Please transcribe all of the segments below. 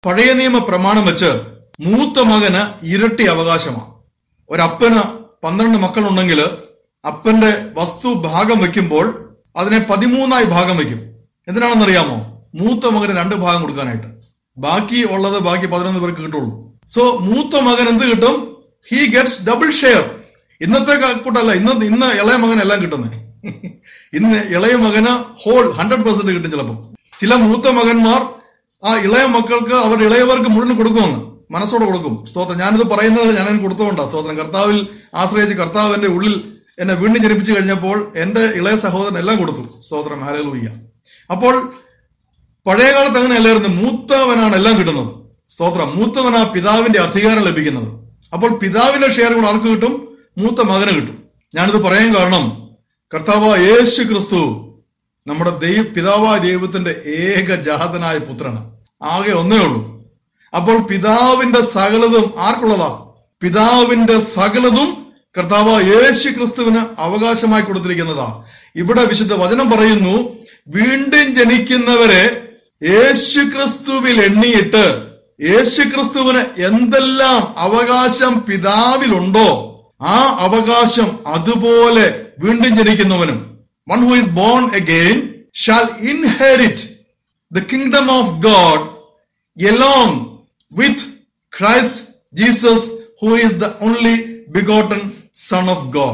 പഴയ നിയമ പ്രമാണം വെച്ച് മൂത്ത മകന് ഇരട്ടി അവകാശമാണ് ഒരപ്പന് പന്ത്രണ്ട് മക്കളുണ്ടെങ്കിൽ അപ്പന്റെ വസ്തു ഭാഗം വെക്കുമ്പോൾ അതിനെ പതിമൂന്നായി ഭാഗം വെക്കും എന്തിനാണെന്നറിയാമോ മൂത്ത മകന് രണ്ട് ഭാഗം കൊടുക്കാനായിട്ട് ബാക്കി ഉള്ളത് ബാക്കി പതിനൊന്ന് പേർക്ക് കിട്ടുള്ളൂ സോ മൂത്ത മകൻ എന്ത് കിട്ടും ഹി ഗെറ്റ്സ് ഡബിൾ ഷെയർ ഇന്നത്തെ കൂട്ടല്ല ഇന്ന് ഇന്ന് ഇളയ മകൻ എല്ലാം കിട്ടുന്നത് ഇന്ന് ഇളയ മകന് ഹോൾ ഹൺഡ്രഡ് പെർസെന്റ് കിട്ടും ചിലപ്പോൾ ചില മൂത്ത മകന്മാർ ആ ഇളയ മക്കൾക്ക് അവർ ഇളയവർക്ക് മുഴുവൻ കൊടുക്കുമെന്ന് മനസ്സോടെ കൊടുക്കും സ്തോത്രം ഞാനിത് പറയുന്നത് ഞാൻ അതിന് കൊടുത്തുകൊണ്ടാ സ്തോത്രം കർത്താവിൽ ആശ്രയിച്ച് കർത്താവ് എന്റെ ഉള്ളിൽ എന്നെ വീണ്ടും ജനിപ്പിച്ചു കഴിഞ്ഞപ്പോൾ എന്റെ ഇളയ സഹോദരൻ എല്ലാം കൊടുത്തു സ്തോത്രം ഹാലലൂയ്യ അപ്പോൾ പഴയ കാലത്ത് അങ്ങനെയല്ലായിരുന്നു മൂത്തവനാണ് എല്ലാം കിട്ടുന്നത് സ്തോത്രം മൂത്തവനാ പിതാവിന്റെ അധികാരം ലഭിക്കുന്നത് അപ്പോൾ പിതാവിന്റെ ഷെയർ കൂടെ ആർക്ക് കിട്ടും മൂത്ത മകന് കിട്ടും ഞാനിത് പറയാൻ കാരണം കർത്താവ് യേശു ക്രിസ്തു നമ്മുടെ ദൈവ പിതാവായ ദൈവത്തിന്റെ ഏക ജാതനായ പുത്രനാണ് ആകെ ഒന്നേ ഉള്ളൂ അപ്പോൾ പിതാവിന്റെ സകലതും ആർക്കുള്ളതാ പിതാവിന്റെ സകലതും കർത്താവ് യേശു ക്രിസ്തുവിന് അവകാശമായി കൊടുത്തിരിക്കുന്നതാ ഇവിടെ വിശുദ്ധ വചനം പറയുന്നു വീണ്ടും ജനിക്കുന്നവരെ യേശു ക്രിസ്തുവിൽ എണ്ണിയിട്ട് യേശു ക്രിസ്തുവിന് എന്തെല്ലാം അവകാശം പിതാവിലുണ്ടോ ആ അവകാശം അതുപോലെ വീണ്ടും ജനിക്കുന്നവനും one who is born again shall inherit the kingdom of God along with Christ Jesus, who is the only begotten Son of God.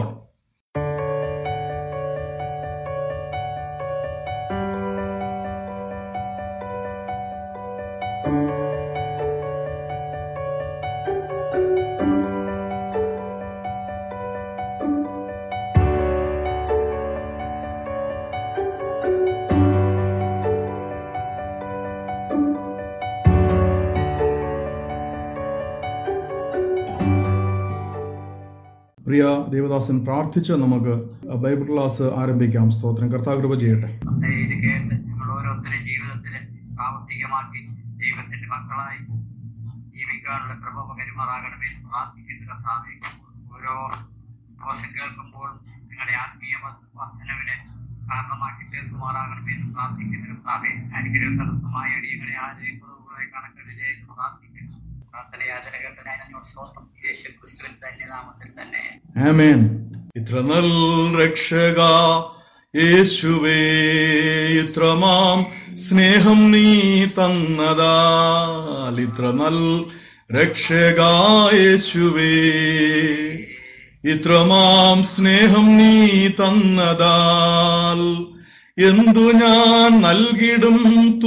പ്രിയ ദേവദാസൻ പ്രാർത്ഥിച്ച് നമുക്ക് ബൈബിൾ ക്ലാസ് ആരംഭിക്കാം സ്തോത്രം കർത്താവ് കൃപ ചെയ്യട്ടെ ദേ ഇത് കേട്ട് ഞങ്ങൾ ഓരോരുത്തരും ജീവിതത്തിൽ പ്രാവർത്തികമാക്കി ദൈവത്തിന്റെ മക്കളായി ജീവിക്കാനുള്ള കൃപ പകരുമാറാകണമേ എന്ന് പ്രാർത്ഥിക്കുന്ന കർത്താവെ ഓരോ ദിവസം കേൾക്കുമ്പോൾ നിങ്ങളുടെ ആത്മീയ വ- വർധനവിന് കാരണമാക്കി തീർക്കുമാറാകണമേ എന്ന് പ്രാർത്ഥിക്കുന്ന കർത്താവെ അനുഗ്രഹതടസ്സമായ അടിയങ്ങളെ ആരെയും കുറവുകളെ കണക്കിലേക്ക് പ്രാർത്ഥിക്കുന്നു പ്രാർത്ഥന യാചന കേട്ടനായി ഞങ്ങൾ സ്വന്തം യേശു ക്രിസ്തുവിൻ തന്നെ നാമത്തിൽ തന്നെ ആമേൻ ഇത്ര നൽ രക്ഷക യേശുവേ ഇത്രമാം സ്നേഹം നീ തന്നതാൽ ഇത്ര നൽ രക്ഷക യേശുവേ ഇത്രമാം സ്നേഹം നീ തന്നതാൽ എന്തു ഞാൻ നൽകിടും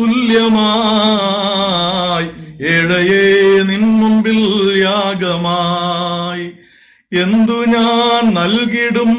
തുല്യമായി ഏഴയേ നിൻ മുമ്പിൽ യാഗമായി എന്തു ഞാൻ നൽകിടും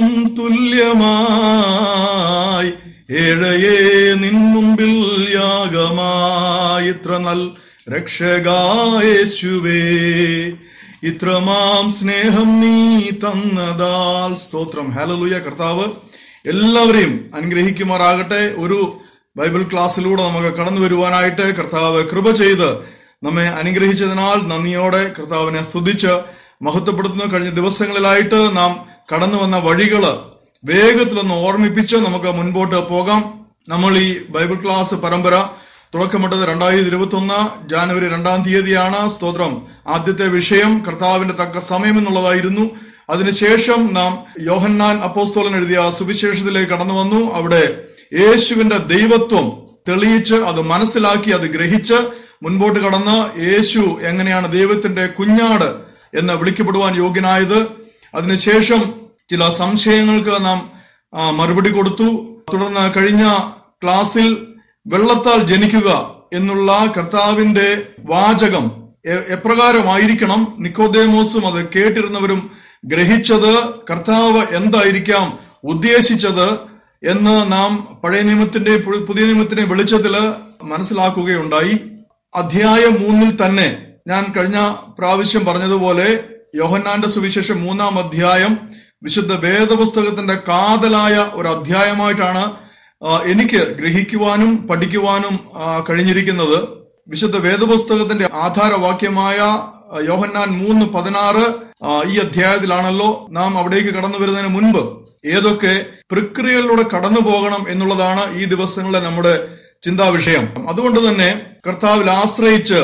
തുല്യമായി ഏഴയേ നിൻ മുമ്പിൽ യാഗമായി ഇത്ര നൽ രക്ഷകായേശുവേ ഇത്രമാം സ്നേഹം നീ തന്നതാൽ സ്തോത്രം ഹലലുയ കർത്താവ് എല്ലാവരെയും അനുഗ്രഹിക്കുമാറാകട്ടെ ഒരു ബൈബിൾ ക്ലാസ്സിലൂടെ നമുക്ക് കടന്നു വരുവാനായിട്ട് കർത്താവ് കൃപ ചെയ്ത് നമ്മെ അനുഗ്രഹിച്ചതിനാൽ നന്ദിയോടെ കർത്താവിനെ സ്തുതിച്ച് മഹത്വപ്പെടുത്തുന്ന കഴിഞ്ഞ ദിവസങ്ങളിലായിട്ട് നാം കടന്നു വന്ന വഴികള് വേഗത്തിലൊന്ന് ഓർമ്മിപ്പിച്ച് നമുക്ക് മുൻപോട്ട് പോകാം നമ്മൾ ഈ ബൈബിൾ ക്ലാസ് പരമ്പര തുടക്കമിട്ടത് രണ്ടായിരത്തി ഇരുപത്തി ഒന്ന് ജാനുവരി രണ്ടാം തീയതിയാണ് സ്തോത്രം ആദ്യത്തെ വിഷയം കർത്താവിന്റെ തക്ക സമയം എന്നുള്ളതായിരുന്നു അതിനുശേഷം നാം യോഹന്നാൻ അപ്പോസ്തോലൻ എഴുതിയ സുവിശേഷത്തിലേക്ക് കടന്നു വന്നു അവിടെ യേശുവിന്റെ ദൈവത്വം തെളിയിച്ച് അത് മനസ്സിലാക്കി അത് ഗ്രഹിച്ച് മുൻപോട്ട് കടന്ന് യേശു എങ്ങനെയാണ് ദൈവത്തിന്റെ കുഞ്ഞാട് എന്ന് വിളിക്കപ്പെടുവാൻ യോഗ്യനായത് അതിനുശേഷം ചില സംശയങ്ങൾക്ക് നാം ആ, മറുപടി കൊടുത്തു തുടർന്ന് കഴിഞ്ഞ ക്ലാസ്സിൽ വെള്ളത്താൽ ജനിക്കുക എന്നുള്ള കർത്താവിന്റെ വാചകം എ- എപ്രകാരമായിരിക്കണം നിക്കോദേമോസും അത് കേട്ടിരുന്നവരും ഗ്രഹിച്ചത് കർത്താവ് എന്തായിരിക്കാം ഉദ്ദേശിച്ചത് എന്ന് നാം പഴയ നിയമത്തിന്റെ പു- പുതിയ നിയമത്തിന്റെ വെളിച്ചത്തില് മനസ്സിലാക്കുകയുണ്ടായി അധ്യായം മൂന്നിൽ തന്നെ ഞാൻ കഴിഞ്ഞ പ്രാവശ്യം പറഞ്ഞതുപോലെ യോഹന്നാന്റെ സുവിശേഷം മൂന്നാം അധ്യായം വിശുദ്ധ വേദപുസ്തകത്തിന്റെ കാതലായ ഒരു അധ്യായമായിട്ടാണ് ആ, എനിക്ക് ഗ്രഹിക്കുവാനും പഠിക്കുവാനും ആ, കഴിഞ്ഞിരിക്കുന്നത് വിശുദ്ധ വേദപുസ്തകത്തിന്റെ ആധാരവാക്യമായ ആ, യോഹന്നാൻ മൂന്ന് പതിനാറ് ആ, ഈ അധ്യായത്തിലാണല്ലോ നാം അവിടേക്ക് കടന്നു വരുന്നതിന് മുൻപ് ഏതൊക്കെ പ്രക്രിയകളിലൂടെ കടന്നു പോകണം എന്നുള്ളതാണ് ഈ ദിവസങ്ങളിലെ നമ്മുടെ ചിന്താ വിഷയം അതുകൊണ്ട് തന്നെ കർത്താവിൽ ആശ്രയിച്ച്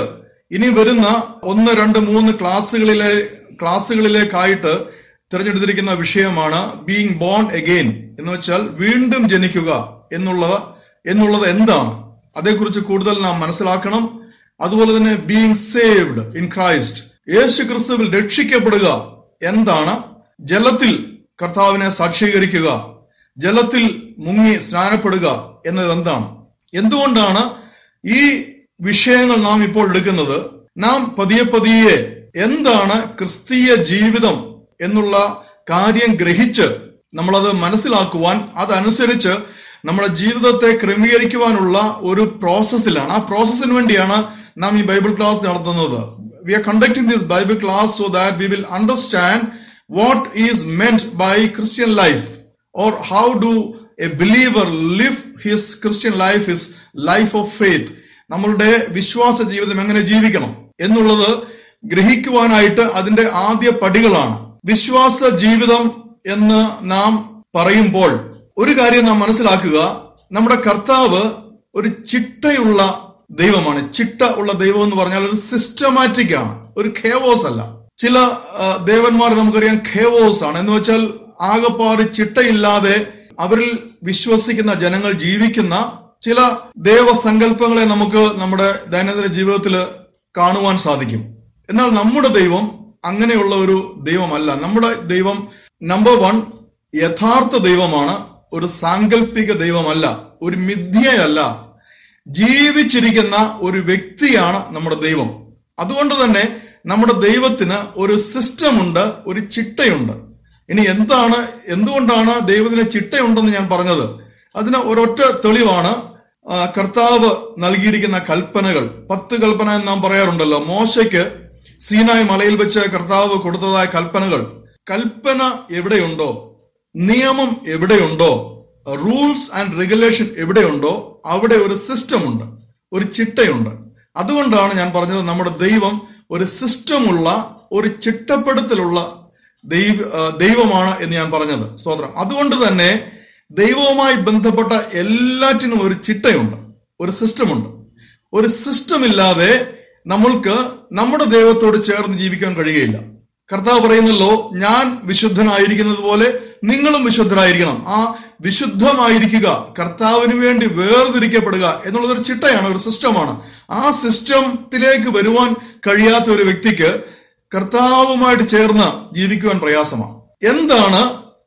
ഇനി വരുന്ന ഒന്ന് രണ്ട് മൂന്ന് ക്ലാസ്സുകളിലെ ക്ലാസ്സുകളിലേക്കായിട്ട് തിരഞ്ഞെടുത്തിരിക്കുന്ന വിഷയമാണ് ബീങ് ബോൺ അഗെയിൻ എന്ന് വെച്ചാൽ വീണ്ടും ജനിക്കുക എന്നുള്ളത് എന്നുള്ളത് എന്താണ് അതേക്കുറിച്ച് കൂടുതൽ നാം മനസ്സിലാക്കണം അതുപോലെ തന്നെ ബീങ് സേവ്ഡ് ഇൻ ക്രൈസ്റ്റ് യേശു ക്രിസ്തുവിൽ രക്ഷിക്കപ്പെടുക എന്താണ് ജലത്തിൽ കർത്താവിനെ സാക്ഷീകരിക്കുക ജലത്തിൽ മുങ്ങി സ്നാനപ്പെടുക എന്നത് എന്താണ് എന്തുകൊണ്ടാണ് ഈ വിഷയങ്ങൾ നാം ഇപ്പോൾ എടുക്കുന്നത് നാം പതിയെ പതിയെ എന്താണ് ക്രിസ്തീയ ജീവിതം എന്നുള്ള കാര്യം ഗ്രഹിച്ച് നമ്മളത് മനസ്സിലാക്കുവാൻ അതനുസരിച്ച് നമ്മുടെ ജീവിതത്തെ ക്രമീകരിക്കുവാനുള്ള ഒരു പ്രോസസ്സിലാണ് ആ പ്രോസസ്സിന് വേണ്ടിയാണ് നാം ഈ ബൈബിൾ ക്ലാസ് നടത്തുന്നത് we are conducting this Bible class so that we will understand what is meant by Christian life or how do a believer live his Christian life, his life of faith? നമ്മളുടെ വിശ്വാസ ജീവിതം എങ്ങനെ ജീവിക്കണം എന്നുള്ളത് ഗ്രഹിക്കുവാനായിട്ട് അതിന്റെ ആദ്യ പടികളാണ് വിശ്വാസ ജീവിതം എന്ന് നാം പറയുമ്പോൾ ഒരു കാര്യം നാം മനസ്സിലാക്കുക നമ്മുടെ കർത്താവ് ഒരു ചിട്ടയുള്ള ദൈവമാണ് ചിട്ട ഉള്ള ദൈവം എന്ന് പറഞ്ഞാൽ ഒരു സിസ്റ്റമാറ്റിക് ആണ് ഒരു ഖേവോസ് അല്ല ചില ആ, ദേവന്മാർ നമുക്കറിയാം ഖേവോസ് ആണ് എന്ന് വെച്ചാൽ ആകപ്പാട് ചിട്ടയില്ലാതെ അവരിൽ വിശ്വസിക്കുന്ന ജനങ്ങൾ ജീവിക്കുന്ന ചില ദേവസങ്കല്പങ്ങളെ നമുക്ക് നമ്മുടെ ദൈനംദിന ജീവിതത്തിൽ കാണുവാൻ സാധിക്കും എന്നാൽ നമ്മുടെ ദൈവം അങ്ങനെയുള്ള ഒരു ദൈവമല്ല നമ്മുടെ ദൈവം നമ്പർ വൺ യഥാർത്ഥ ദൈവമാണ് ഒരു സാങ്കല്പിക ദൈവമല്ല ഒരു മിഥ്യയല്ല ജീവിച്ചിരിക്കുന്ന ഒരു വ്യക്തിയാണ് നമ്മുടെ ദൈവം അതുകൊണ്ട് തന്നെ നമ്മുടെ ദൈവത്തിന് ഒരു സിസ്റ്റം ഉണ്ട് ഒരു ചിട്ടയുണ്ട് ഇനി എന്താണ് എന്തുകൊണ്ടാണ് ദൈവത്തിന് ചിട്ടയുണ്ടെന്ന് ഞാൻ പറഞ്ഞത് അതിന് ഒരൊറ്റ തെളിവാണ് ആ, കർത്താവ് നൽകിയിരിക്കുന്ന കൽപ്പനകൾ പത്ത് കൽപ്പന എന്ന് നാം പറയാറുണ്ടല്ലോ മോശയ്ക്ക് സീനായ് മലയിൽ വെച്ച് കർത്താവ് കൊടുത്തതായ കൽപ്പനകൾ കൽപ്പന എവിടെയുണ്ടോ നിയമം എവിടെയുണ്ടോ റൂൾസ് ആൻഡ് റെഗുലേഷൻ എവിടെയുണ്ടോ അവിടെ ഒരു സിസ്റ്റം ഉണ്ട് ഒരു ചിട്ടയുണ്ട് അതുകൊണ്ടാണ് ഞാൻ പറഞ്ഞത് നമ്മുടെ ദൈവം ഒരു സിസ്റ്റമുള്ള ഒരു ചിട്ടപ്പെടുത്തലുള്ള ദൈവ ആ, ദൈവമാണ് എന്ന് ഞാൻ പറഞ്ഞത് സ്തോത്രം അതുകൊണ്ട് തന്നെ ദൈവവുമായി ബന്ധപ്പെട്ട എല്ലാറ്റിനും ഒരു ചിട്ടയുണ്ട് ഒരു സിസ്റ്റമുണ്ട് ഒരു സിസ്റ്റം ഇല്ലാതെ നമ്മൾക്ക് നമ്മുടെ ദൈവത്തോട് ചേർന്ന് ജീവിക്കാൻ കഴിയുകയില്ല കർത്താവ് പറയുന്നല്ലോ ഞാൻ വിശുദ്ധനായിരിക്കുന്നത് പോലെ നിങ്ങളും വിശുദ്ധരായിരിക്കണം ആ വിശുദ്ധമായിരിക്കുക കർത്താവിന് വേണ്ടി വേർതിരിക്കപ്പെടുക എന്നുള്ളത് ഒരു ചിട്ടയാണ് ഒരു സിസ്റ്റമാണ് ആ സിസ്റ്റത്തിലേക്ക് വരുവാൻ കഴിയാത്ത ഒരു വ്യക്തിക്ക് കർത്താവുമായിട്ട് ചേർന്ന് ജീവിക്കുവാൻ പ്രയാസമാണ് എന്താണ്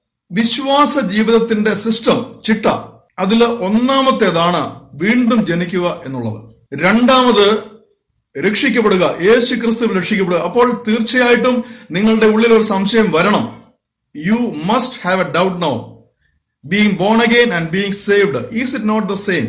വിശ്വാസ ജീവിതത്തിന്റെ സിസ്റ്റം ചിട്ട അതിൽ ഒന്നാമത്തേതാണ് വീണ്ടും ജനിക്കുക എന്നുള്ളത് രണ്ടാമത് രക്ഷിക്കപ്പെടുക യേശു ക്രിസ്തു രക്ഷിക്കപ്പെടുക അപ്പോൾ തീർച്ചയായിട്ടും നിങ്ങളുടെ ഉള്ളിൽ ഒരു സംശയം വരണം you must have a doubt no being born again and being saved is it not the same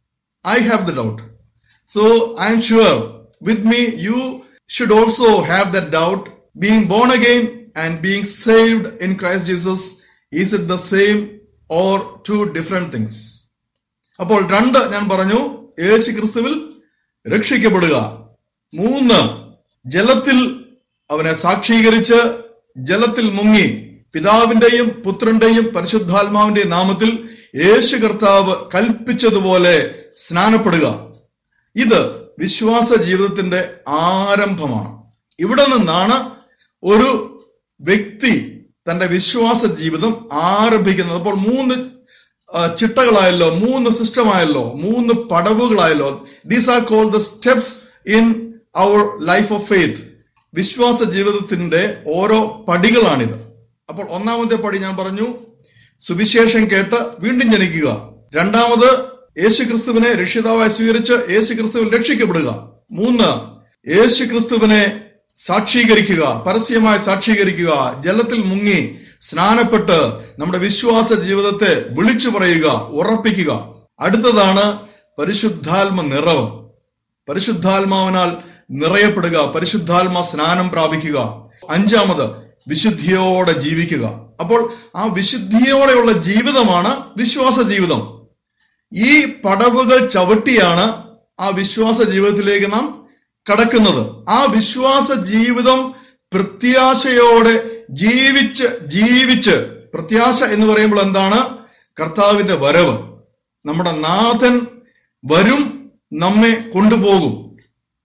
I have the doubt. So I am sure with me you should also have that doubt. Being born again and being saved in Christ Jesus, is it the same or two different things? അപ്പോൾ രണ്ട് ഞാൻ പറഞ്ഞു യേശു ക്രിസ്തുവിൽ രക്ഷിക്കപ്പെടുക മൂന്ന് ജലത്തിൽ അവനെ സാക്ഷീകരിച്ച് ജലത്തിൽ മുങ്ങി പിതാവിന്റെയും പുത്രന്റെയും പരിശുദ്ധാത്മാവിന്റെയും നാമത്തിൽ യേശു കർത്താവ് കൽപ്പിച്ചതുപോലെ സ്നാനപ്പെടുക ഇത് വിശ്വാസ ജീവിതത്തിന്റെ ആരംഭമാണ് ഇവിടെ നിന്നാണ് ഒരു വ്യക്തി തന്റെ വിശ്വാസ ജീവിതം ആരംഭിക്കുന്നത് അപ്പോൾ മൂന്ന് ആ, ചിട്ടകളായല്ലോ മൂന്ന് സിസ്റ്റമായല്ലോ മൂന്ന് പടവുകളായല്ലോ these are called the steps in our life of faith വിശ്വാസ ജീവിതത്തിന്റെ ഓരോ പടികളാണിത് അപ്പോൾ ഒന്നാമത്തെ പടി ഞാൻ പറഞ്ഞു സുവിശേഷം കേട്ട് വീണ്ടും ജനിക്കുക രണ്ടാമത് യേശു ക്രിസ്തുവിനെ രക്ഷിതാവായി സ്വീകരിച്ച് യേശു ക്രിസ്തുവിൽ രക്ഷിക്കപ്പെടുക മൂന്ന് യേശു ക്രിസ്തുവിനെ സാക്ഷീകരിക്കുക പരസ്യമായി സാക്ഷീകരിക്കുക ജലത്തിൽ മുങ്ങി സ്നാനപ്പെട്ട് നമ്മുടെ വിശ്വാസ ജീവിതത്തെ വിളിച്ചു പറയുക ഉറപ്പിക്കുക അടുത്തതാണ് പരിശുദ്ധാത്മ നിറവ് പരിശുദ്ധാത്മാവിനാൽ നിറയപ്പെടുക പരിശുദ്ധാത്മ സ്നാനം പ്രാപിക്കുക അഞ്ചാമത് വിശുദ്ധിയോടെ ജീവിക്കുക അപ്പോൾ ആ വിശുദ്ധിയോടെയുള്ള ജീവിതമാണ് വിശ്വാസ ജീവിതം ഈ പടവുകൾ ചവിട്ടിയാണ് ആ വിശ്വാസ ജീവിതത്തിലേക്ക് നാം കടക്കുന്നത് ആ വിശ്വാസ ജീവിതം പ്രത്യാശയോടെ ജീവിച്ച് ജീവിച്ച് പ്രത്യാശ എന്ന് പറയുമ്പോൾ എന്താണ് കർത്താവിന്റെ വരവ് നമ്മുടെ നാഥൻ വരും നമ്മെ കൊണ്ടുപോകും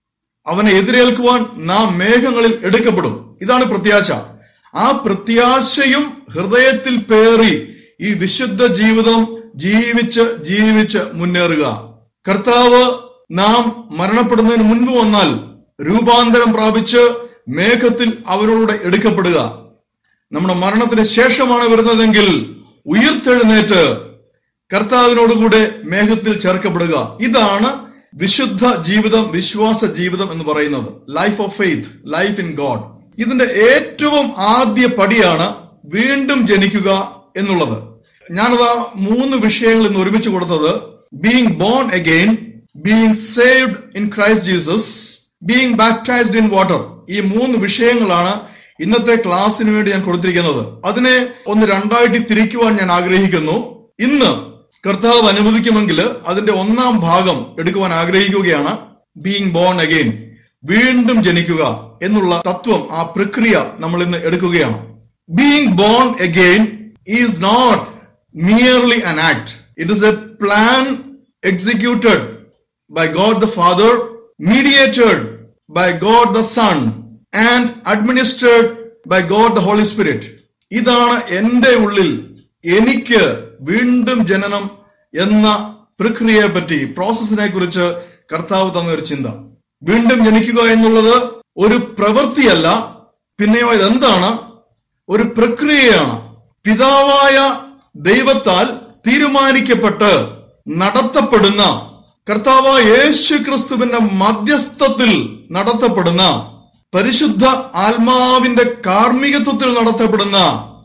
അവനെ എതിരേൽക്കുവാൻ നാം മേഘങ്ങളിൽ എടുക്കപ്പെടും ഇതാണ് പ്രത്യാശ ആ പ്രത്യാശയും ഹൃദയത്തിൽ പേറി ഈ വിശുദ്ധ ജീവിതം ജീവിച്ച് ജീവിച്ച് മുന്നേറുക കർത്താവ് നാം മരണപ്പെടുന്നതിന് മുൻപ് വന്നാൽ രൂപാന്തരം പ്രാപിച്ച് മേഘത്തിൽ അവരോട് എടുക്കപ്പെടുക നമ്മുടെ മരണത്തിന് ശേഷമാണ് വരുന്നതെങ്കിൽ ഉയർത്തെഴുന്നേറ്റ് കർത്താവിനോടുകൂടെ മേഘത്തിൽ ചേർക്കപ്പെടുക ഇതാണ് വിശുദ്ധ ജീവിതം വിശ്വാസ ജീവിതം എന്ന് പറയുന്നത് life of faith life in God ഇതിന്റെ ഏറ്റവും ആദ്യ പടിയാണ് വീണ്ടും ജനിക്കുക എന്നുള്ളത് ഞാനത് ആ മൂന്ന് വിഷയങ്ങൾ ഇന്ന് ഒരുമിച്ച് കൊടുത്തത് being born again being saved in Christ Jesus being baptised in water ഈ മൂന്ന് വിഷയങ്ങളാണ് ഇന്നത്തെ ക്ലാസ്സിന് വേണ്ടി ഞാൻ കൊടുത്തിരിക്കുന്നത് അതിനെ ഒന്ന് രണ്ടായിട്ട് തിരിക്കുവാൻ ഞാൻ ആഗ്രഹിക്കുന്നു ഇന്ന് കർത്താവ് അനുവദിക്കുമെങ്കിൽ അതിന്റെ ഒന്നാം ഭാഗം എടുക്കുവാൻ ആഗ്രഹിക്കുകയാണ് ബീങ് ബോൺ അഗെയിൻ വീണ്ടും ജനിക്കുക എന്നുള്ള തത്വം ആ പ്രക്രിയ നമ്മൾ ഇന്ന് എടുക്കുകയാണ് being born again is not merely an act it is a plan executed by God the Father, mediated by God the Son, and administered by God the Holy Spirit. ഇതാണ് എന്റെ ഉള്ളിൽ എനിക്ക് വീണ്ടും ജനനം എന്ന പ്രക്രിയയെ പറ്റി പ്രോസസ്സിനെ കുറിച്ച് കർത്താവ് തന്ന ഒരു ചിന്ത വീണ്ടും ജനിക്കുക എന്നുള്ളത് ഒരു പ്രവൃത്തിയല്ല പിന്നെയോ ഇതെന്താണ് ഒരു പ്രക്രിയയാണ് പിതാവായ ദൈവത്താൽ തീരുമാനിക്കപ്പെട്ട് നടത്തപ്പെടുന്ന കർത്താവ് യേശു ക്രിസ്തുവിന്റെ മധ്യസ്ഥത്തിൽ നടത്തപ്പെടുന്ന പരിശുദ്ധ ആത്മാവിന്റെ കാർമ്മികത്വത്തിൽ നടത്തപ്പെടുന്ന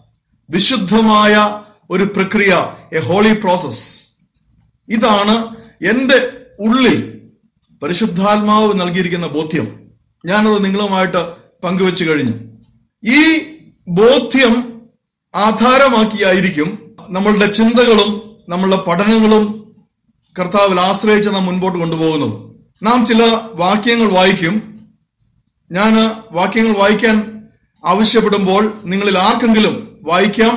വിശുദ്ധമായ ഒരു പ്രക്രിയ എ ഹോളി പ്രോസസ് ഇതാണ് എന്റെ ഉള്ളിൽ പരിശുദ്ധാത്മാവ് നൽകിയിരിക്കുന്ന ബോധ്യം ഞാനത് നിങ്ങളുമായിട്ട് പങ്കുവെച്ചു കഴിഞ്ഞു ഈ ബോധ്യം ആധാരമാക്കിയായിരിക്കും നമ്മളുടെ ചിന്തകളും നമ്മളുടെ പഠനങ്ങളും കർത്താവിൽ ആശ്രയിച്ച് നാം മുൻപോട്ട് കൊണ്ടുപോകുന്നത് നാം ചില വാക്യങ്ങൾ വായിക്കും ഞാൻ വാക്യങ്ങൾ വായിക്കാൻ ആവശ്യപ്പെടുമ്പോൾ നിങ്ങളിൽ ആർക്കെങ്കിലും വായിക്കാം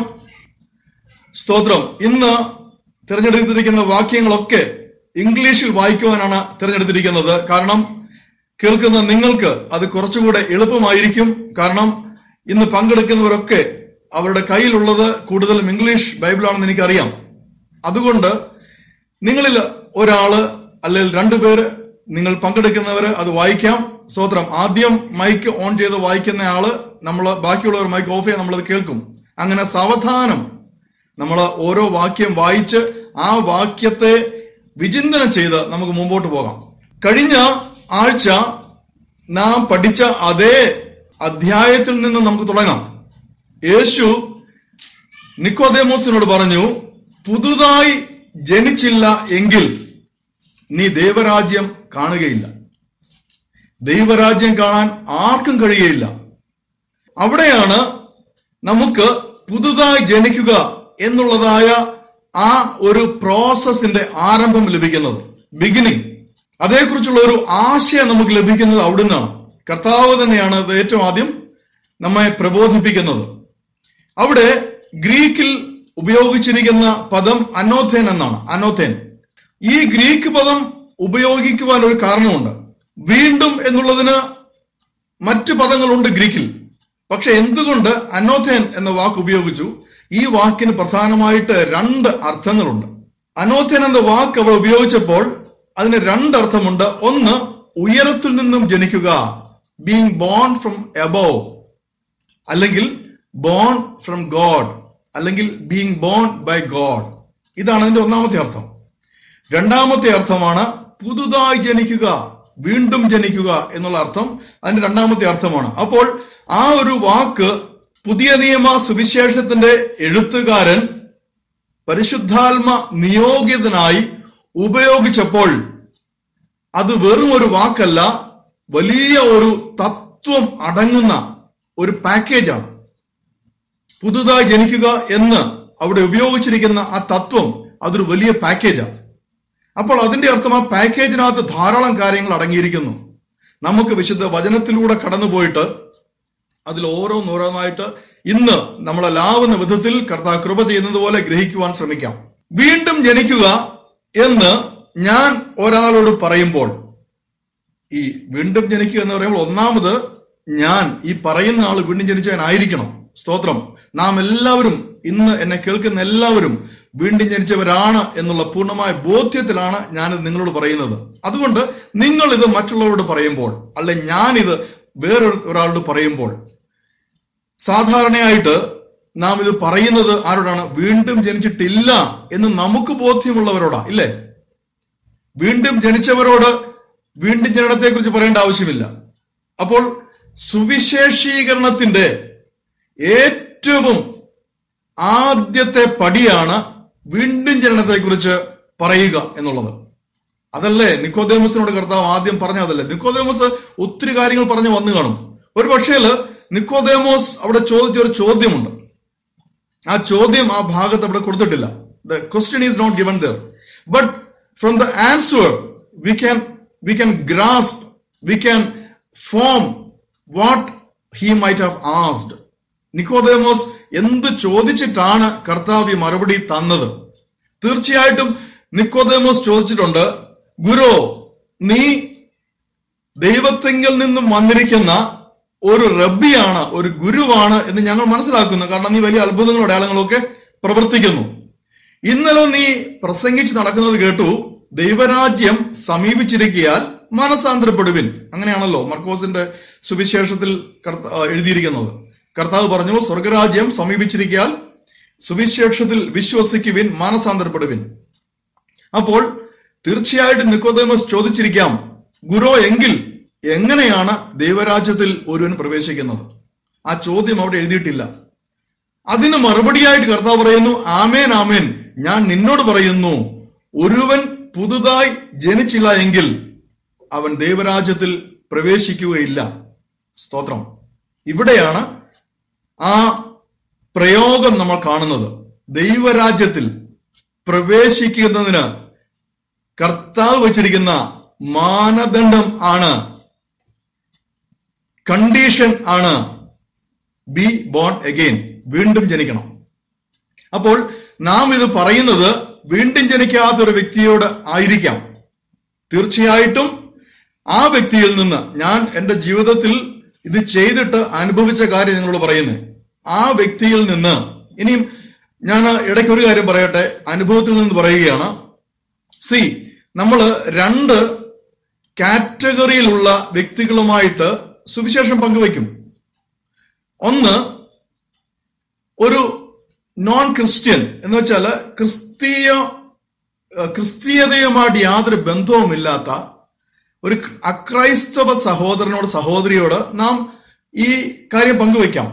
സ്തോത്രം ഇന്ന് തിരഞ്ഞെടുത്തിരിക്കുന്ന വാക്യങ്ങളൊക്കെ ഇംഗ്ലീഷിൽ വായിക്കുവാനാണ് തിരഞ്ഞെടുത്തിരിക്കുന്നത് കാരണം കേൾക്കുന്ന നിങ്ങൾക്ക് അത് കുറച്ചുകൂടെ എളുപ്പമായിരിക്കും കാരണം ഇന്ന് പങ്കെടുക്കുന്നവരൊക്കെ അവരുടെ കയ്യിലുള്ളത് കൂടുതലും ഇംഗ്ലീഷ് ബൈബിളാണെന്ന് എനിക്കറിയാം അതുകൊണ്ട് നിങ്ങളിൽ ഒരാള് അല്ലെങ്കിൽ രണ്ടുപേര് നിങ്ങൾ പങ്കെടുക്കുന്നവര് അത് വായിക്കാം സ്തോത്രം ആദ്യം മൈക്ക് ഓൺ ചെയ്ത് വായിക്കുന്ന ആള് നമ്മൾ ബാക്കിയുള്ളവർ മൈക്ക് ഓഫ് ചെയ്യാൻ നമ്മളത് കേൾക്കും അങ്ങനെ സാവധാനം നമ്മൾ ഓരോ വാക്യം വായിച്ച് ആ വാക്യത്തെ വിചിന്തനം ചെയ്ത് നമുക്ക് മുമ്പോട്ട് പോകാം കഴിഞ്ഞ ആഴ്ച നാം പഠിച്ച അതേ അധ്യായത്തിൽ നിന്ന് നമുക്ക് തുടങ്ങാം യേശു നിക്കോദേമോസിനോട് പറഞ്ഞു പുതുതായി ജനിച്ചില്ല എങ്കിൽ നീ ദൈവരാജ്യം കാണുകയില്ല ദൈവരാജ്യം കാണാൻ ആർക്കും കഴിയുകയില്ല അവിടെയാണ് നമുക്ക് പുതുതായി ജനിക്കുക എന്നുള്ളതായ ആ ഒരു പ്രോസസ്സിന്റെ ആരംഭം ലഭിക്കുന്നത് ബിഗിനിങ് അതേക്കുറിച്ചുള്ള ഒരു ആശയം നമുക്ക് ലഭിക്കുന്നത് അവിടുന്നാണ് കർത്താവ് തന്നെയാണ് അത് ഏറ്റവും ആദ്യം നമ്മെ പ്രബോധിപ്പിക്കുന്നത് അവിടെ ഗ്രീക്കിൽ ഉപയോഗിച്ചിരിക്കുന്ന പദം അനോഥേൻ എന്നാണ് അനോഥേൻ ഈ ഗ്രീക്ക് പദം ഉപയോഗിക്കുവാൻ ഒരു കാരണമുണ്ട് വീണ്ടും എന്നുള്ളതിന് മറ്റു പദങ്ങളുണ്ട് ഗ്രീക്കിൽ പക്ഷെ എന്തുകൊണ്ട് അനോഥേൻ എന്ന വാക്ക് ഉപയോഗിച്ചു ഈ വാക്കിന് പ്രധാനമായിട്ട് രണ്ട് അർത്ഥങ്ങളുണ്ട് അനോഥേൻ എന്ന വാക്ക് അവൾ ഉപയോഗിച്ചപ്പോൾ അതിന് രണ്ടർത്ഥമുണ്ട് ഒന്ന് ഉയരത്തിൽ നിന്നും ജനിക്കുക ബീങ് ബോൺ ഫ്രം എബോവ് അല്ലെങ്കിൽ ബോൺ ഫ്രം ഗോഡ് അല്ലെങ്കിൽ ബീങ് ബോൺ ബൈ ഗോഡ് ഇതാണ് അതിന്റെ ഒന്നാമത്തെ അർത്ഥം രണ്ടാമത്തെ അർത്ഥമാണ് പുതുതായി ജനിക്കുക വീണ്ടും ജനിക്കുക എന്നുള്ള അർത്ഥം അതിന്റെ രണ്ടാമത്തെ അർത്ഥമാണ് അപ്പോൾ ആ ഒരു വാക്ക് പുതിയ നിയമ സുവിശേഷത്തിന്റെ എഴുത്തുകാരൻ പരിശുദ്ധാത്മ നിയോഗിതനായി ഉപയോഗിച്ചപ്പോൾ അത് വെറും ഒരു വാക്കല്ല വലിയ ഒരു തത്വം അടങ്ങുന്ന ഒരു പാക്കേജാണ് പുതുതായി ജനിക്കുക എന്ന് അവിടെ ഉപയോഗിച്ചിരിക്കുന്ന ആ തത്വം അതൊരു വലിയ പാക്കേജാണ് അപ്പോൾ അതിന്റെ അർത്ഥം ആ പാക്കേജിനകത്ത് ധാരാളം കാര്യങ്ങൾ അടങ്ങിയിരിക്കുന്നു നമുക്ക് വിശുദ്ധ വചനത്തിലൂടെ കടന്നുപോയിട്ട് അതിൽ ഓരോന്നോരോന്നായിട്ട് ഇന്ന് നമ്മളെല്ലാവുന്ന വിധത്തിൽ കർത്താവ് കൃപ ചെയ്യുന്നത് പോലെ ഗ്രഹിക്കുവാൻ ശ്രമിക്കാം വീണ്ടും ജനിക്കുക എന്ന് ഞാൻ ഒരാളോട് പറയുമ്പോൾ ഈ വീണ്ടും ജനിക്കുക എന്ന് പറയുമ്പോൾ ഒന്നാമത് ഞാൻ ഈ പറയുന്ന ആൾ വീണ്ടും ജനിച്ചവനായിരിക്കണം സ്തോത്രം നാം എല്ലാവരും ഇന്ന് എന്നെ കേൾക്കുന്ന എല്ലാവരും വീണ്ടും ജനിച്ചവരാണ് എന്നുള്ള പൂർണ്ണമായ ബോധ്യത്തിലാണ് ഞാനിത് നിങ്ങളോട് പറയുന്നത് അതുകൊണ്ട് നിങ്ങൾ ഇത് മറ്റുള്ളവരോട് പറയുമ്പോൾ അല്ലെ ഞാനിത് വേറൊരു ഒരാളോട് പറയുമ്പോൾ സാധാരണയായിട്ട് നാം ഇത് പറയുന്നത് ആരോടാണ് വീണ്ടും ജനിച്ചിട്ടില്ല എന്ന് നമുക്ക് ബോധ്യമുള്ളവരോടാ ഇല്ലേ വീണ്ടും ജനിച്ചവരോട് വീണ്ടും ജനനത്തെ കുറിച്ച് പറയേണ്ട ആവശ്യമില്ല അപ്പോൾ സുവിശേഷീകരണത്തിന്റെ ഏറ്റവും ആദ്യത്തെ പടിയാണ് വീണ്ടും ജനനത്തെ കുറിച്ച് പറയുക എന്നുള്ളത് അതല്ലേ നിക്കോദേമസിനോട് കർത്താവ് ആദ്യം പറഞ്ഞതല്ലേ നിക്കോദേമസ് ഒത്തിരി കാര്യങ്ങൾ പറഞ്ഞു വന്നു കാണും ഒരു പക്ഷേ നിക്കോദേമോസ് അവിടെ ചോദിച്ച ഒരു ചോദ്യമുണ്ട് ആ ചോദ്യം ആ ഭാഗത്ത് അവിടെ കൊടുത്തിട്ടില്ല the question is not given there but from the answer we can we can grasp we can form what he might have asked Nicodemus എന്ത് ചോദിച്ചിട്ടാണ് കർത്താവ് ഈ മറുപടി തന്നത് തീർച്ചയായിട്ടും നിക്കോദേമോസ് ചോദിച്ചിട്ടുണ്ട് ഗുരു നീ ദൈവത്തെങ്കിൽ നിന്നും വന്നിരിക്കുന്ന ഒരു റബ്ബിയാണ് ഒരു ഗുരുവാണ് എന്ന് ഞങ്ങൾ മനസ്സിലാക്കുന്നു കാരണം നീ വലിയ അത്ഭുതങ്ങളും അടയാളങ്ങളും ഒക്കെ പ്രവർത്തിക്കുന്നു ഇന്നലെ നീ പ്രസംഗിച്ച് നടക്കുന്നത് കേട്ടു ദൈവരാജ്യം സമീപിച്ചിരിക്കിയാൽ മനസാന്തരപ്പെടുവിൻ അങ്ങനെയാണല്ലോ മർക്കോസിന്റെ സുവിശേഷത്തിൽ കർത്ത- ആ, എഴുതിയിരിക്കുന്നത് കർത്താവ് പറഞ്ഞു സ്വർഗരാജ്യം സമീപിച്ചിരിക്കിയാൽ സുവിശേഷത്തിൽ വിശ്വസിക്കുവിൻ മാനസാന്തരപ്പെടുവിൻ അപ്പോൾ തീർച്ചയായിട്ടും നിക്കോദേമസ് ചോദിച്ചിരിക്കാം ഗുരു എങ്കിൽ എങ്ങനെയാണ് ദൈവരാജ്യത്തിൽ ഒരുവൻ പ്രവേശിക്കുന്നത് ആ ചോദ്യം അവിടെ എഴുതിയിട്ടില്ല അതിന് മറുപടിയായിട്ട് കർത്താവ് പറയുന്നു ആമേൻ ആമേൻ ഞാൻ നിന്നോട് പറയുന്നു ഒരുവൻ പുതുതായി ജനിച്ചില്ല എങ്കിൽ അവൻ ദൈവരാജ്യത്തിൽ പ്രവേശിക്കുകയില്ല സ്തോത്രം ഇവിടെയാണ് ആ പ്രയോഗം നമ്മൾ കാണുന്നത് ദൈവരാജ്യത്തിൽ പ്രവേശിക്കുന്നതിന് കർത്താവ് വച്ചിരിക്കുന്ന മാനദണ്ഡം ആണ് കണ്ടീഷൻ ആണ് ബി ബോൺ അഗെയിൻ വീണ്ടും ജനിക്കണം അപ്പോൾ നാം ഇത് പറയുന്നത് വീണ്ടും ജനിക്കാത്ത ഒരു വ്യക്തിയോട് ആയിരിക്കാം തീർച്ചയായിട്ടും ആ വ്യക്തിയിൽ നിന്ന് ഞാൻ എന്റെ ജീവിതത്തിൽ ഇത് ചെയ്തിട്ട് അനുഭവിച്ച കാര്യം നിങ്ങളോട് പറയുന്നത് ആ വ്യക്തിയിൽ നിന്ന് ഇനിയും ഞാൻ ഇടയ്ക്ക് ഒരു കാര്യം പറയട്ടെ അനുഭവത്തിൽ നിന്ന് പറയുകയാണ് സി നമ്മൾ രണ്ട് കാറ്റഗറിയിലുള്ള വ്യക്തികളുമായിട്ട് സുവിശേഷം പങ്കുവയ്ക്കും ഒന്ന് ഒരു നോൺ ക്രിസ്ത്യൻ എന്ന് വെച്ചാൽ ക്രിസ്തീയ ഏഹ് ക്രിസ്തീയതയുമായിട്ട് യാതൊരു ബന്ധവുമില്ലാത്ത ഒരു അക്രൈസ്തവ സഹോദരനോട് സഹോദരിയോട് നാം ഈ കാര്യം പങ്കുവയ്ക്കാം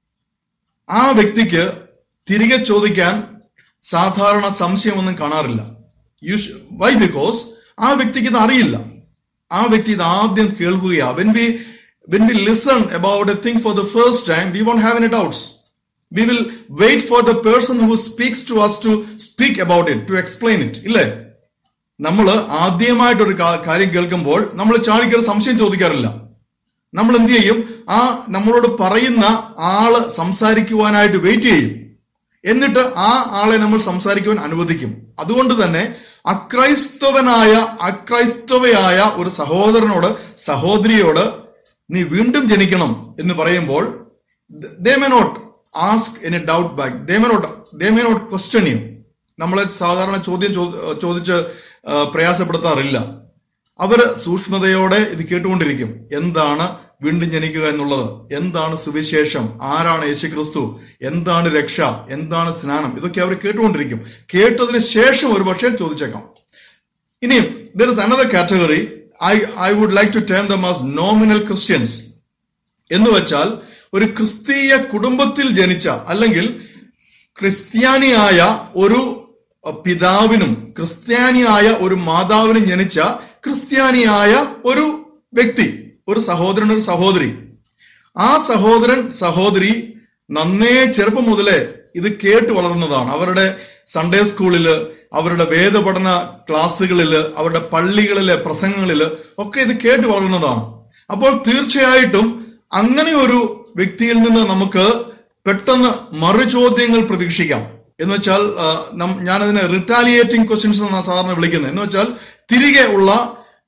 ആ വ്യക്തിക്ക് തിരികെ ചോദിക്കാൻ സാധാരണ സംശയമൊന്നും കാണാറില്ല വൈ ബിക്കോസ് ആ വ്യക്തിക്ക് ഇത് അറിയില്ല ആ വ്യക്തി ഇത് ആദ്യം കേൾക്കുകയാ when we when we listen about a thing for the first time we won't have any doubts we will wait for the person who speaks to us to speak about it to explain it ഇല്ലേ നമ്മൾ ആദ്യമായിട്ടൊരു കാ- കാര്യം കേൾക്കുമ്പോൾ നമ്മൾ ചാടിക്കറി സംശയം ചോദിക്കാറില്ല നമ്മൾ എന്ത് ചെയ്യും ആ നമ്മളോട് പറയുന്ന ആള് സംസാരിക്കുവാനായിട്ട് വെയിറ്റ് ചെയ്യും എന്നിട്ട് ആ ആളെ നമ്മൾ സംസാരിക്കുവാൻ അനുവദിക്കും അതുകൊണ്ട് തന്നെ അക്രൈസ്തവനായ അക്രൈസ്തവയായ ഒരു സഹോദരനോട് സഹോദരിയോട് നീ വീണ്ടും ജനിക്കണം എന്ന് പറയുമ്പോൾ they may not ask any doubt back they may not they may not question you നമ്മളെ സാധാരണ ചോദ്യം ചോ- ചോദിച്ച് ആ, പ്രയാസപ്പെടുത്താറില്ല അവര് സൂക്ഷ്മതയോടെ ഇത് കേട്ടുകൊണ്ടിരിക്കും എന്താണ് വീണ്ടും ജനിക്കുക എന്നുള്ളത് എന്താണ് സുവിശേഷം ആരാണ് യേശുക്രിസ്തു എന്താണ് രക്ഷ എന്താണ് സ്നാനം ഇതൊക്കെ അവർ കേട്ടുകൊണ്ടിരിക്കും കേട്ടതിന് ശേഷം ഒരു പക്ഷേ ചോദിച്ചേക്കാം ഇനിയും there is another category I I would like to term them as nominal Christians എന്ന് വെച്ചാൽ ഒരു ക്രിസ്തീയ കുടുംബത്തിൽ ജനിച്ച അല്ലെങ്കിൽ ക്രിസ്ത്യാനിയായ ഒരു അഹ്, പിതാവിനും ക്രിസ്ത്യാനിയായ ഒരു മാതാവിനും ജനിച്ച ക്രിസ്ത്യാനിയായ ഒരു വ്യക്തി ഒരു സഹോദരൻ ഒരു സഹോദരി ആ സഹോദരൻ സഹോദരി നന്നേ ചെറുപ്പം മുതലേ ഇത് കേട്ട് വളർന്നതാണ് അവരുടെ സൺഡേ സ്കൂളില് അവരുടെ വേദപഠന ക്ലാസ്സുകളില് അവരുടെ പള്ളികളിലെ പ്രസംഗങ്ങളില് ഒക്കെ ഇത് കേട്ട് വളർന്നതാണ് അപ്പോൾ തീർച്ചയായിട്ടും അങ്ങനെ ഒരു വ്യക്തിയിൽ നിന്ന് നമുക്ക് പെട്ടെന്ന് മറുചോദ്യങ്ങൾ പ്രതീക്ഷിക്കാം എന്ന് വെച്ചാൽ ആ, നം- ഞാനതിനെ റിറ്റാലിയേറ്റിംഗ് ക്വസ്റ്റ്യൻസ് എന്നാണ് സാധാരണ വിളിക്കുന്നത് എന്ന് വെച്ചാൽ തിരികെ ഉള്ള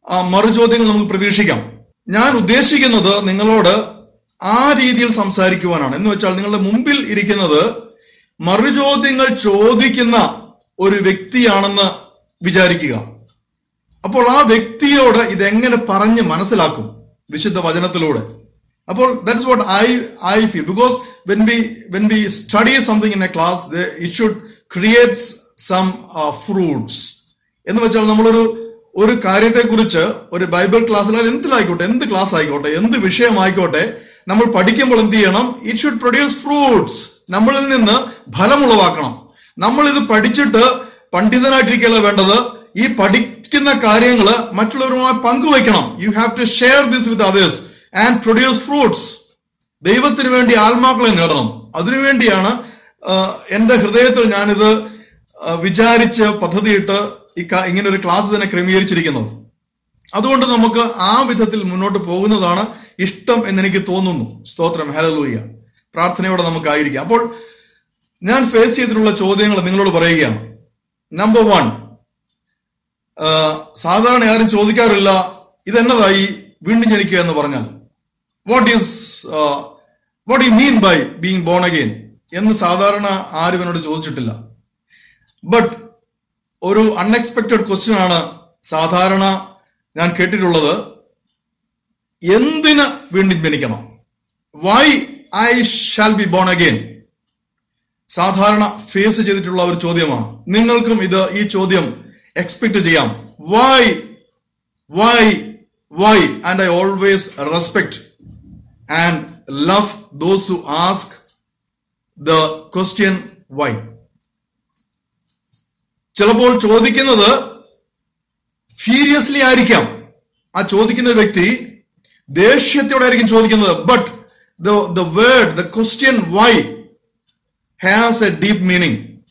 ആ, മറുചോദ്യങ്ങൾ നമുക്ക് പ്രതീക്ഷിക്കാം ഞാൻ ഉദ്ദേശിക്കുന്നത് നിങ്ങളോട് ആ രീതിയിൽ സംസാരിക്കുവാനാണ് എന്ന് വെച്ചാൽ നിങ്ങളുടെ മുമ്പിൽ ഇരിക്കുന്നത് മറുചോദ്യങ്ങൾ ചോദിക്കുന്ന ഒരു വ്യക്തിയാണെന്ന് വിചാരിക്കുക അപ്പോൾ ആ വ്യക്തിയോട് ഇതെങ്ങനെ പറഞ്ഞ് മനസ്സിലാക്കും വിശുദ്ധ വചനത്തിലൂടെ അപ്പോൾ that's what I I feel because when we when we study something in a class it should creates some fruits എന്ന് വെച്ചാൽ നമ്മളൊരു ഒരു കാര്യത്തെക്കുറിച്ച് ഒരു ബൈബിൾ ക്ലാസ്സിൽ അല്ലെങ്കിൽ എന്തിലായിക്കോട്ടെ എന്ത് ക്ലാസ് ആയിക്കോട്ടെ എന്ത് വിഷയമായിക്കോട്ടെ നമ്മൾ പഠിക്കുമ്പോൾ എന്ത് ചെയ്യണം ഇറ്റ് ഷുഡ് പ്രൊഡ്യൂസ് ഫ്രൂട്ട്സ് നമ്മളിൽ നിന്ന് ഫലമുളവാക്കണം നമ്മൾ ഇത് പഠിച്ചിട്ട് പണ്ഡിതനായിട്ടിരിക്കല്ല വേണ്ടത് ഈ പഠിക്കുന്ന കാര്യങ്ങൾ മറ്റുള്ളവരുമായി പങ്കുവയ്ക്കണം you have to share this with others and produce fruits ദൈവത്തിന് വേണ്ടി ആത്മാക്കളെ നേടണം അതിനുവേണ്ടിയാണ് ആ, എന്റെ ഹൃദയത്തിൽ ഞാനിത് ആ, വിചാരിച്ച് പദ്ധതിയിട്ട് ഈ ക- ഇങ്ങനെ ഒരു ക്ലാസ് തന്നെ ക്രമീകരിച്ചിരിക്കുന്നത് അതുകൊണ്ട് നമുക്ക് ആ വിധത്തിൽ മുന്നോട്ട് പോകുന്നതാണ് ഇഷ്ടം എന്ന് എനിക്ക് തോന്നുന്നു സ്തോത്രം ഹലലൂയ പ്രാർത്ഥനയോടെ നമുക്കായിരിക്കാം അപ്പോൾ ഞാൻ ഫേസ് ചെയ്തിട്ടുള്ള ചോദ്യങ്ങൾ നിങ്ങളോട് പറയുകയാണ് നമ്പർ വൺ സാധാരണ ആരും ചോദിക്കാറില്ല ഇതെന്നതായി വീണ്ടും ജനിക്കുക എന്ന് പറഞ്ഞാൽ what is what you mean by being born again എന്ന് സാധാരണ ആരും എന്നോട് ചോദിച്ചിട്ടില്ല ബട്ട് ഒരു അൺഎക്സ്പെക്ടഡ് ക്വസ്റ്റ്യൻ ആണ് സാധാരണ ഞാൻ കേട്ടിട്ടുള്ളത് എന്തിന് വീണ്ടും ജനിക്കണം why I shall be born again സാധാരണ ഫേസ് ചെയ്തിട്ടുള്ള ഒരു ചോദ്യമാണ് നിങ്ങൾക്കും ഇത് ഈ ചോദ്യം എക്സ്പെക്ട് ചെയ്യാം why why why and I always respect and love those who ask the question why ചിലപ്പോൾ ചോദിക്കുന്നത് ഫീരിയസ്ലി ആയിരിക്കാം ആ ചോദിക്കുന്ന വ്യക്തി ദേഷ്യത്തോടെ ആയിരിക്കും ചോദിക്കുന്നത് but the word the question why has a deep meaning.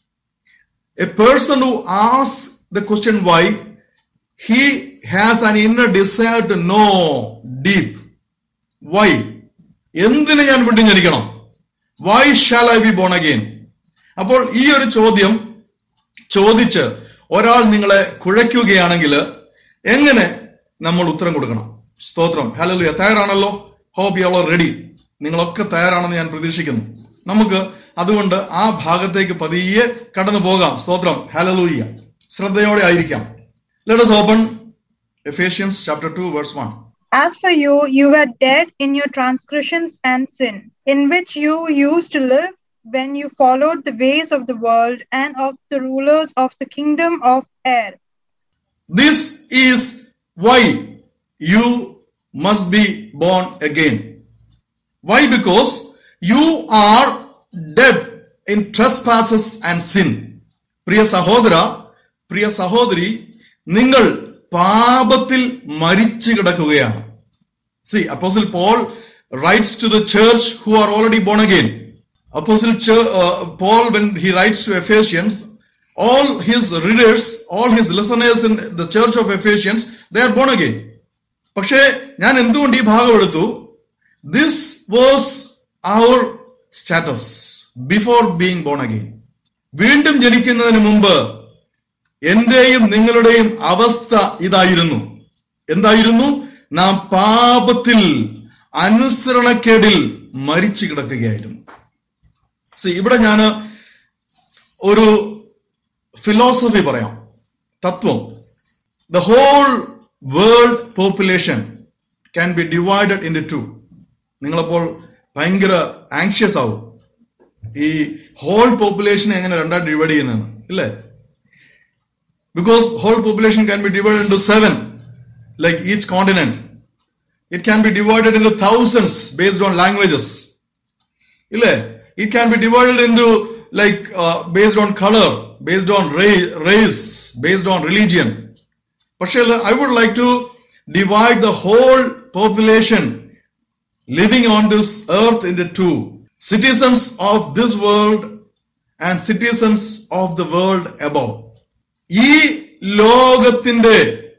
A person who asks the question why, he has an inner desire to know deep. Why? എന്തിന് ഞാൻ വീണ്ടും ജനിക്കണം why shall I be born again അപ്പോൾ ഈ ഒരു ചോദ്യം ചോദിച്ച് ഒരാൾ നിങ്ങളെ കുഴയ്ക്കുകയാണെങ്കിൽ എങ്ങനെ നമ്മൾ ഉത്തരം കൊടുക്കണം സ്തോത്രം ഹലോ തയ്യാറാണല്ലോ ഹോപ്പ് യു ആർ റെഡി നിങ്ങളൊക്കെ തയ്യാറാണെന്ന് ഞാൻ പ്രതീക്ഷിക്കുന്നു നമുക്ക് അതുകൊണ്ട് ആ ഭാഗത്തേക്ക് പതിയെ കടന്നു പോകാം സ്തോത്രം ഹലലൂയ്യ ശ്രദ്ധയോടെ ആയിരിക്കാം let us open Ephesians chapter two verse one As for you, you were dead in your transgressions and sin, in which you used to live when you followed the ways of the world and of the rulers of the kingdom of air. This is why you must be born again. Why? Because you are dead in trespasses and sin. പ്രിയ സഹോദര പ്രിയ സഹോദരി നിങ്ങൾ പാപത്തിൽ മരിച്ചു കിടക്കുകയാണ് see apostle Paul writes to the church who are already born again Apostle Ch- uh, Paul, when he writes to Ephesians, all his readers, all his listeners in the church of Ephesians, they are born again. പക്ഷേ ഞാൻ എന്തുകൊണ്ട് ഈ ഭാഗം എടുത്തു this was our status before being born again വീണ്ടും ജനിക്കുന്നതിന് മുമ്പ് എന്റെയും നിങ്ങളുടെയും അവസ്ഥ ഇതായിരുന്നു എന്തായിരുന്നു നാം പാപത്തിൽ അനുസരണക്കേടിൽ മരിച്ചു കിടക്കുകയായിരുന്നു സി ഇവിടെ ഞാൻ ഒരു ഫിലോസഫി പറയാം തത്വം the whole world population can be divided into നിങ്ങളപ്പോൾ ഭയങ്കര ആങ്ഷ്യസ് ആവും ഈ ഹോൾ പോപ്പുലേഷനെ എങ്ങനെ രണ്ടായിട്ട് ഡിവൈഡ് ചെയ്യുന്നതെന്ന് ഇല്ലേ because whole population can be divide into seven like each continent it can be divided into thousands based on languages ഇല്ലേ it can be divided into like based on colour based on race based on religion പക്ഷേ I would like to divide the whole population living on this earth into citizens of this world and citizens of the world above ഈ ലോകത്തിന്റെ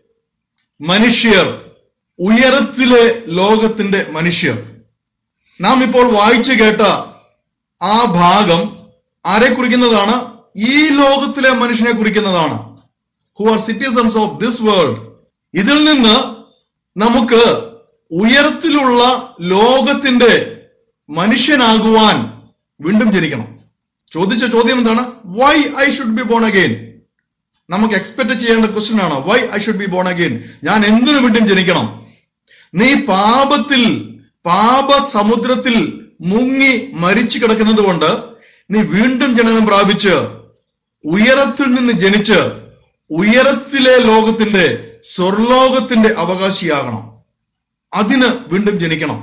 മനുഷ്യർ ഉയരത്തിലെ ലോകത്തിന്റെ മനുഷ്യർ നാം ഇപ്പോൾ വായിച്ചു കേട്ട ആ ഭാഗം ആരെ കുറിക്കുന്നതാണ് ഈ ലോകത്തിലെ മനുഷ്യനെ കുറിക്കുന്നതാണ് who are citizens of this world ഇതിൽ നിന്ന് നമുക്ക് ഉയരത്തിലുള്ള ലോകത്തിന്റെ മനുഷ്യനാകുവാൻ വീണ്ടും ജനിക്കണം ചോദിച്ച ചോദ്യം എന്താണ് why I should be born again നമുക്ക് എക്സ്പെക്ട് ചെയ്യേണ്ട ക്വസ്റ്റ്യൻ ആണ് why I should be born again ഞാൻ എന്തിനു വീണ്ടും ജനിക്കണം നീ പാപത്തിൽ പാപ സമുദ്രത്തിൽ മുങ്ങി മരിച്ചു കിടക്കുന്നത് കൊണ്ട് നീ വീണ്ടും ജനനം പ്രാപിച്ച് ഉയരത്തിൽ നിന്ന് ജനിച്ച് ഉയരത്തിലെ ലോകത്തിന്റെ സ്വർലോകത്തിന്റെ അവകാശിയാകണം അതിന് വീണ്ടും ജനിക്കണം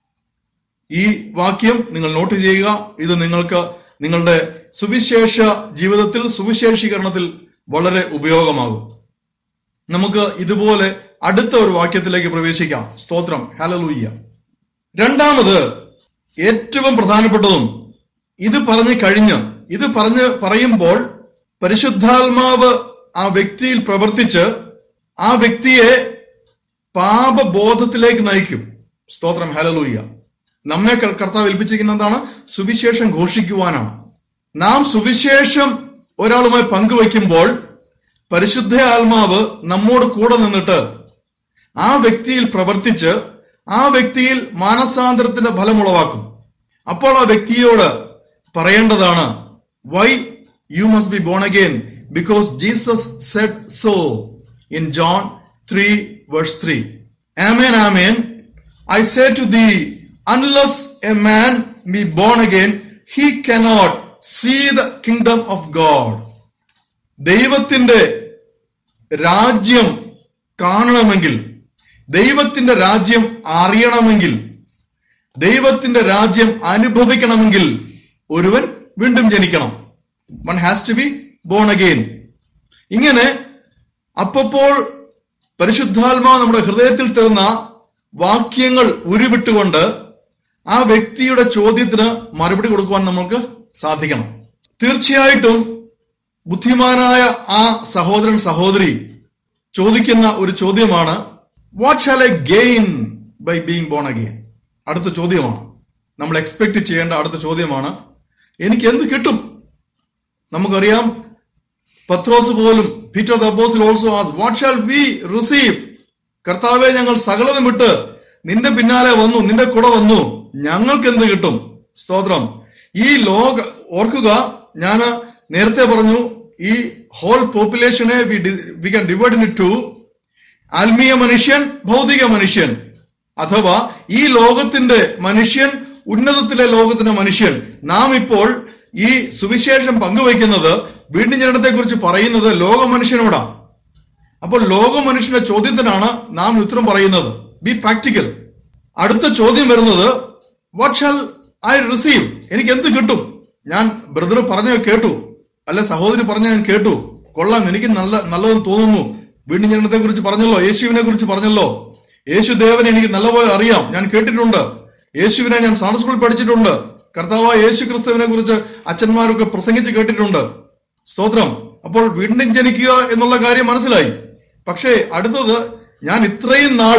ഈ വാക്യം നിങ്ങൾ നോട്ട് ചെയ്യുക ഇത് നിങ്ങൾക്ക് നിങ്ങളുടെ സുവിശേഷ ജീവിതത്തിൽ സുവിശേഷീകരണത്തിൽ വളരെ ഉപയോഗമാകും നമുക്ക് ഇതുപോലെ അടുത്ത ഒരു വാക്യത്തിലേക്ക് പ്രവേശിക്കാം സ്തോത്രം ഹലലൂയ്യ രണ്ടാമത് ഏറ്റവും പ്രധാനപ്പെട്ടതും ഇത് പറഞ്ഞു കഴിഞ്ഞ് ഇത് പറഞ്ഞ് പറയുമ്പോൾ പരിശുദ്ധാത്മാവ് ആ വ്യക്തിയിൽ പ്രവർത്തിച്ച് ആ വ്യക്തിയെ പാപബോധത്തിലേക്ക് നയിക്കും സ്തോത്രം ഹലലൂയ്യ നമ്മെ ക- കർത്താവ് ഏൽപ്പിച്ചിരിക്കുന്ന എന്താണ് സുവിശേഷം ഘോഷിക്കുവാനാണ് നാം സുവിശേഷം ഒരാളുമായി പങ്കുവയ്ക്കുമ്പോൾ പരിശുദ്ധ ആത്മാവ് നമ്മോട് കൂടെ നിന്നിട്ട് ആ വ്യക്തിയിൽ പ്രവർത്തിച്ച് ആ വ്യക്തിയിൽ മാനസാന്തരത്തിന്റെ ഫലം ഉളവാക്കും അപ്പോൾ ആ വ്യക്തിയോട് പറയേണ്ടതാണ് why you must be born again because Jesus said so in John three verse three amen amen I say to thee unless a man be born again he cannot see the kingdom of God ദൈവത്തിന്റെ രാജ്യം കാണണമെങ്കിൽ ദൈവത്തിന്റെ രാജ്യം അറിയണമെങ്കിൽ ദൈവത്തിന്റെ രാജ്യം അനുഭവിക്കണമെങ്കിൽ ഒരുവൻ വീണ്ടും ജനിക്കണം one has to be born again ഇങ്ങനെ അപ്പപ്പോൾ പരിശുദ്ധാത്മാവ് നമ്മുടെ ഹൃദയത്തിൽ തരുന്ന വാക്യങ്ങൾ ഉരുവിട്ടുകൊണ്ട് ആ വ്യക്തിയുടെ ചോദ്യത്തിന് മറുപടി കൊടുക്കുവാൻ നമുക്ക് സാധിക്കണം തീർച്ചയായിട്ടും ബുദ്ധിമാനായ ആ സഹോദരൻ സഹോദരി ചോദിക്കുന്ന ഒരു ചോദ്യമാണ് what shall I gain by being born again അടുത്ത ചോദ്യമാണ് നമ്മൾ എക്സ്പെക്ട് ചെയ്യേണ്ട അടുത്ത ചോദ്യമാണ് എനിക്ക് എന്ത് കിട്ടും നമുക്കറിയാം പത്രോസ് പോലും Peter the apostle also ask what shall we receive കർത്താവെ ഞങ്ങൾ സകലതും വിട്ട് നിന്റെ പിന്നാലെ വന്നു നിന്റെ കൂടെ വന്നു ഞങ്ങൾക്ക് എന്ത് കിട്ടും സ്തോത്രം ഈ ലോക ഓർക്കുക ഞാൻ നേരത്തെ പറഞ്ഞു ഈ ഹോൾ പോപ്പുലേഷനെ we we can divide into ആത്മീയ മനുഷ്യൻ ഭൗതിക മനുഷ്യൻ അഥവാ ഈ ലോകത്തിന്റെ മനുഷ്യൻ ഉന്നതത്തിലെ ലോകത്തിന്റെ മനുഷ്യൻ നാം ഇപ്പോൾ ഈ സുവിശേഷം പങ്കുവയ്ക്കുന്നത് വീണ്ടും ജനനത്തെ കുറിച്ച് പറയുന്നത് ലോക മനുഷ്യനോടാണ് അപ്പോൾ ലോക മനുഷ്യന്റെ ചോദ്യത്തിനാണ് നാം ഉത്തരം പറയുന്നത് ബി പ്രാക്ടിക്കൽ അടുത്ത ചോദ്യം വരുന്നത് വാട്ട് ഷാൽ ഐ റിസീവ് എനിക്ക് എന്ത് കിട്ടും ഞാൻ ബ്രദർ പറഞ്ഞ കേട്ടു അല്ല സഹോദരി പറഞ്ഞ ഞാൻ കേട്ടു കൊള്ളാം എനിക്ക് നല്ല നല്ലതെന്ന് തോന്നുന്നു വീണ്ടും ജനനത്തെ കുറിച്ച് പറഞ്ഞല്ലോ യേശുവിനെ കുറിച്ച് പറഞ്ഞല്ലോ യേശു ദേവനെ എനിക്ക് നല്ലപോലെ അറിയാം ഞാൻ കേട്ടിട്ടുണ്ട് യേശുവിനെ ഞാൻ സാണ് സ്കൂളിൽ പഠിച്ചിട്ടുണ്ട് കർത്താവായ യേശു ക്രിസ്തുവിനെ കുറിച്ച് അച്ഛന്മാരൊക്കെ പ്രസംഗിച്ച് കേട്ടിട്ടുണ്ട് സ്തോത്രം അപ്പോൾ വീണ്ടും ജനിക്കുക എന്നുള്ള കാര്യം മനസ്സിലായി പക്ഷേ അടുത്തത് ഞാൻ ഇത്രയും നാൾ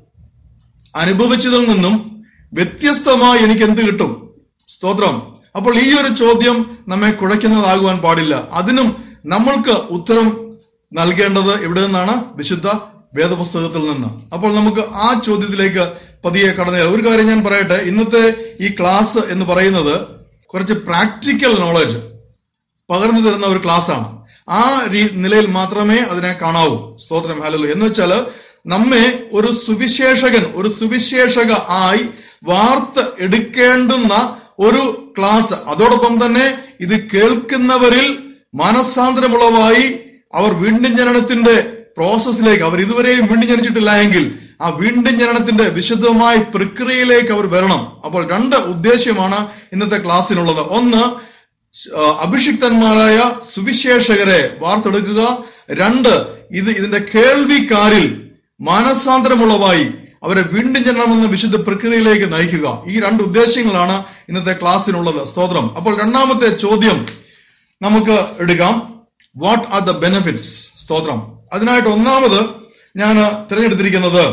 അനുഭവിച്ചതിൽ നിന്നും വ്യത്യസ്തമായി എനിക്ക് എന്ത് കിട്ടും സ്തോത്രം അപ്പോൾ ഈ ഒരു ചോദ്യം നമ്മെ കുഴയ്ക്കുന്നതാകുവാൻ പാടില്ല അതിനും നമ്മൾക്ക് ഉത്തരം നൽകേണ്ടത് എവിടെ നിന്നാണ് വിശുദ്ധ വേദപുസ്തകത്തിൽ നിന്ന് അപ്പോൾ നമുക്ക് ആ ചോദ്യത്തിലേക്ക് പതിയെ കടന്നു ചെല്ലാം. ഒരു കാര്യം ഞാൻ പറയട്ടെ ഇന്നത്തെ ഈ ക്ലാസ് എന്ന് പറയുന്നത് കുറച്ച് പ്രാക്ടിക്കൽ നോളജ് പകർന്നു തരുന്ന ഒരു ക്ലാസ് ആണ് ആ രീ- നിലയിൽ മാത്രമേ അതിനെ കാണാവൂ സ്തോത്രം ഹലലു എന്ന് വെച്ചാല് നമ്മെ ഒരു സുവിശേഷകൻ ഒരു സുവിശേഷക ആയി വാർത്ത എടുക്കേണ്ടുന്ന ഒരു ക്ലാസ് അതോടൊപ്പം തന്നെ ഇത് കേൾക്കുന്നവരിൽ മനസ്സാന്തരമുള്ളവായി അവർ വീണ്ടും ജനനത്തിന്റെ പ്രോസസ്സിലേക്ക് അവർ ഇതുവരെയും വീണ്ടും ജനിച്ചിട്ടില്ല എങ്കിൽ ആ വീണ്ടും ജനനത്തിന്റെ വിശുദ്ധമായ പ്രക്രിയയിലേക്ക് അവർ വരണം അപ്പോൾ രണ്ട് ഉദ്ദേശ്യമാണ് ഇന്നത്തെ ക്ലാസ്സിനുള്ളത് ഒന്ന് ആ, അഭിഷിക്തന്മാരായ സുവിശേഷകരെ വാർത്തെടുക്കുക രണ്ട് ഇത് ഇതിന്റെ കേൾവിക്കാരിൽ മാനസാന്തരമുള്ളവായി അവരെ വീണ്ടും ജനണമെന്ന വിശുദ്ധ പ്രക്രിയയിലേക്ക് നയിക്കുക ഈ രണ്ട് ഉദ്ദേശങ്ങളാണ് ഇന്നത്തെ ക്ലാസ്സിനുള്ളത് സ്തോത്രം അപ്പോൾ രണ്ടാമത്തെ ചോദ്യം നമുക്ക് എടുക്കാം വാട്ട് ആർ ദ ബെനിഫിറ്റ്സ് സ്തോത്രം അതിനായിട്ട് ഒന്നാമത് ഞാൻ തിരഞ്ഞെടുത്തിരിക്കുന്നത്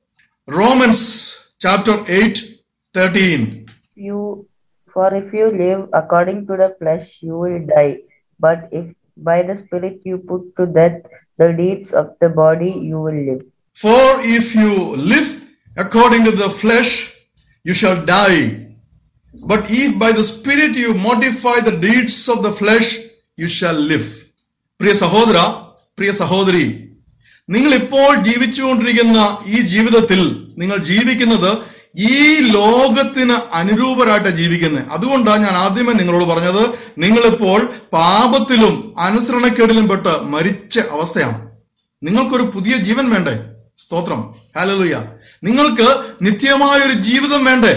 Romans chapter eight thirteen you for if you live according to the flesh you will die but if by the spirit you put to death the deeds of the body you will live For if you live according to the flesh, you shall die. But if by the Spirit you modify the deeds of the flesh, you shall live. പ്രിയ സഹോദര പ്രിയ സഹോദരി നിങ്ങൾ ഇപ്പോൾ ജീവിച്ചുകൊണ്ടിരിക്കുന്ന ഈ ജീവിതത്തിൽ നിങ്ങൾ ജീവിക്കുന്നത് ഈ ലോകത്തിന് അനുരൂപരായിട്ട് ജീവിക്കുന്നത് അതുകൊണ്ടാണ് ഞാൻ ആദ്യമേ നിങ്ങളോട് പറഞ്ഞത് നിങ്ങളിപ്പോൾ പാപത്തിലും അനുസരണക്കേടിലും പെട്ട് മരിച്ച അവസ്ഥയാണ് നിങ്ങൾക്കൊരു പുതിയ ജീവൻ വേണ്ടേ സ്തോത്രം ഹാലലുയ നിങ്ങൾക്ക് നിത്യമായ ഒരു ജീവിതം വേണ്ടേ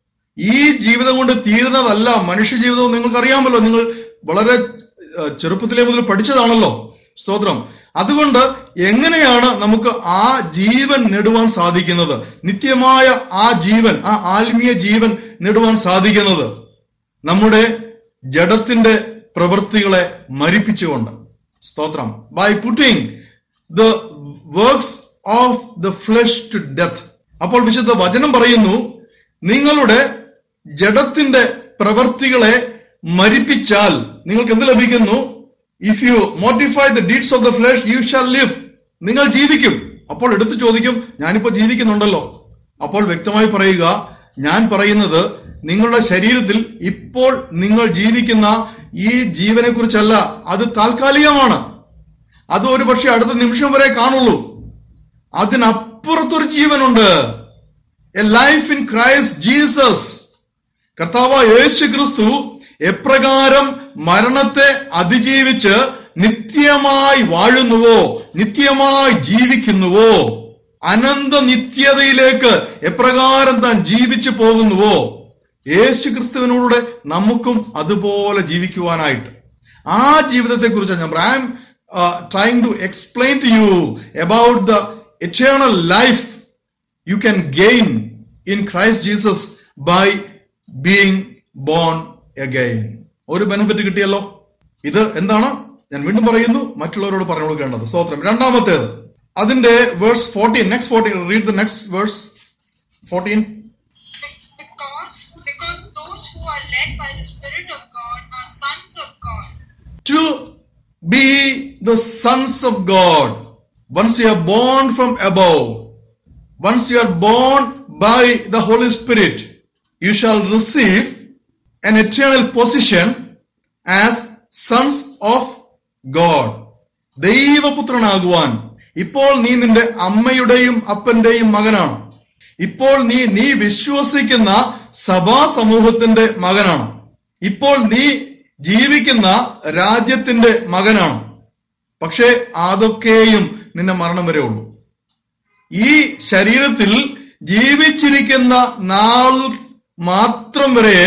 ഈ ജീവിതം കൊണ്ട് തീരുന്നതല്ല മനുഷ്യ ജീവിതം നിങ്ങൾക്ക് അറിയാമല്ലോ നിങ്ങൾ വളരെ ഏഹ്, ചെറുപ്പത്തിലേ മുതൽ പഠിച്ചതാണല്ലോ സ്തോത്രം അതുകൊണ്ട് എങ്ങനെയാണ് നമുക്ക് ആ ജീവൻ നേടുവാൻ സാധിക്കുന്നത് നിത്യമായ ആ ജീവൻ ആ ആത്മീയ ജീവൻ നേടുവാൻ സാധിക്കുന്നത് നമ്മുടെ ജഡത്തിന്റെ പ്രവൃത്തികളെ മരിപ്പിച്ചുകൊണ്ട് സ്തോത്രം by putting the works of the flesh to death അപ്പോൾ വിശുദ്ധ വചനം പറയുന്നു നിങ്ങളുടെ ജഡത്തിന്റെ പ്രവൃത്തികളെ മരിപ്പിച്ചാൽ നിങ്ങൾക്ക് എന്ത് ലഭിക്കുന്നു if you mortify the deeds of the flesh you shall live നിങ്ങൾ ജീവിക്കും അപ്പോൾ എടുത്തു ചോദിക്കും ഞാനിപ്പോ ജീവിക്കുന്നുണ്ടല്ലോ അപ്പോൾ വ്യക്തമായി പറയുക ഞാൻ പറയുന്നത് നിങ്ങളുടെ ശരീരത്തിൽ ഇപ്പോൾ നിങ്ങൾ ജീവിക്കുന്ന ഈ ജീവനെ കുറിച്ചല്ല അത് താൽക്കാലികമാണ് അത് ഒരു പക്ഷെ അടുത്ത നിമിഷം വരെ കാണുള്ളൂ അതിനപ്പുറത്തൊരു ജീവനുണ്ട് a life in Christ Jesus കർത്താവ് യേശു ക്രിസ്തു എപ്രകാരം മരണത്തെ അതിജീവിച്ച് നിത്യമായി വാഴുന്നുവോ നിത്യമായി ജീവിക്കുന്നുവോ അനന്ത നിത്യതയിലേക്ക് എപ്രകാരം താൻ ജീവിച്ചു പോകുന്നുവോ യേശു ക്രിസ്തുവിനോടെ നമുക്കും അതുപോലെ ജീവിക്കുവാനായിട്ട് ആ ജീവിതത്തെ കുറിച്ച് ഞാൻ I'm trying to explain to you about the eternal life you can gain in Christ Jesus by being born again ഒരു ബെനിഫിറ്റ് കിട്ടിയല്ലോ ഇത് എന്താണ് ഞാൻ വീണ്ടും പറയുന്നു മറ്റുള്ളവരോട് പറഞ്ഞു കൊടുക്കേണ്ടത് സ്തോത്രം രണ്ടാമത്തേത് അതിന്റെ verse fourteen next fourteen read the next verse fourteen Because, because those who are led by the Spirit of God are sons of God. to be the sons of God. Once you are born from above, once you are born by the Holy Spirit, you shall receive an eternal position as sons of God. ദൈവപുത്രനാകുവാൻ ഇപ്പോൾ നീ നിന്റെ അമ്മയുടെയും അപ്പന്റെയും മകനാണ് ഇപ്പോൾ നീ നീ വിശ്വസിക്കുന്ന സഭാ സമൂഹത്തിന്റെ മകനാണ് ഇപ്പോൾ നീ ജീവിക്കുന്ന രാജ്യത്തിന്റെ മകനാണ് പക്ഷേ അതൊക്കെയും നിന്നെ മരണം വരെ ഉള്ളൂ ഈ ശരീരത്തിൽ ജീവിച്ചിരിക്കുന്ന നാൾ മാത്രം വരെ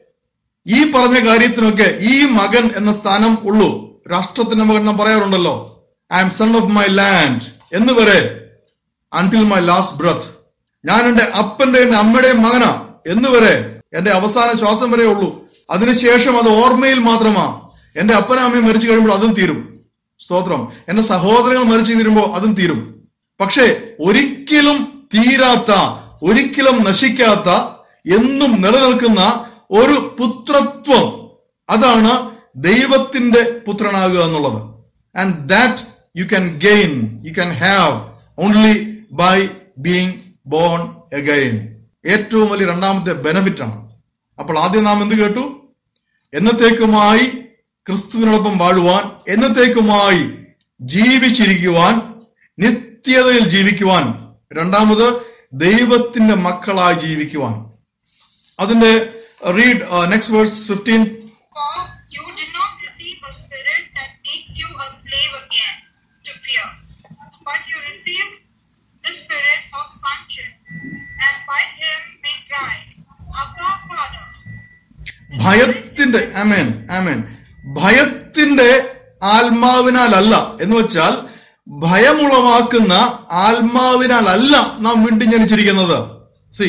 ഈ പറഞ്ഞ കാര്യത്തിനൊക്കെ ഈ മകൻ എന്ന സ്ഥാനം ഉള്ളൂ രാഷ്ട്രത്തിന്റെ മകൻ നാം പറയാറുണ്ടല്ലോ I'm son of my land എന്ന് വരെ അൺടിൽ മൈ ലാസ്റ്റ് ബ്രത്ത് ഞാൻ എന്റെ അപ്പന്റെ എന്റെ അമ്മയുടെയും മകനാ എന്ന് വരെ എന്റെ അവസാന ശ്വാസം വരെ ഉള്ളൂ അതിനുശേഷം അത് ഓർമ്മയിൽ മാത്രമാ എന്റെ അപ്പനും അമ്മയും മരിച്ചു കഴിയുമ്പോൾ അതും തീരും സ്തോത്രം എന്റെ സഹോദരങ്ങൾ മരിച്ചു തീരുമ്പോൾ അതും തീരും പക്ഷേ ഒരിക്കലും തീരാത്ത ഒരിക്കലും നശിക്കാത്ത എന്നും നിലനിൽക്കുന്ന ഒരു പുത്രത്വം അതാണ് ദൈവത്തിന്റെ പുത്രനാകുക എന്നുള്ളത് and that you can gain you can have only by being born again ഏറ്റവും വലിയ രണ്ടാമത്തെ ബെനഫിറ്റ് ആണ് അപ്പോൾ ആദ്യം നാം എന്ത് കേട്ടു എന്നത്തേക്കുമായി ക്രിസ്തുവിനോടൊപ്പം വാഴുവാൻ എന്നത്തേക്കുമായി ജീവിച്ചിരിക്കുവാൻ നിത്യതയിൽ ജീവിക്കുവാൻ രണ്ടാമത് ദൈവത്തിന്റെ മക്കളായി ജീവിക്കുവാൻ അതിന്റെ read next verse fifteen For you did not receive a spirit that makes you a slave again to fear, but you received the spirit of sonship, and by him we cry, Abba, Father. The ഭയത്തിന്റെ ആമേൻ ആമേൻ ഭയത്തിന്റെ ആത്മാവിനാലല്ല എന്ന് വെച്ചാൽ ഭയമുളവാക്കുന്ന ആത്മാവിനാലല്ല നാം വീണ്ടും ജനിച്ചിരിക്കുന്നത് C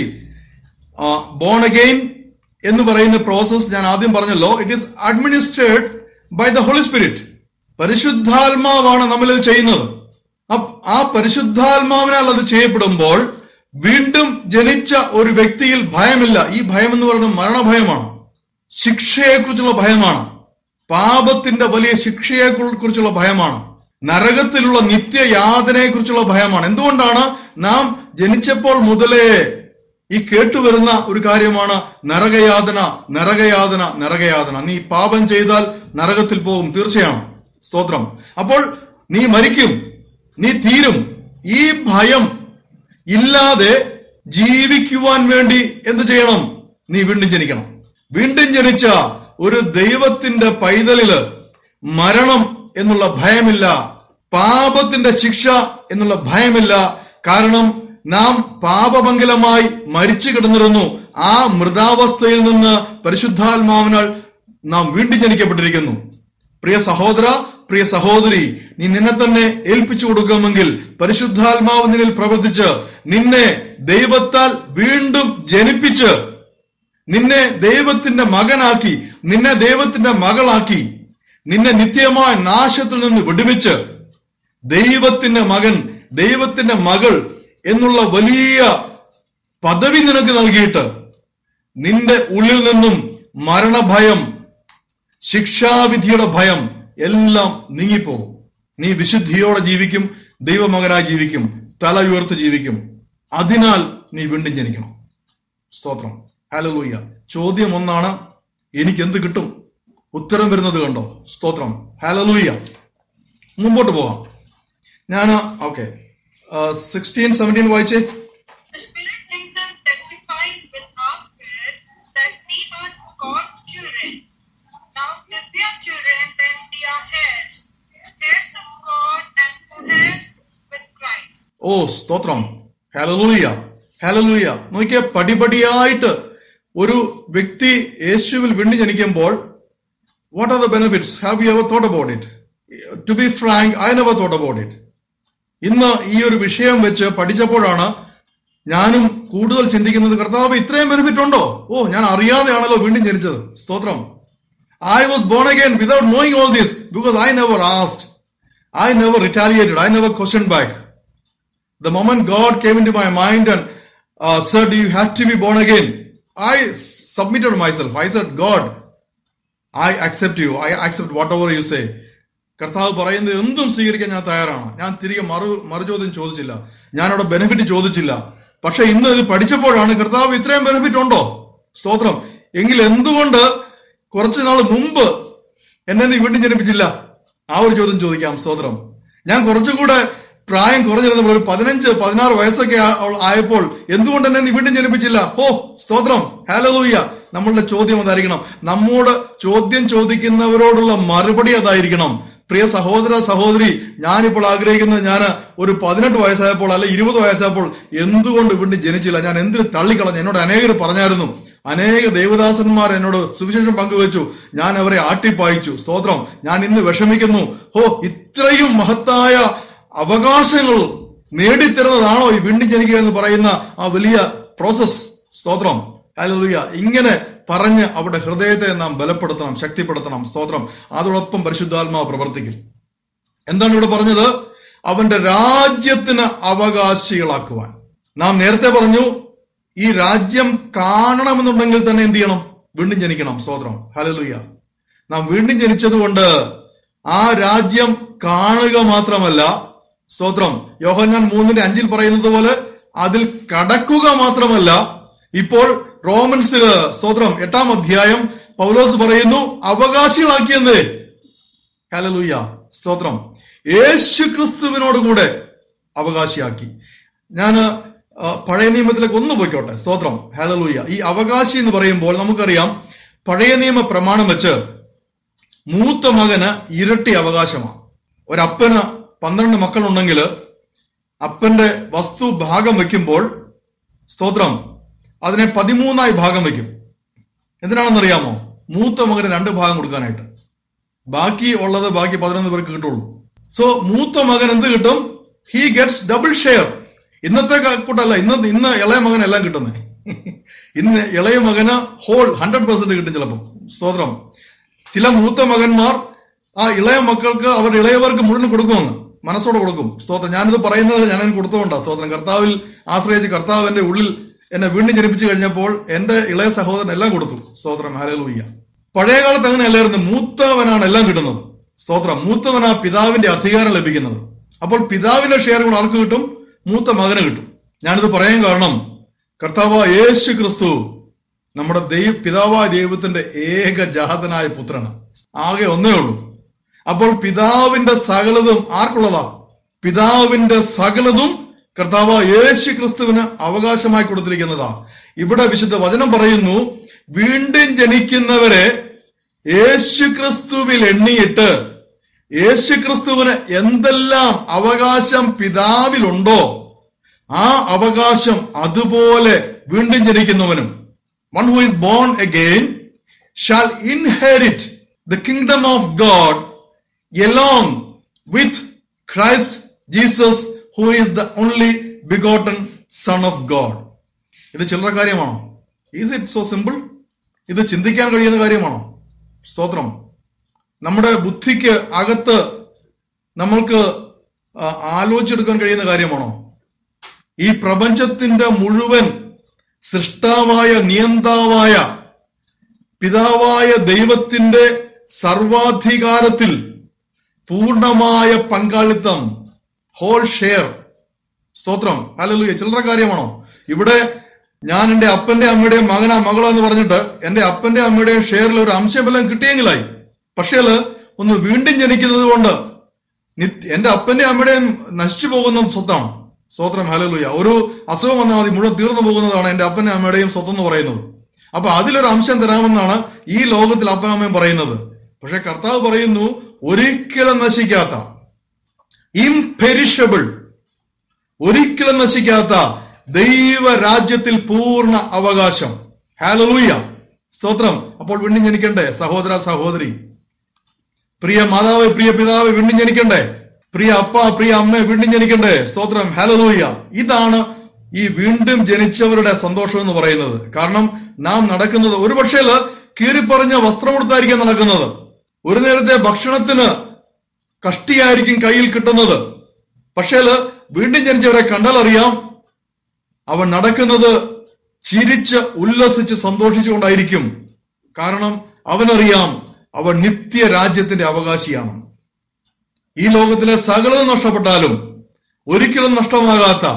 bone again എന്ന് പറയുന്ന പ്രോസസ് ഞാൻ ആദ്യം പറഞ്ഞല്ലോ it is administered by the Holy Spirit പരിശുദ്ധാത്മാവാണ് നമ്മൾ ഇത് ചെയ്യുന്നത് അപ്പ് ആ പരിശുദ്ധാത്മാവിനാൽ അത് ചെയ്യപ്പെടുമ്പോൾ വീണ്ടും ജനിച്ച ഒരു വ്യക്തിയിൽ ഭയമില്ല ഈ ഭയം എന്ന് പറയുന്നത് മരണഭയമാണ് ശിക്ഷയെക്കുറിച്ചുള്ള ഭയമാണ് പാപത്തിന്റെ വലിയ ശിക്ഷയെ കുറിച്ചുള്ള ഭയമാണ് നരകത്തിലുള്ള നിത്യയാതനയെ കുറിച്ചുള്ള ഭയമാണ് എന്തുകൊണ്ടാണ് നാം ജനിച്ചപ്പോൾ മുതലേ ഈ കേട്ടുവരുന്ന ഒരു കാര്യമാണ് നരകയാതന നരകയാതന നരകയാതന നീ പാപം ചെയ്താൽ നരകത്തിൽ പോകും തീർച്ചയാണ് സ്തോത്രം അപ്പോൾ നീ മരിക്കും നീ തീരും ഈ ഭയം ഇല്ലാതെ ജീവിക്കുവാൻ വേണ്ടി എന്ത് ചെയ്യണം നീ വീണ്ടും ജനിക്കണം വീണ്ടും ജനിച്ച ഒരു ദൈവത്തിന്റെ പൈതലില് മരണം എന്നുള്ള ഭയമില്ല പാപത്തിന്റെ ശിക്ഷ എന്നുള്ള ഭയമില്ല കാരണം നാം പാപമംഗലമായി മരിച്ചു കിടന്നിരുന്നു ആ മൃതാവസ്ഥയിൽ നിന്ന് പരിശുദ്ധാത്മാവിനാൽ നാം വീണ്ടും ജനിക്കപ്പെട്ടിരിക്കുന്നു പ്രിയ സഹോദര പ്രിയ സഹോദരി നീ നിന്നെ തന്നെ ഏൽപ്പിച്ചു കൊടുക്കുമെങ്കിൽ പരിശുദ്ധാത്മാവ് നിന്നിൽ പ്രവർത്തിച്ച് നിന്നെ ദൈവത്താൽ വീണ്ടും ജനിപ്പിച്ച് നിന്നെ ദൈവത്തിന്റെ മകനാക്കി നിന്നെ ദൈവത്തിന്റെ മകളാക്കി നിന്നെ നിത്യമായ നാശത്തിൽ നിന്ന് വിടുവിച്ച് ദൈവത്തിന്റെ മകൻ ദൈവത്തിന്റെ മകൾ എന്നുള്ള വലിയ പദവി നിനക്ക് നൽകിയിട്ട് നിന്റെ ഉള്ളിൽ നിന്നും മരണഭയം ശിക്ഷാവിധിയുടെ ഭയം എല്ലാം നീങ്ങിപ്പോകും നീ വിശുദ്ധിയോടെ ജീവിക്കും ദൈവമകനായി ജീവിക്കും തല ഉയർത്ത് ജീവിക്കും അതിനാൽ നീ വീണ്ടും ജനിക്കണം സ്തോത്രം ഹലലൂയ്യ ചോദ്യം ഒന്നാണ് എനിക്ക് എന്ത് കിട്ടും ഉത്തരം വരുന്നത് കണ്ടോ സ്തോത്രം ഹലലൂയ്യ മുമ്പോട്ട് പോവാം ഞാൻ ഓക്കെ സിക്സ്റ്റീൻ സെവൻറ്റീൻ വായിച്ചേ The Spirit Himself testifies with our spirit that we are God's children. Now, if we are children, then we are heirs, heirs of God and co-heirs with Christ. ഓ സ്തോത്രം ഹലലൂയ ഹലലൂയ നോക്കിയ പടിപടിയായിട്ട് ഒരു വ്യക്തി യേശുവിൽ വീണ്ടും ജനിക്കുമ്പോൾ what are the benefits have you ever thought about it to be frank I never thought about it ഇന്ന് ഈ ഒരു വിഷയം വെച്ച് പഠിച്ചപ്പോഴാണ് ഞാനും കൂടുതൽ ചിന്തിക്കുന്നത് കർത്താവ് ഇത്രയും ബെനിഫിറ്റ് ഉണ്ടോ ഓ ഞാൻ അറിയാതെയാണല്ലോ വീണ്ടും ജനിച്ചത് സ്തോത്രം I was born again without knowing all this because I never asked I never retaliated I never question back The moment God came into my mind and uh, said, You have to be born again, I s- submitted myself. I said, God, I accept you. I accept whatever you say. കർത്താവ് പറയുന്നത് എന്തും സ്വീകരിക്കാൻ ഞാൻ തയ്യാറാണ് ഞാൻ തിരികെ മറു മറുചോദ്യം ചോദിച്ചില്ല ഞാൻ അവിടെ ബെനിഫിറ്റ് ചോദിച്ചില്ല പക്ഷെ ഇന്ന് ഇത് പഠിച്ചപ്പോഴാണ് കർത്താവ് ഇത്രയും ബെനിഫിറ്റ് ഉണ്ടോ സ്തോത്രം എങ്കിൽ എന്തുകൊണ്ട് കുറച്ചു നാൾ മുമ്പ് എന്നെ നീ വീണ്ടും ജനിപ്പിച്ചില്ല ആ ഒരു ചോദ്യം ചോദിക്കാം സ്തോത്രം ഞാൻ കുറച്ചുകൂടെ പ്രായം കുറഞ്ഞിരുന്നപ്പോൾ ഒരു പതിനഞ്ച് പതിനാറ് വയസ്സൊക്കെ ആ- അവൾ ആയപ്പോൾ എന്തുകൊണ്ട് എന്നെ നീ വീണ്ടും ജനിപ്പിച്ചില്ല ഓ സ്തോത്രം ഹാലലൂയ നമ്മളുടെ ചോദ്യം അതായിരിക്കണം നമ്മോട് ചോദ്യം ചോദിക്കുന്നവരോടുള്ള മറുപടി അതായിരിക്കണം പ്രിയ സഹോദര സഹോദരി ഞാനിപ്പോൾ ആഗ്രഹിക്കുന്നത് ഞാൻ ഒരു പതിനെട്ട് വയസ്സായപ്പോൾ അല്ലെ ഇരുപത് വയസ്സായപ്പോൾ എന്തുകൊണ്ട് വീണ്ടും ജനിച്ചില്ല ഞാൻ എന്തിന് തള്ളിക്കളഞ്ഞു എന്നോട് അനേകർ പറഞ്ഞായിരുന്നു അനേക ദേവദാസന്മാർ എന്നോട് സുവിശേഷം പങ്കുവച്ചു ഞാൻ അവരെ ആട്ടിപ്പായിച്ചു സ്തോത്രം ഞാൻ ഇന്ന് വിഷമിക്കുന്നു ഹോ ഇത്രയും മഹത്തായ അവകാശങ്ങൾ നേടിത്തരുന്നതാണോ ഈ വീണ്ടും ജനിക്കുക എന്ന് പറയുന്ന ആ വലിയ പ്രോസസ് സ്തോത്രം ഹല്ലേലൂയ ഇങ്ങനെ പറഞ്ഞ് അവിടെ ഹൃദയത്തെ നാം ബലപ്പെടുത്തണം ശക്തിപ്പെടുത്തണം സ്തോത്രം അതോടൊപ്പം പരിശുദ്ധാത്മാവ് പ്രവർത്തിക്കും എന്താണ് ഇവിടെ പറഞ്ഞത് അവന്റെ രാജ്യത്തിന് അവകാശികളാക്കുവാൻ നാം നേരത്തെ പറഞ്ഞു ഈ രാജ്യം കാണണമെന്നുണ്ടെങ്കിൽ തന്നെ എന്ത് ചെയ്യണം വീണ്ടും ജനിക്കണം സ്തോത്രം ഹലലുയ്യ നാം വീണ്ടും ജനിച്ചതുകൊണ്ട് ആ രാജ്യം കാണുക മാത്രമല്ല സ്തോത്രം യോഹന്നാൻ മൂന്നിന്റെ അഞ്ചിൽ പറയുന്നത് പോലെ അതിൽ കടക്കുക മാത്രമല്ല ഇപ്പോൾ റോമൻസില് സ്തോത്രം എട്ടാം അധ്യായം പൗലോസ് പറയുന്നു അവകാശികളാക്കിയെന്നേ ഹലലൂയ സ്തോത്രം യേശു ക്രിസ്തുവിനോട് കൂടെ അവകാശിയാക്കി ഞാൻ പഴയ നിയമത്തിലേക്ക് ഒന്ന് പോയിക്കോട്ടെ സ്തോത്രം ഹലലൂയ ഈ അവകാശി എന്ന് പറയുമ്പോൾ നമുക്കറിയാം പഴയ നിയമ പ്രമാണം വെച്ച് മൂത്ത മകന് ഇരട്ടി അവകാശമാണ് ഒരപ്പന് പന്ത്രണ്ട് മക്കളുണ്ടെങ്കിൽ അപ്പന്റെ വസ്തു ഭാഗം വെക്കുമ്പോൾ സ്തോത്രം അതിനെ പതിമൂന്നായി ഭാഗം വെക്കും എന്തിനാണെന്നറിയാമോ മൂത്ത മകന് രണ്ട് ഭാഗം കൊടുക്കാനായിട്ട് ബാക്കി ഉള്ളത് ബാക്കി പതിനൊന്ന് പേർക്ക് കിട്ടുള്ളൂ സോ മൂത്ത മകൻ എന്ത് കിട്ടും ഹി ഗെറ്റ്സ് ഡബിൾ ഷെയർ ഇന്നത്തെ ക- കൂട്ടല്ല ഇന്ന് ഇന്ന് ഇളയ മകൻ എല്ലാം കിട്ടുന്നത് ഇന്ന് ഇളയ മകന് ഹോൾ ഹൺഡ്രഡ് പെർസെന്റ് കിട്ടും ചിലപ്പോൾ സ്തോത്രം ചില മൂത്ത മകന്മാർ ആ ഇളയ മക്കൾക്ക് അവർ ഇളയവർക്ക് മുഴുവൻ കൊടുക്കുമെന്ന് മനസ്സോടെ കൊടുക്കും സ്തോത്രം ഞാനിത് പറയുന്നത് ഞാൻ അതിന് കൊടുത്തുകൊണ്ടാ സ്തോത്രം കർത്താവിൽ ആശ്രയിച്ച് കർത്താവ് എന്റെ ഉള്ളിൽ എന്നെ വീണ്ടും ജനിപ്പിച്ചു കഴിഞ്ഞപ്പോൾ എന്റെ ഇളയ സഹോദരൻ എല്ലാം കൊടുത്തു സ്തോത്രം ഹാലലൂയ്യ പഴയ കാലത്ത് അങ്ങനെ അല്ലായിരുന്നു മൂത്തവനാണ് എല്ലാം കിട്ടുന്നത് സ്തോത്രം മൂത്തവനാ പിതാവിന്റെ അധികാരം ലഭിക്കുന്നത് അപ്പോൾ പിതാവിന്റെ ഷെയർ കൂടെ ആർക്ക് കിട്ടും മൂത്ത മകന് കിട്ടും ഞാനിത് പറയാൻ കാരണം കർത്താവ് യേശു ക്രിസ്തു നമ്മുടെ ദൈവ പിതാവായ ദൈവത്തിന്റെ ഏക ജാതനായ പുത്രനാണ് ആകെ ഒന്നേ ഉള്ളൂ അപ്പോൾ പിതാവിന്റെ സകലതും ആർക്കുള്ളതാ പിതാവിന്റെ സകലതും കർത്താവ് യേശു ക്രിസ്തുവിന് അവകാശമായി കൊടുത്തിരിക്കുന്നതാ ഇവിടെ വിശുദ്ധ വചനം പറയുന്നു വീണ്ടും ജനിക്കുന്നവരെ യേശു ക്രിസ്തുവിൽ എണ്ണിയിട്ട് യേശു ക്രിസ്തുവിന് എന്തെല്ലാം അവകാശം പിതാവിലുണ്ടോ ആ അവകാശം അതുപോലെ വീണ്ടും ജനിക്കുന്നവനും one who is born again shall inherit the kingdom of God along with Christ Jesus who is the only begotten son of God ഇത് ചില്ലറ കാര്യമാണോ ഈസ് ഇറ്റ് സോ സിമ്പിൾ ഇത് ചിന്തിക്കാൻ കഴിയുന്ന കാര്യമാണോ സ്തോത്രം നമ്മുടെ ബുദ്ധിക്ക് അകത്ത് നമ്മൾക്ക് ആ, ആലോചിച്ചെടുക്കാൻ കഴിയുന്ന കാര്യമാണോ ഈ പ്രപഞ്ചത്തിന്റെ മുഴുവൻ സൃഷ്ടാവായ നിയന്താവായ പിതാവായ ദൈവത്തിന്റെ സർവാധികാരത്തിൽ പൂർണ്ണമായ പങ്കാളിത്തം ഹോൾ ഷെയർ സ്തോത്രം അല്ലല്ലോ ചില്ലറ കാര്യമാണോ ഇവിടെ ഞാൻ എന്റെ അപ്പന്റെ അമ്മയുടെയും മകനാ മകളോ എന്ന് പറഞ്ഞിട്ട് എന്റെ അപ്പന്റെ അമ്മയുടെയും ഷെയറിൽ ഒരു അംശബലം കിട്ടിയെങ്കിലായി പക്ഷേ ഒന്ന് വീണ്ടും ജനിക്കുന്നത് കൊണ്ട് നിത്യ- എന്റെ അപ്പന്റെ അമ്മയുടെയും നശിച്ചു പോകുന്ന സ്വത്താണ് സ്തോത്രം ഹലലുയ ഒരു അസുഖം വന്നാൽ മതി മുഴുവൻ തീർന്നു പോകുന്നതാണ് എന്റെ അപ്പന്റെ അമ്മയുടെയും സ്വത്തെന്ന് പറയുന്നത് അപ്പൊ അതിലൊരു അംശം തരാമെന്നാണ് ഈ ലോകത്തിൽ അപ്പനമ്മയും പറയുന്നത് പക്ഷെ കർത്താവ് പറയുന്നു ഒരിക്കലും നശിക്കാത്ത ഇംപെരിഷബിൾ ഒരിക്കലും നശിക്കാത്ത ദൈവരാജ്യത്തിൽ പൂർണ്ണ അവകാശം ഹാലലൂയ സ്തോത്രം അപ്പോൾ വീണ്ടും ജനിക്കണ്ടേ സഹോദര സഹോദരി പ്രിയ മാതാവ് പ്രിയ പിതാവ് വീണ്ടും ജനിക്കണ്ടേ പ്രിയ അപ്പ പ്രിയ അമ്മ വീണ്ടും ജനിക്കണ്ടേ സ്തോത്രം ഹാലലൂയ ഇതാണ് ഈ വീണ്ടും ജനിച്ചവരുടെ സന്തോഷം എന്ന് പറയുന്നത് കാരണം നാം നടക്കുന്നത് ഒരു പക്ഷേ കീറിപ്പറഞ്ഞ വസ്ത്രമെടുത്തായിരിക്കും നടക്കുന്നത് ഒരു നേരത്തെ ഭക്ഷണത്തിന് കഷ്ടിയായിരിക്കും കയ്യിൽ കിട്ടുന്നത് പക്ഷേ വീണ്ടും ജനിച്ചവരെ കണ്ടാൽ അറിയാം അവൻ നടക്കുന്നത് ചിരിച്ച് ഉല്ലസിച്ച് സന്തോഷിച്ചുകൊണ്ടായിരിക്കും കാരണം അവനറിയാം അവൻ നിത്യ രാജ്യത്തിന്റെ അവകാശിയാണ് ഈ ലോകത്തിലെ സകലതും നഷ്ടപ്പെട്ടാലും ഒരിക്കലും നഷ്ടമാകാത്ത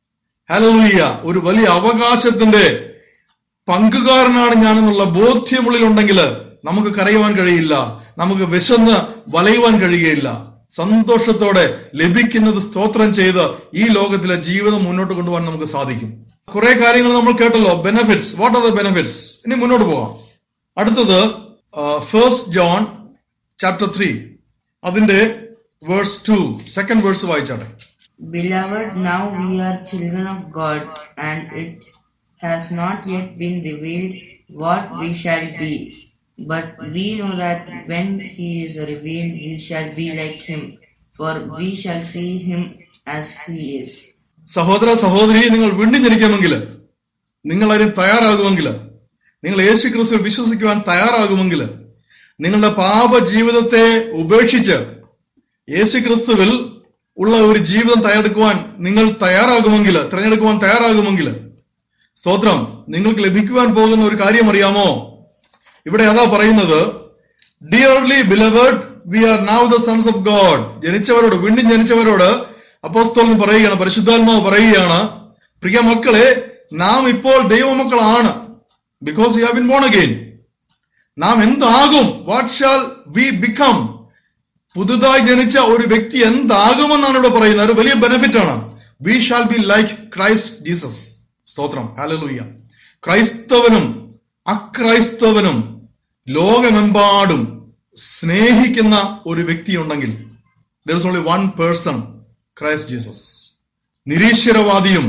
ഹലോലിയ ഒരു വലിയ അവകാശത്തിന്റെ പങ്കുകാരനാണ് ഞാനെന്നുള്ള ബോധ്യമുള്ളിലുണ്ടെങ്കിൽ നമുക്ക് കരയുവാൻ കഴിയില്ല നമുക്ക് വിശന്ന് വലയുവാൻ കഴിയുകയില്ല സന്തോഷത്തോടെ ലഭിക്കുന്നത് സ്തോത്രം ചെയ്ത് ഈ ലോകത്തിലെ ജീവിതം മുന്നോട്ട് കൊണ്ടുപോകാൻ നമുക്ക് സാധിക്കും കുറെ കാര്യങ്ങൾ നമ്മൾ കേട്ടല്ലോ benefits what are the benefits ഇനി മുന്നോട്ട് പോവാം അടുത്തത് ഫേസ്റ്റ് ജോൺ ചാപ്റ്റർ ത്രീ അതിന്റെ വേഴ്സ് ടു സെക്കൻഡ് വേഴ്സ് വായിച്ചാട്ടെ Beloved, now we are children of God, and it has not yet been revealed what we shall be. But we know that when he is revealed, we shall be like him, for we shall see him as he is. സഹോദര സഹോദരി നിങ്ങൾ വീണ്ടും ജനിക്കാമെങ്കിൽ നിങ്ങൾ അതിന് തയ്യാറാകുമെങ്കിൽ നിങ്ങൾ യേശു ക്രിസ്തു വിശ്വസിക്കുവാൻ തയ്യാറാകുമെങ്കിൽ നിങ്ങളുടെ പാപ ജീവിതത്തെ ഉപേക്ഷിച്ച് യേശു ക്രിസ്തുവിൽ ഉള്ള ഒരു ജീവിതം തയ്യാറെടുക്കുവാൻ നിങ്ങൾ തയ്യാറാകുമെങ്കിൽ തിരഞ്ഞെടുക്കുവാൻ തയ്യാറാകുമെങ്കിൽ സ്തോത്രം നിങ്ങൾക്ക് ലഭിക്കുവാൻ പോകുന്ന ഒരു കാര്യം അറിയാമോ ഇവിടെ അതാ പറയുന്നത് dearly beloved we are now the sons of God ജനിച്ചവരോട് വീണ്ടും ജനിച്ചവരോട് അപ്പോസ്തോലൻ പറയുകയാണ് പരിശുദ്ധാത്മാവ് പറയുകയാണ് പ്രിയ മക്കളെ നാം ഇപ്പോൾ ദൈവമക്കളാണ് because you have been born again നാം എന്താകും വാട്ട് ഷാൽ വി ബിക്കം പുതുതായി ജനിച്ച ഒരു വ്യക്തി എന്താകുമെന്നാണ് ഇവിടെ പറയുന്നത് ഒരു വലിയ ബെനിഫിറ്റ് ആണ് we shall be like Christ Jesus സ്തോത്രം ഹാലലൂയ ക്രൈസ്തവനും അക്രൈസ്തവനും ലോകമെമ്പാടും സ്നേഹിക്കുന്ന ഒരു വ്യക്തിയുണ്ടെങ്കിൽ there is only one person Christ Jesus നിരീശ്വരവാദിയും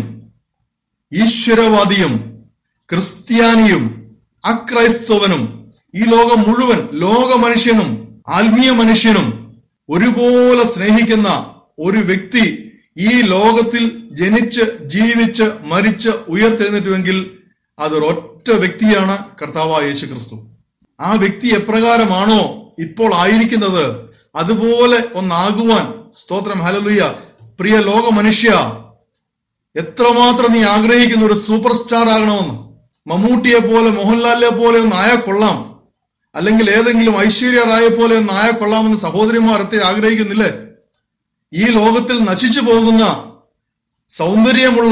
ഈശ്വരവാദിയും ക്രിസ്ത്യാനിയും അക്രൈസ്തവനും ഈ ലോകം മുഴുവൻ ലോക മനുഷ്യനും ആത്മീയ മനുഷ്യനും ഒരുപോലെ സ്നേഹിക്കുന്ന ഒരു വ്യക്തി ഈ ലോകത്തിൽ ജനിച്ച് ജീവിച്ച് മരിച്ച് ഉയർത്തെഴുന്നേറ്റുവെങ്കിൽ അതൊരൊറ്റ വ്യക്തിയാണ് കർത്താവായ യേശു ക്രിസ്തു ആ വ്യക്തി എപ്രകാരമാണോ ഇപ്പോൾ ആയിരിക്കുന്നത് അതുപോലെ ഒന്നാകുവാൻ സ്തോത്രം ഹലലുയ പ്രിയ ലോക മനുഷ്യ എത്രമാത്രം നീ ആഗ്രഹിക്കുന്ന ഒരു സൂപ്പർ സ്റ്റാർ ആകണമെന്ന് മമ്മൂട്ടിയെ പോലെ മോഹൻലാലിനെ പോലെ ഒന്ന് ആയാൽ കൊള്ളാം അല്ലെങ്കിൽ ഏതെങ്കിലും ഐശ്വര്യ റായെ പോലെ നായ കൊള്ളാമെന്ന് സഹോദരിമാർ എത്തി ആഗ്രഹിക്കുന്നില്ലേ ഈ ലോകത്തിൽ നശിച്ചു പോകുന്ന സൗന്ദര്യമുള്ള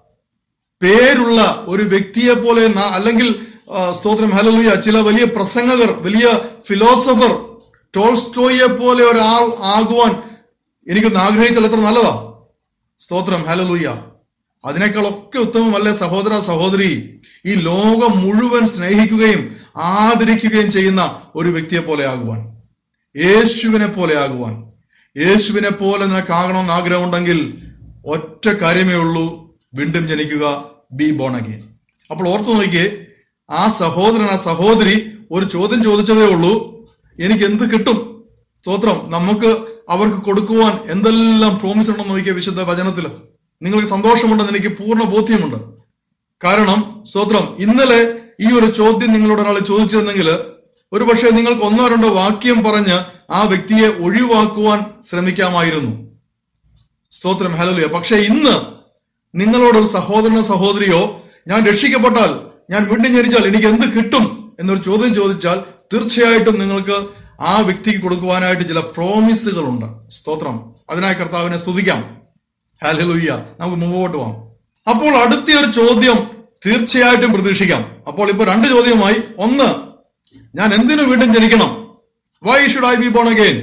പേരുള്ള ഒരു വ്യക്തിയെ പോലെ ന- അല്ലെങ്കിൽ ആ, സ്തോത്രം ഹലലുയ ചില വലിയ പ്രസംഗകർ വലിയ ഫിലോസഫർ ടോൾസ്റ്റോയെ പോലെ ഒരാൾ ആകുവാൻ എനിക്കൊന്ന് ആഗ്രഹിച്ചാൽ എത്ര നല്ലതാ സ്തോത്രം ഹലലുയ അതിനേക്കാളൊക്കെ ഉത്തമമല്ലേ സഹോദര സഹോദരി ഈ ലോകം മുഴുവൻ സ്നേഹിക്കുകയും ആദരിക്കുകയും ചെയ്യുന്ന ഒരു വ്യക്തിയെ പോലെ ആകുവാൻ യേശുവിനെ പോലെ ആകുവാൻ യേശുവിനെ പോലെ നിനക്കാകണമെന്ന് ആഗ്രഹമുണ്ടെങ്കിൽ ഒറ്റ കാര്യമേ ഉള്ളൂ വീണ്ടും ജനിക്കുക ബി ബോൺ അഗെയിൻ അപ്പോൾ ഓർത്തു നോക്കിയേ ആ സഹോദരൻ ആ സഹോദരി ഒരു ചോദ്യം ചോദിച്ചതേ ഉള്ളൂ എനിക്ക് എന്ത് കിട്ടും സ്തോത്രം നമുക്ക് അവർക്ക് കൊടുക്കുവാൻ എന്തെല്ലാം പ്രോമിസ് ഉണ്ടെന്ന് നോക്കിയ വിശുദ്ധ വചനത്തിൽ നിങ്ങൾക്ക് സന്തോഷമുണ്ടെന്ന് എനിക്ക് പൂർണ്ണ ബോധ്യമുണ്ട് കാരണം സ്തോത്രം ഇന്നലെ ഈ ഒരു ചോദ്യം നിങ്ങളോട് ഒരാൾ ചോദിച്ചിരുന്നെങ്കിൽ ഒരുപക്ഷെ നിങ്ങൾക്ക് ഒന്നോ രണ്ടോ വാക്യം പറഞ്ഞ് ആ വ്യക്തിയെ ഒഴിവാക്കുവാൻ ശ്രമിക്കാമായിരുന്നു സ്തോത്രം ഹലലിയ പക്ഷെ ഇന്ന് നിങ്ങളോട് ഒരു സഹോദരനോ സഹോദരിയോ ഞാൻ രക്ഷിക്കപ്പെട്ടാൽ ഞാൻ വീണ്ടും ജനിച്ചാൽ എനിക്ക് എന്ത് കിട്ടും എന്നൊരു ചോദ്യം ചോദിച്ചാൽ തീർച്ചയായിട്ടും നിങ്ങൾക്ക് ആ വ്യക്തിക്ക് കൊടുക്കുവാനായിട്ട് ചില പ്രോമിസുകളുണ്ട് സ്തോത്രം അതിനായി കർത്താവിനെ സ്തുതിക്കാം ഹലലുയ്യ നമുക്ക് മുമ്പോട്ട് പോവാം അപ്പോൾ അടുത്ത ഒരു ചോദ്യം തീർച്ചയായിട്ടും പ്രതീക്ഷിക്കാം അപ്പോൾ ഇപ്പൊ രണ്ട് ചോദ്യമായി ഒന്ന് ഞാൻ എന്തിനു വീണ്ടും ജനിക്കണം why should I be born again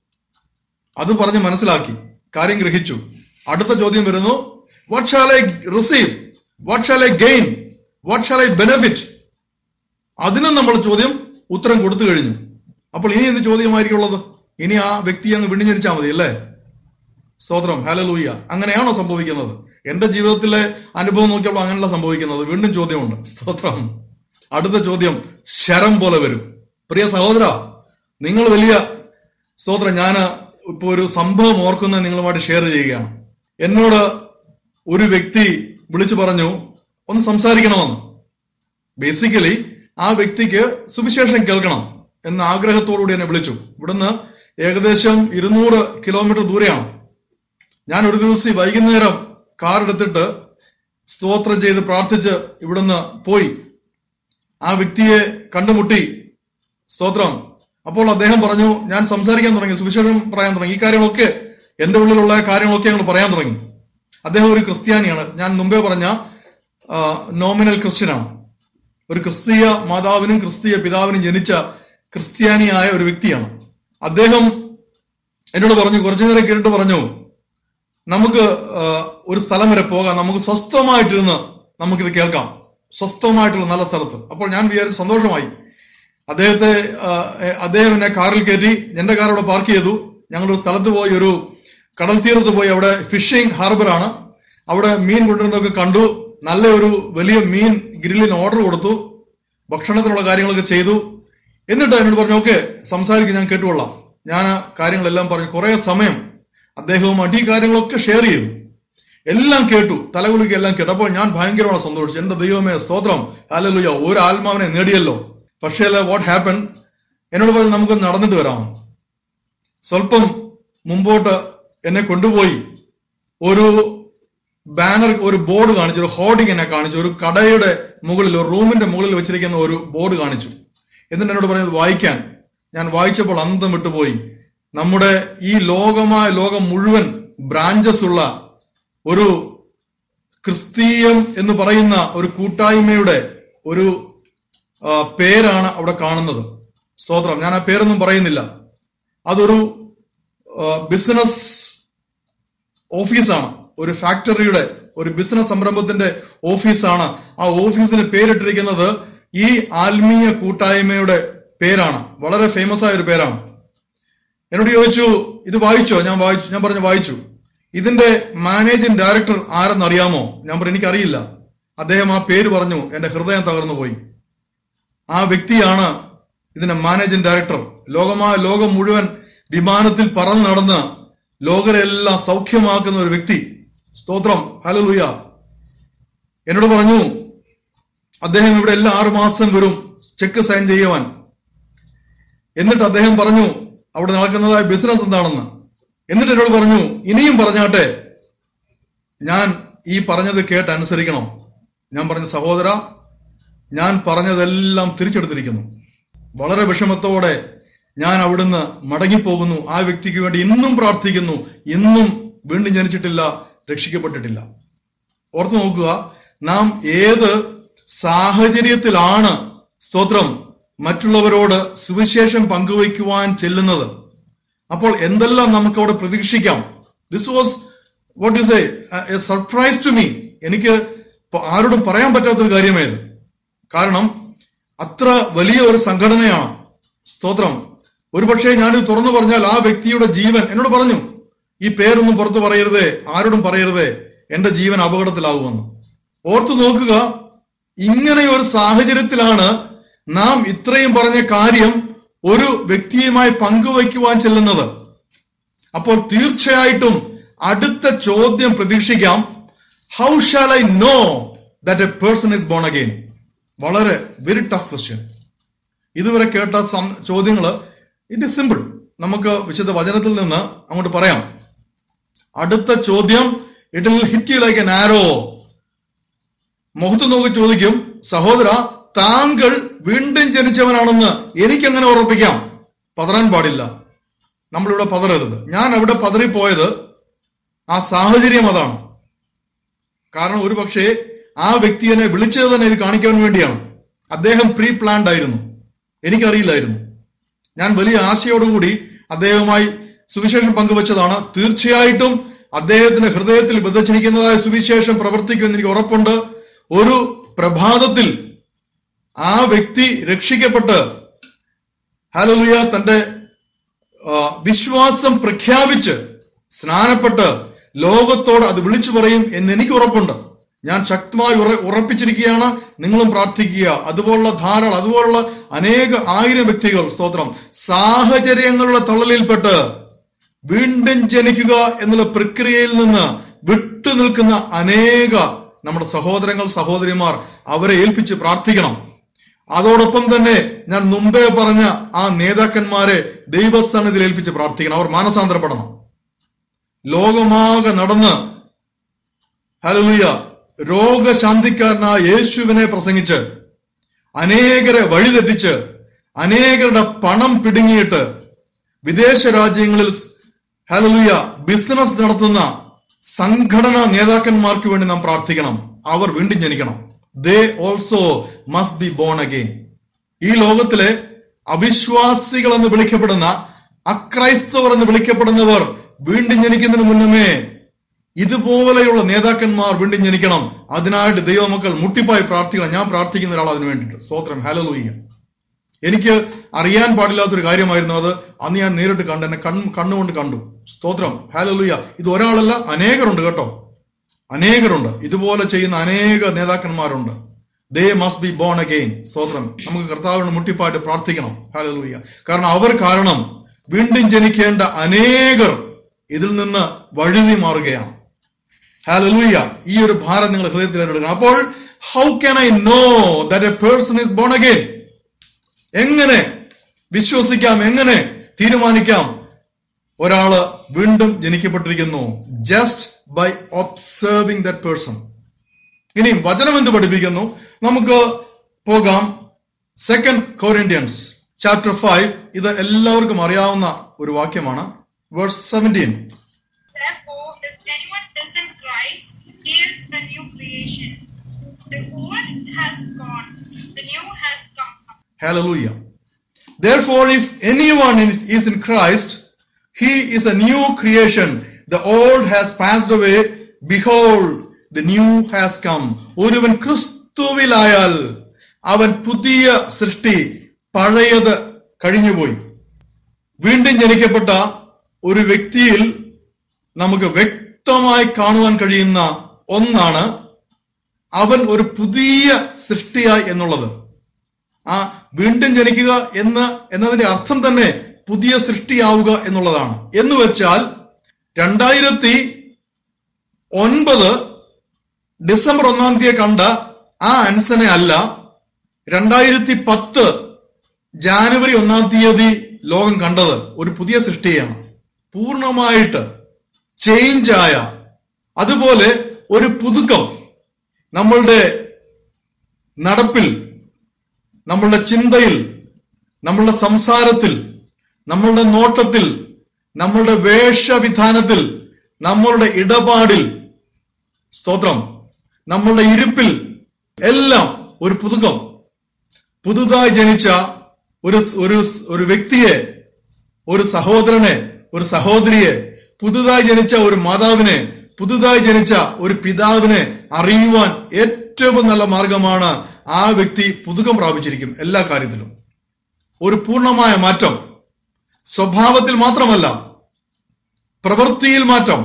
അത് പറഞ്ഞ് മനസ്സിലാക്കി കാര്യം ഗ്രഹിച്ചു അടുത്ത ചോദ്യം വരുന്നു what shall I receive what shall I gain what shall I benefit അതിനും നമ്മൾ ചോദ്യം ഉത്തരം കൊടുത്തു കഴിഞ്ഞു അപ്പോൾ ഇനി എന്ത് ചോദ്യമായിരിക്കും ഉള്ളത് ഇനി ആ വ്യക്തി അങ്ങ് വീണ്ടും ജനിച്ചാൽ മതി അല്ലേ സ്തോത്രം ഹലലൂയ അങ്ങനെയാണോ സംഭവിക്കുന്നത് എന്റെ ജീവിതത്തിലെ അനുഭവം നോക്കിയപ്പോൾ അങ്ങനെയല്ല സംഭവിക്കുന്നത് വീണ്ടും ചോദ്യമുണ്ട് സ്തോത്രം അടുത്ത ചോദ്യം ശരം പോലെ വരും പ്രിയ സഹോദര നിങ്ങൾ വലിയ സ്തോത്രം ഞാൻ ഇപ്പൊ ഒരു സംഭവം ഓർക്കുന്നത് നിങ്ങളുമായിട്ട് ഷെയർ ചെയ്യുകയാണ് എന്നോട് ഒരു വ്യക്തി വിളിച്ചു പറഞ്ഞു ഒന്ന് സംസാരിക്കണമെന്ന് ബേസിക്കലി ആ വ്യക്തിക്ക് സുവിശേഷം കേൾക്കണം എന്ന ആഗ്രഹത്തോടുകൂടി എന്നെ വിളിച്ചു ഇവിടുന്ന് ഏകദേശം ഇരുന്നൂറ് കിലോമീറ്റർ ദൂരെയാണ് ഞാൻ ഒരു ദിവസം ഈ വൈകുന്നേരം കാർ എടുത്തിട്ട് സ്തോത്രം ചെയ്ത് പ്രാർത്ഥിച്ച് ഇവിടുന്ന് പോയി ആ വ്യക്തിയെ കണ്ടുമുട്ടി സ്തോത്രം അപ്പോൾ അദ്ദേഹം പറഞ്ഞു ഞാൻ സംസാരിക്കാൻ തുടങ്ങി സുവിശേഷം പറയാൻ തുടങ്ങി ഈ കാര്യങ്ങളൊക്കെ എന്റെ ഉള്ളിലുള്ള കാര്യങ്ങളൊക്കെ ഞങ്ങൾ പറയാൻ തുടങ്ങി അദ്ദേഹം ഒരു ക്രിസ്ത്യാനിയാണ് ഞാൻ മുമ്പേ പറഞ്ഞ നോമിനൽ ക്രിസ്ത്യനാണ് ഒരു ക്രിസ്തീയ മാതാവിനും ക്രിസ്തീയ പിതാവിനും ജനിച്ച ക്രിസ്ത്യാനിയായ ഒരു വ്യക്തിയാണ് അദ്ദേഹം എന്നോട് പറഞ്ഞു കുറച്ചു നേരം കേട്ടിട്ട് പറഞ്ഞു നമുക്ക് ആ, ഒരു സ്ഥലം വരെ പോകാം നമുക്ക് സ്വസ്ഥമായിട്ടിരുന്ന് നമുക്കിത് കേൾക്കാം സ്വസ്ഥമായിട്ടുള്ള നല്ല സ്ഥലത്ത് അപ്പോൾ ഞാൻ വിചാരിച്ചു സന്തോഷമായി അദ്ദേഹത്തെ ആ, എ, അദ്ദേഹം എന്നെ കാറിൽ കയറ്റി എന്റെ കാർ അവിടെ പാർക്ക് ചെയ്തു ഞങ്ങൾ ഒരു സ്ഥലത്ത് പോയി ഒരു കടൽ തീരത്ത് പോയി അവിടെ ഫിഷിംഗ് ഹാർബറാണ് അവിടെ മീൻ കൊണ്ടുവരുന്നതൊക്കെ കണ്ടു നല്ല ഒരു വലിയ മീൻ ഗ്രില്ലിന് ഓർഡർ കൊടുത്തു ഭക്ഷണത്തിനുള്ള കാര്യങ്ങളൊക്കെ ചെയ്തു എന്നിട്ട് എന്നോട് പറഞ്ഞു ഓക്കെ സംസാരിക്കും ഞാൻ കേട്ടുകൊള്ളാം ഞാൻ ആ കാര്യങ്ങളെല്ലാം പറഞ്ഞു കുറെ സമയം അദ്ദേഹവുമായിട്ട് ഈ കാര്യങ്ങളൊക്കെ ഷെയർ ചെയ്തു എല്ലാം കേട്ടു തലകുലുക്കി എല്ലാം കേട്ടു അപ്പോൾ ഞാൻ ഭയങ്കരമാണ് സന്തോഷിച്ചു എന്റെ ദൈവമേ സ്തോത്രം അല്ലല്ലോ ഒരു ആത്മാവിനെ നേടിയല്ലോ പക്ഷേ വാട്ട് ഹാപ്പൻ എന്നോട് പറഞ്ഞു നമുക്ക് നടന്നിട്ട് വരാം സ്വല്പം മുമ്പോട്ട് എന്നെ കൊണ്ടുപോയി ഒരു ബാനർ ഒരു ബോർഡ് കാണിച്ചു ഒരു ഹോർഡിംഗ് എന്നെ കാണിച്ചു ഒരു കടയുടെ മുകളിൽ ഒരു റൂമിന്റെ മുകളിൽ വെച്ചിരിക്കുന്ന ഒരു ബോർഡ് കാണിച്ചു എന്നിട്ട് എന്നോട് പറഞ്ഞത് വായിക്കാൻ ഞാൻ വായിച്ചപ്പോൾ അന്തം വിട്ടുപോയി നമ്മുടെ ഈ ലോകമായ ലോകം മുഴുവൻ ബ്രാഞ്ചസ് ഉള്ള ഒരു ക്രിസ്തീയം എന്ന് പറയുന്ന ഒരു കൂട്ടായ്മയുടെ ഒരു ആ, പേരാണ് അവിടെ കാണുന്നത് സ്തോത്രം ഞാൻ ആ പേരൊന്നും പറയുന്നില്ല അതൊരു ബിസിനസ് ഓഫീസാണ് ഒരു ഫാക്ടറിയുടെ ഒരു ബിസിനസ് സംരംഭത്തിന്റെ ഓഫീസാണ് ആ ഓഫീസിന് പേരിട്ടിരിക്കുന്നത് ഈ ആത്മീയ കൂട്ടായ്മയുടെ പേരാണ് വളരെ ഫേമസ് ആയ ഒരു പേരാണ് എന്നോട് ചോദിച്ചു ഇത് വായിച്ചോ ഞാൻ വായിച്ചു ഞാൻ പറഞ്ഞു വായിച്ചു ഇതിന്റെ മാനേജിംഗ് ഡയറക്ടർ ആരെന്ന് അറിയാമോ ഞാൻ പറഞ്ഞു എനിക്കറിയില്ല അദ്ദേഹം ആ പേര് പറഞ്ഞു എന്റെ ഹൃദയം തകർന്നു പോയി ആ വ്യക്തിയാണ് ഇതിന്റെ മാനേജിംഗ് ഡയറക്ടർ ലോകമായ ലോകം മുഴുവൻ വിമാനത്തിൽ പറന്നു നടന്ന് ലോകരെല്ലാം സൗഖ്യമാക്കുന്ന ഒരു വ്യക്തി സ്തോത്രം ഹലലുയ എന്നോട് പറഞ്ഞു അദ്ദേഹം ഇവിടെ എല്ലാ ആറു മാസം വരും ചെക്ക് സൈൻ ചെയ്യുവാൻ എന്നിട്ട് അദ്ദേഹം പറഞ്ഞു അവിടെ നടക്കുന്നതായ ബിസിനസ് എന്താണെന്ന് എന്നിട്ട് എന്നോട് പറഞ്ഞു ഇനിയും പറഞ്ഞാട്ടെ ഞാൻ ഈ പറഞ്ഞത് കേട്ട് അനുസരിക്കണം ഞാൻ പറഞ്ഞു സഹോദര ഞാൻ പറഞ്ഞതെല്ലാം തിരിച്ചെടുത്തിരിക്കുന്നു വളരെ വിഷമത്തോടെ ഞാൻ അവിടുന്ന് മടങ്ങിപ്പോകുന്നു ആ വ്യക്തിക്ക് വേണ്ടി ഇന്നും പ്രാർത്ഥിക്കുന്നു ഇന്നും വീണ്ടും ജനിച്ചിട്ടില്ല രക്ഷിക്കപ്പെട്ടിട്ടില്ല ഓർത്തു നോക്കുക നാം ഏത് സാഹചര്യത്തിലാണ് സ്തോത്രം മറ്റുള്ളവരോട് സുവിശേഷം പങ്കുവയ്ക്കുവാൻ ചെല്ലുന്നത് അപ്പോൾ എന്തെല്ലാം നമുക്ക് അവിടെ പ്രതീക്ഷിക്കാം this was what you say a surprise to me എനിക്ക് ഇപ്പൊ ആരോടും പറയാൻ പറ്റാത്തൊരു കാര്യമായത് കാരണം അത്ര വലിയ ഒരു സംഘടനയാണ് സ്തോത്രം ഒരുപക്ഷെ ഞാനിത് തുറന്നു പറഞ്ഞാൽ ആ വ്യക്തിയുടെ ജീവൻ എന്നോട് പറഞ്ഞു ഈ പേരൊന്നും പുറത്തു പറയരുതേ ആരോടും പറയരുതേ എന്റെ ജീവൻ അപകടത്തിലാകുമെന്ന് ഓർത്തു നോക്കുക ഇങ്ങനെ ഒരു സാഹചര്യത്തിലാണ് നാം ഇത്രയും പറഞ്ഞ കാര്യം ഒരു വ്യക്തിയുമായി പങ്കുവയ്ക്കുവാൻ ചെല്ലുന്നത് അപ്പോൾ തീർച്ചയായിട്ടും അടുത്ത ചോദ്യം പ്രതീക്ഷിക്കാം how shall I know that a person is born again വളരെ വെരി ടഫ് ക്വസ്റ്റ്യൻ ഇതുവരെ കേട്ട ചോദ്യങ്ങൾ ഇറ്റ് ഇസ് സിമ്പിൾ നമുക്ക് വിശുദ്ധ വചനത്തിൽ നിന്ന് അങ്ങോട്ട് പറയാം അടുത്ത ചോദ്യം it will hit you like an ആരോ മുഖത്ത് നോക്കി ചോദിക്കും സഹോദര താങ്കൾ വീണ്ടും ജനിച്ചവനാണെന്ന് എനിക്കെങ്ങനെ ഉറപ്പിക്കാം പതറാൻ പാടില്ല നമ്മളിവിടെ പതറരുത് ഞാൻ അവിടെ പതറിപ്പോയത് ആ സാഹചര്യം അതാണ് കാരണം ഒരു പക്ഷേ ആ വ്യക്തി എന്നെ വിളിച്ചത് തന്നെ ഇത് കാണിക്കാൻ വേണ്ടിയാണ് അദ്ദേഹം പ്രീ പ്ലാൻഡ് ആയിരുന്നു എനിക്കറിയില്ലായിരുന്നു ഞാൻ വലിയ ആശയോടുകൂടി അദ്ദേഹവുമായി സുവിശേഷം പങ്കുവച്ചതാണ് തീർച്ചയായിട്ടും അദ്ദേഹത്തിന്റെ ഹൃദയത്തിൽ വിതച്ചിരിക്കുന്നതായ സുവിശേഷം പ്രവർത്തിക്കുമെന്ന് എനിക്ക് ഉറപ്പുണ്ട് ഒരു പ്രഭാതത്തിൽ ആ വ്യക്തി രക്ഷിക്കപ്പെട്ട് ഹലലുയ തന്റെ ആ, വിശ്വാസം പ്രഖ്യാപിച്ച് സ്നാനപ്പെട്ട് ലോകത്തോട് അത് വിളിച്ചു പറയും എന്ന് എനിക്ക് ഉറപ്പുണ്ട് ഞാൻ ശക്തമായി ഉറ ഉറപ്പിച്ചിരിക്കുകയാണ് നിങ്ങളും പ്രാർത്ഥിക്കുക അതുപോലുള്ള ധാരാളം അതുപോലുള്ള അനേക ആയിരം വ്യക്തികൾ സ്തോത്രം സാഹചര്യങ്ങളുടെ തള്ളലിൽപ്പെട്ട് വീണ്ടും ജനിക്കുക എന്നുള്ള പ്രക്രിയയിൽ നിന്ന് വിട്ടു നിൽക്കുന്ന അനേക നമ്മുടെ സഹോദരങ്ങൾ സഹോദരിമാർ അവരെ ഏൽപ്പിച്ച് പ്രാർത്ഥിക്കണം അതോടൊപ്പം തന്നെ ഞാൻ മുമ്പേ പറഞ്ഞ ആ നേതാക്കന്മാരെ ദൈവസ്ഥാനത്തിൽ ഏൽപ്പിച്ച് പ്രാർത്ഥിക്കണം അവർ മാനസാന്തരപ്പെടണം ലോകമാകെ നടന്ന് ഹലലുയ രോഗശാന്തിക്കാരനായ യേശുവിനെ പ്രസംഗിച്ച് അനേകരെ വഴിതെറ്റിച്ച് അനേകരുടെ പണം പിടുങ്ങിയിട്ട് വിദേശ രാജ്യങ്ങളിൽ ഹലലുയ ബിസിനസ് നടത്തുന്ന സംഘടനാ നേതാക്കന്മാർക്ക് വേണ്ടി നാം പ്രാർത്ഥിക്കണം അവർ വീണ്ടും ജനിക്കണം they also must be born again ഈ ലോകത്തിലെ അവിശ്വാസികൾ എന്ന് വിളിക്കപ്പെടുന്ന അക്രൈസ്തവർ എന്ന് വിളിക്കപ്പെടുന്നവർ വീണ്ടും ജനിക്കുന്നതിന് മുന്നമേ ഇതുപോലെയുള്ള നേതാക്കന്മാർ വീണ്ടും ജനിക്കണം അതിനായിട്ട് ദൈവമക്കൾ മുട്ടിപ്പായി പ്രാർത്ഥിക്കണം ഞാൻ പ്രാർത്ഥിക്കുന്ന ഒരാൾ അതിന് വേണ്ടിയിട്ട് സ്തോത്രം ഹലലൂയ്യ എനിക്ക് അറിയാൻ പാടില്ലാത്തൊരു കാര്യമായിരുന്നു അത് അന്ന് ഞാൻ നേരിട്ട് കണ്ടു എന്നെ കൺ കണ്ണുകൊണ്ട് കണ്ടു സ്തോത്രം ഹലലൂയ ഇത് ഒരാളല്ല അനേകരുണ്ട് കേട്ടോ അനേകരുണ്ട് ഇതുപോലെ ചെയ്യുന്ന അനേക നേതാക്കന്മാരുണ്ട് they must be born again സ്തോത്രം നമുക്ക് കർത്താവിന് മുട്ടിപ്പായിട്ട് പ്രാർത്ഥിക്കണം ഹലലൂയ കാരണം അവർ കാരണം വീണ്ടും ജനിക്കേണ്ട അനേകർ ഇതിൽ നിന്ന് വഴുതി മാറുകയാണ് ഹാലലൂയ ഈ ഒരു ഭാരം നിങ്ങൾ ഹൃദയത്തിൽ എടുക്കണം അപ്പോൾ how can I know that a person is born again എങ്ങനെ വിശ്വസിക്കാം എങ്ങനെ തീരുമാനിക്കാം ഒരാള് വീണ്ടും ജനിക്കപ്പെട്ടിരിക്കുന്നു just by observing that person ഇനി വചനം എന്ത് പഠിപ്പിക്കുന്നു നമുക്ക് പോകാം സെക്കൻഡ് കോറിന്ത്യൻസ് ചാപ്റ്റർ ഫൈവ് ഇത് എല്ലാവർക്കും അറിയാവുന്ന ഒരു വാക്യമാണ് verse seventeen Therefore, if anyone is in Christ, he is a new creation. The old has gone, the new has come. Hallelujah. Therefore, if anyone in- is in Christ, he is a new creation. The old has passed away. Behold, the new has come. ഒരുവൻ ക്രിസ്തുവിലായാൽ അവൻ പുതിയ സൃഷ്ടി പഴയത് കഴിഞ്ഞുപോയി വീണ്ടും ജനിക്കപ്പെട്ട ഒരു വ്യക്തിയിൽ നമുക്ക് വ്യക്തമായി കാണുവാൻ കഴിയുന്ന ഒന്നാണ് അവൻ ഒരു പുതിയ സൃഷ്ടിയായി എന്നുള്ളത് ആ വീണ്ടും ജനിക്കുക എന്ന എന്നതിന്റെ അർത്ഥം തന്നെ പുതിയ സൃഷ്ടിയാവുക എന്നുള്ളതാണ് എന്ന് വെച്ചാൽ രണ്ടായിരത്തി ഒൻപത് ഡിസംബർ ഒന്നാം തീയതി കണ്ട ആ അൻസനെ അല്ല രണ്ടായിരത്തി പത്ത് ജാനുവരി ഒന്നാം തീയതി ലോകം കണ്ടത് ഒരു പുതിയ സൃഷ്ടിയാണ് പൂർണ്ണമായിട്ട് ചേഞ്ച് ആയ അതുപോലെ ഒരു പുതുക്കം നമ്മളുടെ നടപ്പിൽ നമ്മളുടെ ചിന്തയിൽ നമ്മളുടെ സംസാരത്തിൽ നമ്മളുടെ നോട്ടത്തിൽ നമ്മളുടെ വേഷവിധാനത്തിൽ നമ്മളുടെ ഇടപാടിൽ സ്തോത്രം നമ്മളുടെ ഇരിപ്പിൽ എല്ലാം ഒരു പുതുക്കം പുതുതായി ജനിച്ച ഒരു ഒരു ഒരു വ്യക്തിയെ ഒരു സഹോദരനെ ഒരു സഹോദരിയെ പുതുതായി ജനിച്ച ഒരു മാതാവിനെ പുതുതായി ജനിച്ച ഒരു പിതാവിനെ അറിയുവാൻ ഏറ്റവും നല്ല മാർഗമാണ് ആ വ്യക്തി പുതുക്കം പ്രാപിച്ചിരിക്കും എല്ലാ കാര്യത്തിലും ഒരു പൂർണ്ണമായ മാറ്റം സ്വഭാവത്തിൽ മാത്രമല്ല പ്രവൃത്തിയിൽ മാറ്റം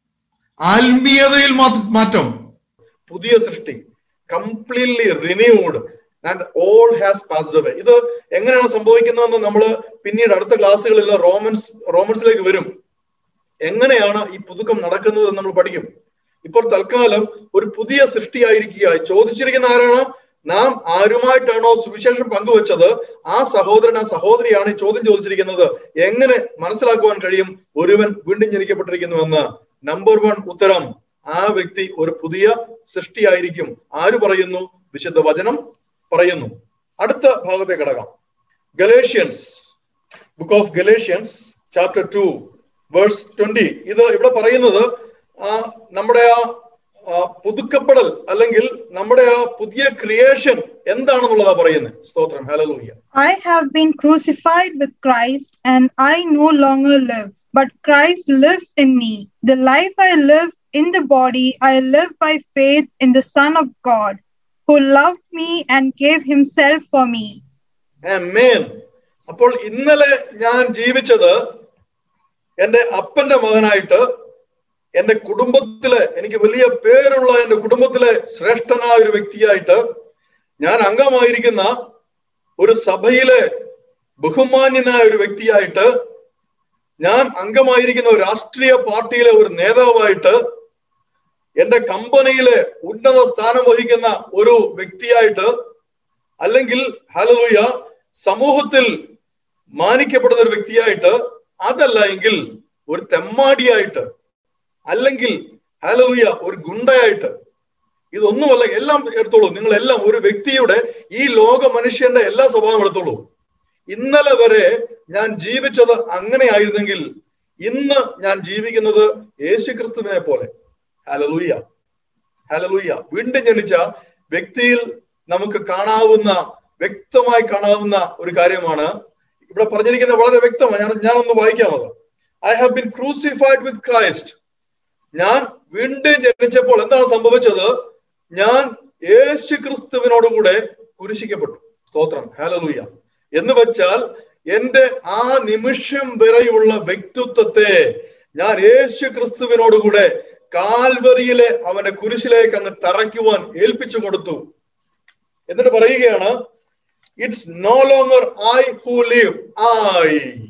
ആത്മീയതയിൽ മാ- മാറ്റം പുതിയ സൃഷ്ടി completely renewed and all has passed away ഇത് എങ്ങനെയാണ് സംഭവിക്കുന്നതെന്ന് നമ്മൾ പിന്നീട് അടുത്ത ക്ലാസ്സുകളിൽ റോമൻസ് റോമൻസിലേക്ക് വരും എങ്ങനെയാണ് ഈ പുതുക്കം നടക്കുന്നത് എന്ന് നമ്മൾ പഠിക്കും ഇപ്പോൾ തൽക്കാലം ഒരു പുതിയ സൃഷ്ടിയായിരിക്കുക ചോദിച്ചിരിക്കുന്ന ആരാണ് നാം ആരുമായിട്ടാണോ സുവിശേഷം പങ്കുവച്ചത് ആ സഹോദരൻ ആ സഹോദരിയാണ് ഈ ചോദ്യം ചോദിച്ചിരിക്കുന്നത് എങ്ങനെ മനസ്സിലാക്കുവാൻ കഴിയും ഒരുവൻ വീണ്ടും ജനിക്കപ്പെട്ടിരിക്കുന്നുവെന്ന് നമ്പർ വൺ ഉത്തരം ആ വ്യക്തി ഒരു പുതിയ സൃഷ്ടിയായിരിക്കും ആര് പറയുന്നു വിശുദ്ധ വചനം പറയുന്നു അടുത്ത ഭാഗത്തെ കിടക്കാം Galatians book of Galatians chapter two verse twenty ഇത് ഇവിടെ പറയുന്നത് ആ നമ്മുടെ ആ ആ, പുതുക്കപ്പെടൽ അല്ലെങ്കിൽ നമ്മുടെ ആ പുതിയ ക്രിയേഷൻ എന്താണെന്നുള്ളതാ പറയുന്നത് സ്തോത്രം ഹലലൂയ I have been crucified with Christ, and I no longer live, but Christ lives in me. The life I live in the body, I live by faith in the Son of God, who loved me and gave himself for me. Amen. അപ്പോൾ ഇന്നലെ ഞാൻ ജീവിച്ചത് എന്റെ അപ്പന്റെ മകനായിട്ട് എന്റെ കുടുംബത്തിലെ എനിക്ക് വലിയ പേരുള്ള എന്റെ കുടുംബത്തിലെ ശ്രേഷ്ഠനായ ഒരു വ്യക്തിയായിട്ട് ഞാൻ അംഗമായിരിക്കുന്ന ഒരു സഭയിലെ ബഹുമാന്യനായ ഒരു വ്യക്തിയായിട്ട് ഞാൻ അംഗമായിരിക്കുന്ന ഒരു രാഷ്ട്രീയ പാർട്ടിയിലെ ഒരു നേതാവായിട്ട് എന്റെ കമ്പനിയിലെ ഉന്നത സ്ഥാനം വഹിക്കുന്ന ഒരു വ്യക്തിയായിട്ട് അല്ലെങ്കിൽ ഹലലൂയ സമൂഹത്തിൽ മാനിക്കപ്പെടുന്ന ഒരു വ്യക്തിയായിട്ട് അതല്ല എങ്കിൽ ഒരു തെമ്മാടിയായിട്ട് അല്ലെങ്കിൽ ഹലലൂയ ഒരു ഗുണ്ടയായിട്ട് ഇതൊന്നുമല്ല എല്ലാം എടുത്തോളൂ നിങ്ങൾ എല്ലാം ഒരു വ്യക്തിയുടെ ഈ ലോക മനുഷ്യന്റെ എല്ലാ സ്വഭാവം എടുത്തോളൂ ഇന്നലെ വരെ ഞാൻ ജീവിച്ചത് അങ്ങനെയായിരുന്നെങ്കിൽ ഇന്ന് ഞാൻ ജീവിക്കുന്നത് യേശുക്രിസ്തുവിനെ പോലെ ഹലലൂയ ഹലലൂയ വീണ്ടും ജനിച്ച വ്യക്തിയിൽ നമുക്ക് കാണാവുന്ന വ്യക്തമായി കാണാവുന്ന ഒരു കാര്യമാണ് ഇവിടെ പറഞ്ഞിരിക്കുന്നത് വളരെ വ്യക്തമാണ് ഞാൻ ഞാനൊന്ന് വായിക്കാമത് I have been crucified with Christ ഞാൻ വീണ്ടും ജനിച്ചപ്പോൾ എന്താണ് സംഭവിച്ചത് ഞാൻ യേശു ക്രിസ്തുവിനോടുകൂടെ കുരിശിക്കപ്പെട്ടു സ്തോത്രം ഹാലലൂയ എന്ന് വെച്ചാൽ എന്റെ ആ നിമിഷം വരെയുള്ള വ്യക്തിത്വത്തെ ഞാൻ യേശു ക്രിസ്തുവിനോടുകൂടെ കാൽവറിയിലെ അവന്റെ കുരിശിലേക്ക് അങ്ങ് തറയ്ക്കുവാൻ ഏൽപ്പിച്ചു കൊടുത്തു എന്നിട്ട് പറയുകയാണ് it's no longer I who live I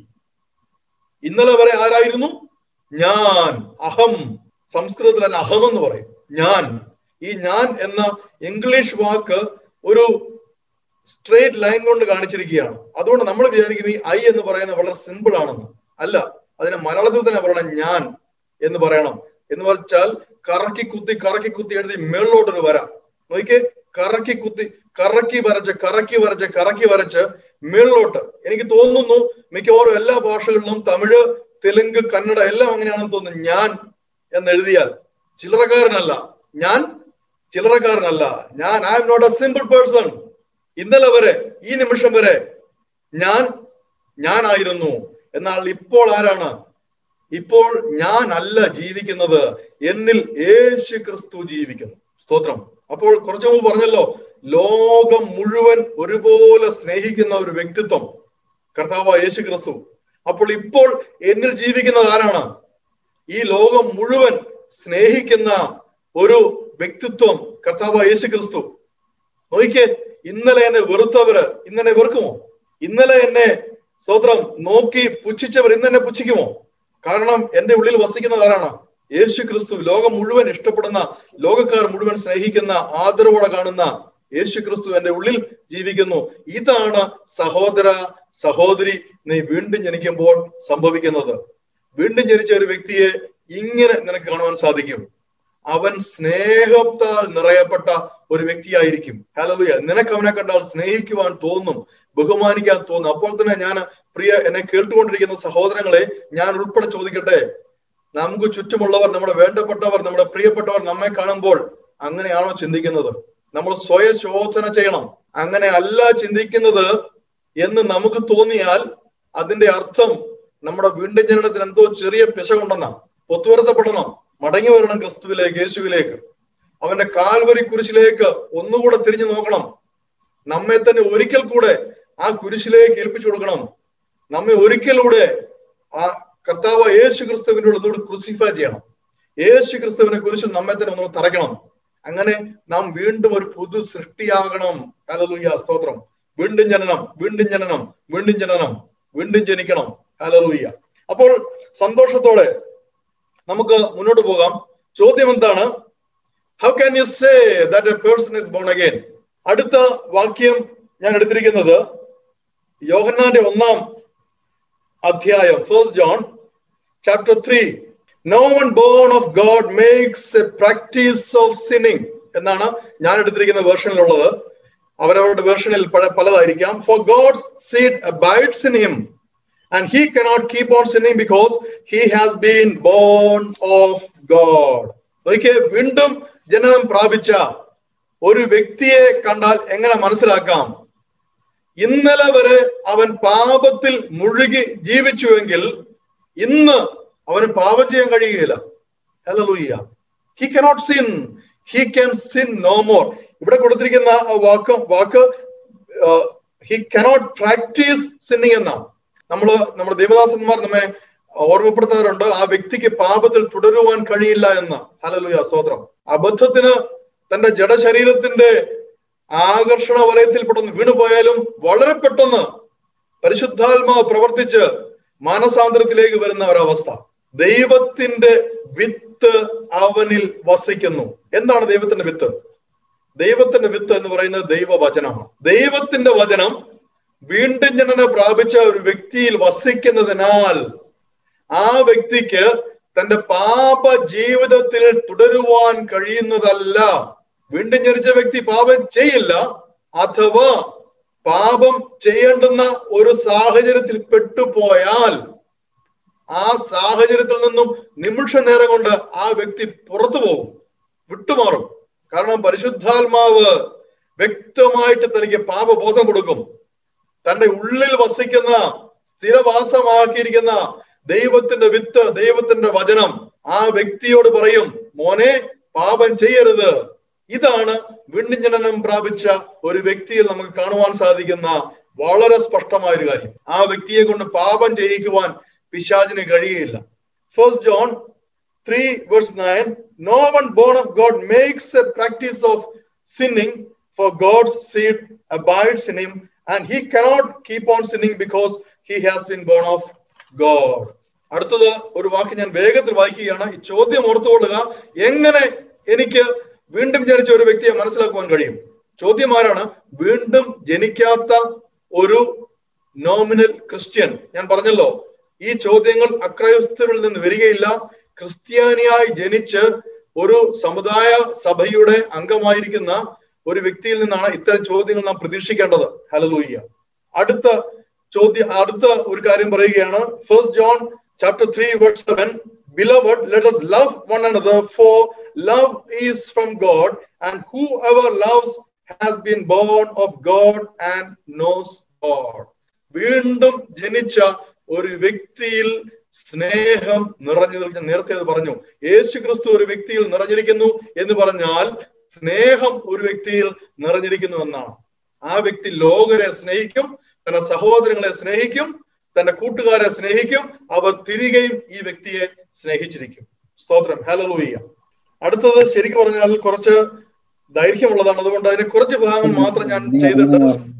ഇന്നലെ വരെ ആരായിരുന്നു ഞാൻ അഹം സംസ്കൃതത്തിൽ തന്നെ അഹം എന്ന് പറയും ഞാൻ ഈ ഞാൻ എന്ന ഇംഗ്ലീഷ് വാക്ക് ഒരു സ്ട്രേറ്റ് ലൈൻ കൊണ്ട് കാണിച്ചിരിക്കുകയാണ് അതുകൊണ്ട് നമ്മൾ വിചാരിക്കുന്നത് ഈ ഐ എന്ന് പറയുന്നത് വളരെ സിമ്പിൾ ആണെന്ന് അല്ല അതിനെ മലയാളത്തിൽ തന്നെ പറയണം ഞാൻ എന്ന് പറയണം എന്ന് വെച്ചാൽ കറക്കി കുത്തി കറക്കി കുത്തി എഴുതി മേളിലോട്ടൊരു വര നോക്കിക്കേ കറക്കി കുത്തി കറക്കി വരച്ച് കറക്കി വരച്ച് കറക്കി വരച്ച് മേളിലോട്ട് എനിക്ക് തോന്നുന്നു മിക്കവാറും എല്ലാ ഭാഷകളിലും തമിഴ് തെലുങ്ക് കന്നഡ എല്ലാം അങ്ങനെയാണെന്ന് തോന്നുന്നു ഞാൻ എന്ന് എഴുതിയാൽ ചില്ലറക്കാരനല്ല ഞാൻ ചില്ലറക്കാരനല്ല ഞാൻ I'm not a simple person ഇന്നലെ വരെ ഈ നിമിഷം വരെ ഞാൻ ഞാനായിരുന്നു എന്നാൽ ഇപ്പോൾ ആരാണ് ഇപ്പോൾ ഞാൻ അല്ല ജീവിക്കുന്നത് എന്നിൽ യേശു ക്രിസ്തു ജീവിക്കുന്നു സ്തോത്രം അപ്പോൾ കുറച്ചു മുമ്പ് പറഞ്ഞല്ലോ ലോകം മുഴുവൻ ഒരുപോലെ സ്നേഹിക്കുന്ന ഒരു വ്യക്തിത്വം കർത്താവ് യേശു ക്രിസ്തു അപ്പോൾ ഇപ്പോൾ എന്നിൽ ജീവിക്കുന്നത് ആരാണ് ഈ ലോകം മുഴുവൻ സ്നേഹിക്കുന്ന ഒരു വ്യക്തിത്വം കർത്താവ് യേശു ക്രിസ്തു നോക്കിക്കേ ഇന്നലെ എന്നെ വെറുത്തവര് ഇന്നെന്നെ വെറുക്കുമോ ഇന്നലെ എന്നെ സ്വത്രം നോക്കി പുച്ഛിച്ചവർ ഇന്ന് എന്നെ പുച്ഛിക്കുമോ കാരണം എന്റെ ഉള്ളിൽ വസിക്കുന്നത് ആരാണ് യേശു ക്രിസ്തു ലോകം മുഴുവൻ ഇഷ്ടപ്പെടുന്ന ലോകക്കാർ മുഴുവൻ സ്നേഹിക്കുന്ന ആദരവോടെ കാണുന്ന യേശു ക്രിസ്തു എന്റെ ഉള്ളിൽ ജീവിക്കുന്നു ഇതാണ് സഹോദര സഹോദരി നീ വീണ്ടും ജനിക്കുമ്പോൾ സംഭവിക്കുന്നത് വീണ്ടും ജനിച്ച ഒരു വ്യക്തിയെ ഇങ്ങനെ നിനക്ക് കാണുവാൻ സാധിക്കും അവൻ സ്നേഹത്താൽ നിറയപ്പെട്ട ഒരു വ്യക്തിയായിരിക്കും ഹലോയ നിനക്ക് അവനെ കണ്ടാൽ സ്നേഹിക്കുവാൻ തോന്നും ബഹുമാനിക്കാൻ തോന്നും അപ്പോൾ തന്നെ ഞാൻ പ്രിയ എന്നെ കേട്ടുകൊണ്ടിരിക്കുന്ന സഹോദരങ്ങളെ ഞാൻ ഉൾപ്പെടെ ചോദിക്കട്ടെ നമുക്ക് ചുറ്റുമുള്ളവർ നമ്മുടെ വേണ്ടപ്പെട്ടവർ നമ്മുടെ പ്രിയപ്പെട്ടവർ നമ്മെ കാണുമ്പോൾ അങ്ങനെയാണോ ചിന്തിക്കുന്നത് നമ്മൾ സ്വയ ശോധന ചെയ്യണം അങ്ങനെ അല്ല ചിന്തിക്കുന്നത് എന്ന് നമുക്ക് തോന്നിയാൽ അതിന്റെ അർത്ഥം നമ്മുടെ വീണ്ടും ജനനത്തിന് എന്തോ ചെറിയ പിശകുണ്ടെന്നാ പൊത്തുവരുത്തപ്പെടണം മടങ്ങി വരണം ക്രിസ്തുവിലേക്ക് യേശുവിലേക്ക് അവന്റെ കാൽവരി കുരിശിലേക്ക് ഒന്നുകൂടെ തിരിഞ്ഞു നോക്കണം നമ്മെ തന്നെ ഒരിക്കൽ കൂടെ ആ കുരിശിലേക്ക് ഏൽപ്പിച്ചു കൊടുക്കണം നമ്മെ ഒരിക്കലൂടെ ആ കർത്താവ് യേശു ക്രിസ്തുവിന്റെ ഉള്ളതോട് ക്രൂസിഫൈ ചെയ്യണം യേശു ക്രിസ്തുവിനെ കുരിശിൽ നമ്മെ തന്നെ ഒന്ന് തറയ്ക്കണം അങ്ങനെ നാം വീണ്ടും ഒരു പുതു സൃഷ്ടിയാകണം ഹലലുയ്യ സ്തോത്രം വീണ്ടും ജനനം വീണ്ടും ജനനം വീണ്ടും ജനനം വീണ്ടും ജനിക്കണം ഹലലുയ്യ അപ്പോൾ സന്തോഷത്തോടെ നമുക്ക് മുന്നോട്ട് പോകാം ചോദ്യം എന്താണ് how can you say that a person is born again അടുത്ത വാക്യം ഞാൻ എടുത്തിരിക്കുന്നത് യോഹന്നാന്റെ ഒന്നാം അധ്യായം first John chapter three no one born of God makes a practice of sinning എന്നാണ് ഞാൻ എടുത്തിരിക്കുന്ന വേർഷനിലുള്ളത് അവരവരുടെ വേർഷനിൽ പല പലതായിരിക്കാം for God seed abides in him and he cannot keep on sinning because he has been born of God നോക്കിയേ വീണ്ടും ജനനം പ്രാപിച്ച ഒരു വ്യക്തിയെ കണ്ടാൽ എങ്ങനെ മനസ്സിലാക്കാം ഇന്നലെ വരെ അവൻ പാപത്തിൽ മുഴുകി ജീവിച്ചുവെങ്കിൽ ഇന്ന് അവന് പാപം ചെയ്യാൻ കഴിയുകയില്ല ഹലോ ലൂയ്യ he cannot sin he can sin no more ഇവിടെ കൊടുത്തിരിക്കുന്ന ആ വാക്ക് വാക്ക് ഹി കനോട്ട് പ്രാക്ടീസ് സിന്നിങ് എന്നാണ് നമ്മള് നമ്മുടെ ദേവദാസന്മാർ നമ്മെ ഓർമ്മപ്പെടുത്താറുണ്ട് ആ വ്യക്തിക്ക് പാപത്തിൽ തുടരുവാൻ കഴിയില്ല എന്ന് ഹലലുയ സ്തോത്രം അബദ്ധത്തിന് തന്റെ ജഡശരീരത്തിന്റെ ആകർഷണ വലയത്തിൽ പെട്ടെന്ന് വീണുപോയാലും വളരെ പെട്ടെന്ന് പരിശുദ്ധാത്മാവ് പ്രവർത്തിച്ച് മാനസാന്തരത്തിലേക്ക് വരുന്ന ഒരവസ്ഥ ദൈവത്തിന്റെ വിത്ത് അവനിൽ വസിക്കുന്നു എന്താണ് ദൈവത്തിന്റെ വിത്ത് ദൈവത്തിന്റെ വിത്ത് എന്ന് പറയുന്നത് ദൈവവചനമാണ് ദൈവത്തിന്റെ വചനം വീണ്ടും ജനന പ്രാപിച്ച ഒരു വ്യക്തിയിൽ വസിക്കുന്നതിനാൽ ആ വ്യക്തിക്ക് തന്റെ പാപ ജീവിതത്തിൽ തുടരുവാൻ കഴിയുന്നതല്ല വീണ്ടും ജനിച്ച വ്യക്തി പാപം ചെയ്യില്ല അഥവാ പാപം ചെയ്യേണ്ടുന്ന ഒരു സാഹചര്യത്തിൽ പെട്ടുപോയാൽ ആ സാഹചര്യത്തിൽ നിന്നും നിമിഷ നേരം കൊണ്ട് ആ വ്യക്തി പുറത്തു പോകും വിട്ടുമാറും കാരണം പരിശുദ്ധാത്മാവ് വ്യക്തമായിട്ട് തനിക്ക് പാപബോധം കൊടുക്കും തന്റെ ഉള്ളിൽ വസിക്കുന്ന സ്ഥിരവാസമാക്കിയിരിക്കുന്ന ദൈവത്തിന്റെ വിത്ത് ദൈവത്തിന്റെ വചനം ആ വ്യക്തിയോട് പറയും മോനെ പാപം ചെയ്യരുത് ഇതാണ് വീണ്ടും ജനനം പ്രാപിച്ച ഒരു വ്യക്തിയിൽ നമുക്ക് കാണുവാൻ സാധിക്കുന്ന വളരെ സ്പഷ്ടമായ ഒരു കാര്യം ആ വ്യക്തിയെ കൊണ്ട് പാപം ചെയ്യിക്കുവാൻ പിശാചിന് കഴിയുകയില്ല first John three verse nine no one born of God makes a practice of sinning for God's seed abides in him and he cannot keep on sinning because he has been born of God അടുത്തത് ഒരു വാക്ക് ഞാൻ വേഗത്തിൽ വായിക്കുകയാണ് ഈ ചോദ്യം ഓർത്തുകൊള്ളുക എങ്ങനെ എനിക്ക് വീണ്ടും ജനിച്ച ഒരു വ്യക്തിയെ മനസ്സിലാക്കുവാൻ കഴിയും ചോദ്യം ആരാണ് വീണ്ടും ജനിക്കാത്ത ഒരു നോമിനൽ ക്രിസ്ത്യൻ ഞാൻ പറഞ്ഞല്ലോ ഈ ചോദ്യങ്ങൾ അക്രൈസ്തരിൽ നിന്ന് വരികയില്ല ക്രിസ്ത്യാനിയായി ജനിച്ച് ഒരു സമുദായ സഭയുടെ അംഗമായിരിക്കുന്ന ഒരു വ്യക്തിയിൽ നിന്നാണ് ഇത്തരം ചോദ്യങ്ങൾ നാം പ്രതീക്ഷിക്കേണ്ടത് ഹലലൂയ്യ അടുത്ത ചോദ്യം അടുത്ത ഒരു കാര്യം പറയുകയാണ് first John chapter three word seven Beloved, let us love one another, for love is from God, and whoever loves has been born of God and knows God. വീണ്ടും ജനിച്ച ഒരു വ്യക്തിയിൽ സ്നേഹം നിറഞ്ഞു ഞാൻ നേരത്തെ അത് പറഞ്ഞു യേശു ക്രിസ്തു ഒരു വ്യക്തിയിൽ നിറഞ്ഞിരിക്കുന്നു എന്ന് പറഞ്ഞാൽ സ്നേഹം ഒരു വ്യക്തിയിൽ നിറഞ്ഞിരിക്കുന്നു എന്നാണ് ആ വ്യക്തി ലോകരെ സ്നേഹിക്കും തന്റെ സഹോദരങ്ങളെ സ്നേഹിക്കും തന്റെ കൂട്ടുകാരെ സ്നേഹിക്കും അവർ തിരികെയും ഈ വ്യക്തിയെ സ്നേഹിച്ചിരിക്കും സ്തോത്രം ഹലലൂയ്യ അടുത്തത് ശരിക്കും പറഞ്ഞാൽ കുറച്ച് ദൈർഘ്യമുള്ളതാണ് അതുകൊണ്ട് അതിന് കുറച്ച് ഭാഗങ്ങൾ മാത്രം ഞാൻ ചെയ്തിട്ട്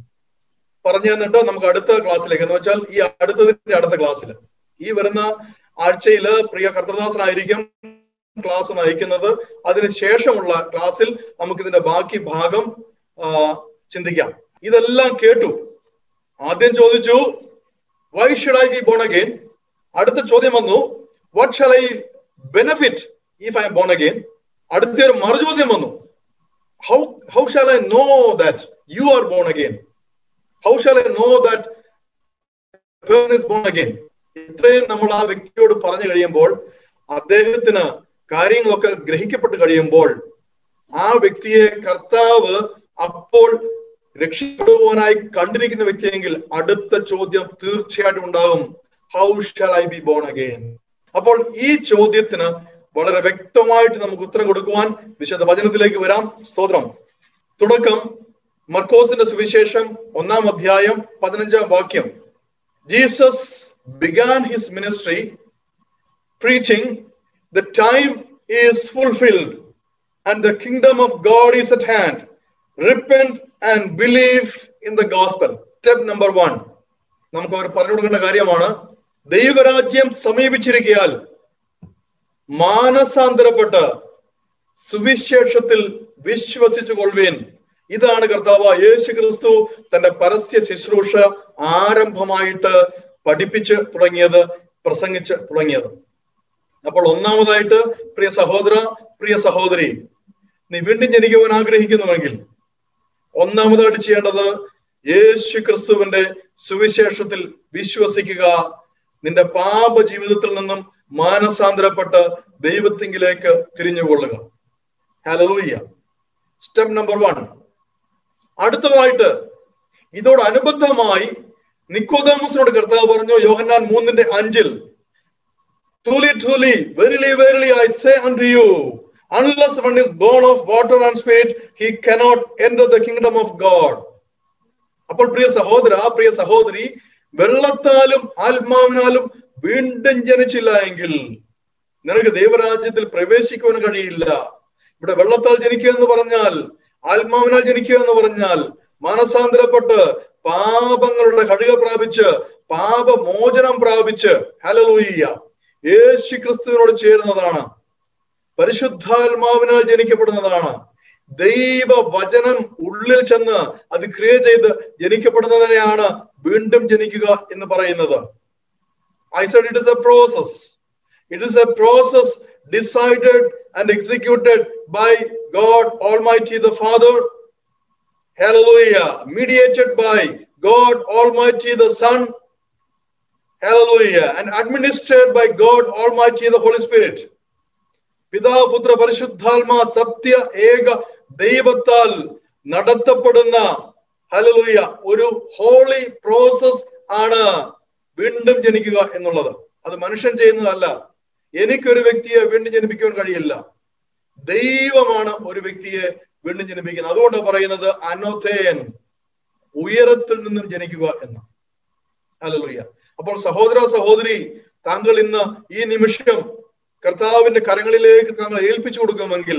പറഞ്ഞു തന്നിട്ട് നമുക്ക് അടുത്ത ക്ലാസ്സിലേക്ക് എന്ന് വെച്ചാൽ ഈ അടുത്തതിന്റെ അടുത്ത ക്ലാസ്സിൽ ഈ വരുന്ന ആഴ്ചയിൽ പ്രിയ കർത്തദാസനായിരിക്കും ക്ലാസ് നയിക്കുന്നത് അതിന് ശേഷമുള്ള ക്ലാസ്സിൽ നമുക്ക് ഇതിന്റെ ബാക്കി ഭാഗം ചിന്തിക്കാം ഇതെല്ലാം കേട്ടു ആദ്യം ചോദിച്ചു why should I be born again അടുത്ത ചോദ്യം വന്നു what shall I benefit if I'm born again അടുത്തൊരു മറുചോദ്യം വന്നു how how shall I know that you are born again how shall I know that person is born again ഇത്രയും നമ്മൾ ആ വ്യക്തിയോട് പറഞ്ഞു കഴിയുമ്പോൾ അദ്ദേഹത്തിന് കാര്യങ്ങളൊക്കെ ഗ്രഹിക്കപ്പെട്ട് കഴിയുമ്പോൾ ആ വ്യക്തിയെ കർത്താവ് അപ്പോൾ രക്ഷപ്പെടുവാനായി കണ്ടിരിക്കുന്ന വ്യക്തിയെങ്കിൽ അടുത്ത ചോദ്യം തീർച്ചയായിട്ടും ഉണ്ടാകും how shall I be born again അപ്പോൾ ഈ ചോദ്യത്തിന് വളരെ വ്യക്തമായിട്ട് നമുക്ക് ഉത്തരം കൊടുക്കുവാൻ വിശദ വചനത്തിലേക്ക് വരാം സ്തോത്രം തുടക്കം മർക്കോസിന്റെ സുവിശേഷം ഒന്നാം അധ്യായം പതിനഞ്ചാം വാക്യം Jesus began his ministry preaching, the time is fulfilled and the kingdom of God is at hand. Repent and believe in the gospel. Step number one. നമുക്ക് അവർ പറഞ്ഞു കൊടുക്കേണ്ട കാര്യമാണ് ദൈവരാജ്യം സമീപിച്ചിരിക്കയാൽ മാനസാന്തരപ്പെട്ട് സുവിശേഷത്തിൽ വിശ്വസിച്ചു കൊള്ളുവേൻ ഇതാണ് കർത്താവ് യേശു ക്രിസ്തു തന്റെ പരസ്യ ശുശ്രൂഷ ആരംഭമായിട്ട് പഠിപ്പിച്ച് തുടങ്ങിയത് പ്രസംഗിച്ച് തുടങ്ങിയത് അപ്പോൾ ഒന്നാമതായിട്ട് പ്രിയ സഹോദര പ്രിയ സഹോദരി നീ വീണ്ടും ജനിക്കുവാൻ ആഗ്രഹിക്കുന്നുവെങ്കിൽ ഒന്നാമതായിട്ട് ചെയ്യേണ്ടത് യേശു ക്രിസ്തുവിന്റെ സുവിശേഷത്തിൽ വിശ്വസിക്കുക നിന്റെ പാപ ജീവിതത്തിൽ നിന്നും മാനസാന്തരപ്പെട്ട് ദൈവത്തിങ്കിലേക്ക് തിരിഞ്ഞുകൊള്ളുക ഹലലൂയ്യ സ്റ്റെപ്പ് നമ്പർ വൺ അടുത്തതായിട്ട് ഇതോടനുബന്ധമായി നിക്കോദാമസിനോട് കർത്താവ് പറഞ്ഞു യോഹന്നാൻ മൂന്നിന്റെ അഞ്ചിൽ Truly, truly, verily, verily, I say unto you, unless one is born of water and spirit, he cannot enter the kingdom of God. അപ്പോൾ പ്രിയ സഹോദര പ്രിയ സഹോദരി വെള്ളത്താലും ആത്മാവിനാലും വീണ്ടും ജനിച്ചില്ല എങ്കിൽ നിനക്ക് ദൈവരാജ്യത്തിൽ പ്രവേശിക്കുവാൻ കഴിയില്ല ഇവിടെ വെള്ളത്താൽ ജനിക്കുക എന്ന് പറഞ്ഞാൽ ആത്മാവിനാൽ ജനിക്കുക എന്ന് പറഞ്ഞാൽ മാനസാന്തരപ്പെട്ട് പാപങ്ങളുടെ കടുക പ്രാപിച്ച് പാപമോചനം പ്രാപിച്ച് ഹലലൂയ്യ യേശു ക്രിസ്തുവിനോട് ചേരുന്നതാണ് പരിശുദ്ധാത്മാവിനാൽ ജനിക്കപ്പെടുന്നതാണ് ദൈവ വചനം ഉള്ളിൽ ചെന്ന് അത് ക്രിയ ചെയ്ത് ജനിക്കപ്പെടുന്നതിനെയാണ് വീണ്ടും ജനിക്കുക എന്ന് പറയുന്നത് I said it is a process it is a process decided and executed by God almighty the father Hallelujah. Mediated by God Almighty the Son. Hallelujah. And administered by God Almighty the Holy Spirit. പിതാവ് പുത്ര പരിശുദ്ധാത്മാ സത്യ ഏക ദൈവത്താൽ നടത്തപ്പെടുന്ന ഹലലുയ ഒരു holy process ആണ് വീണ്ടും ജനിക്കുക എന്നുള്ളത് അത് മനുഷ്യൻ ചെയ്യുന്നതല്ല എനിക്കൊരു വ്യക്തിയെ വീണ്ടും ജനിപ്പിക്കുവാൻ കഴിയില്ല ദൈവമാണ് ഒരു വ്യക്തിയെ വീണ്ടും ജനിപ്പിക്കുന്നത് അതുകൊണ്ടാണ് പറയുന്നത് അനോഥേയൻ ഉയരത്തിൽ നിന്നും ജനിക്കുക എന്ന് ഹലലുയ അപ്പോൾ സഹോദര സഹോദരി താങ്കൾ ഇന്ന് ഈ നിമിഷം കർത്താവിന്റെ കരങ്ങളിലേക്ക് താങ്കൾ ഏൽപ്പിച്ചു കൊടുക്കുമെങ്കിൽ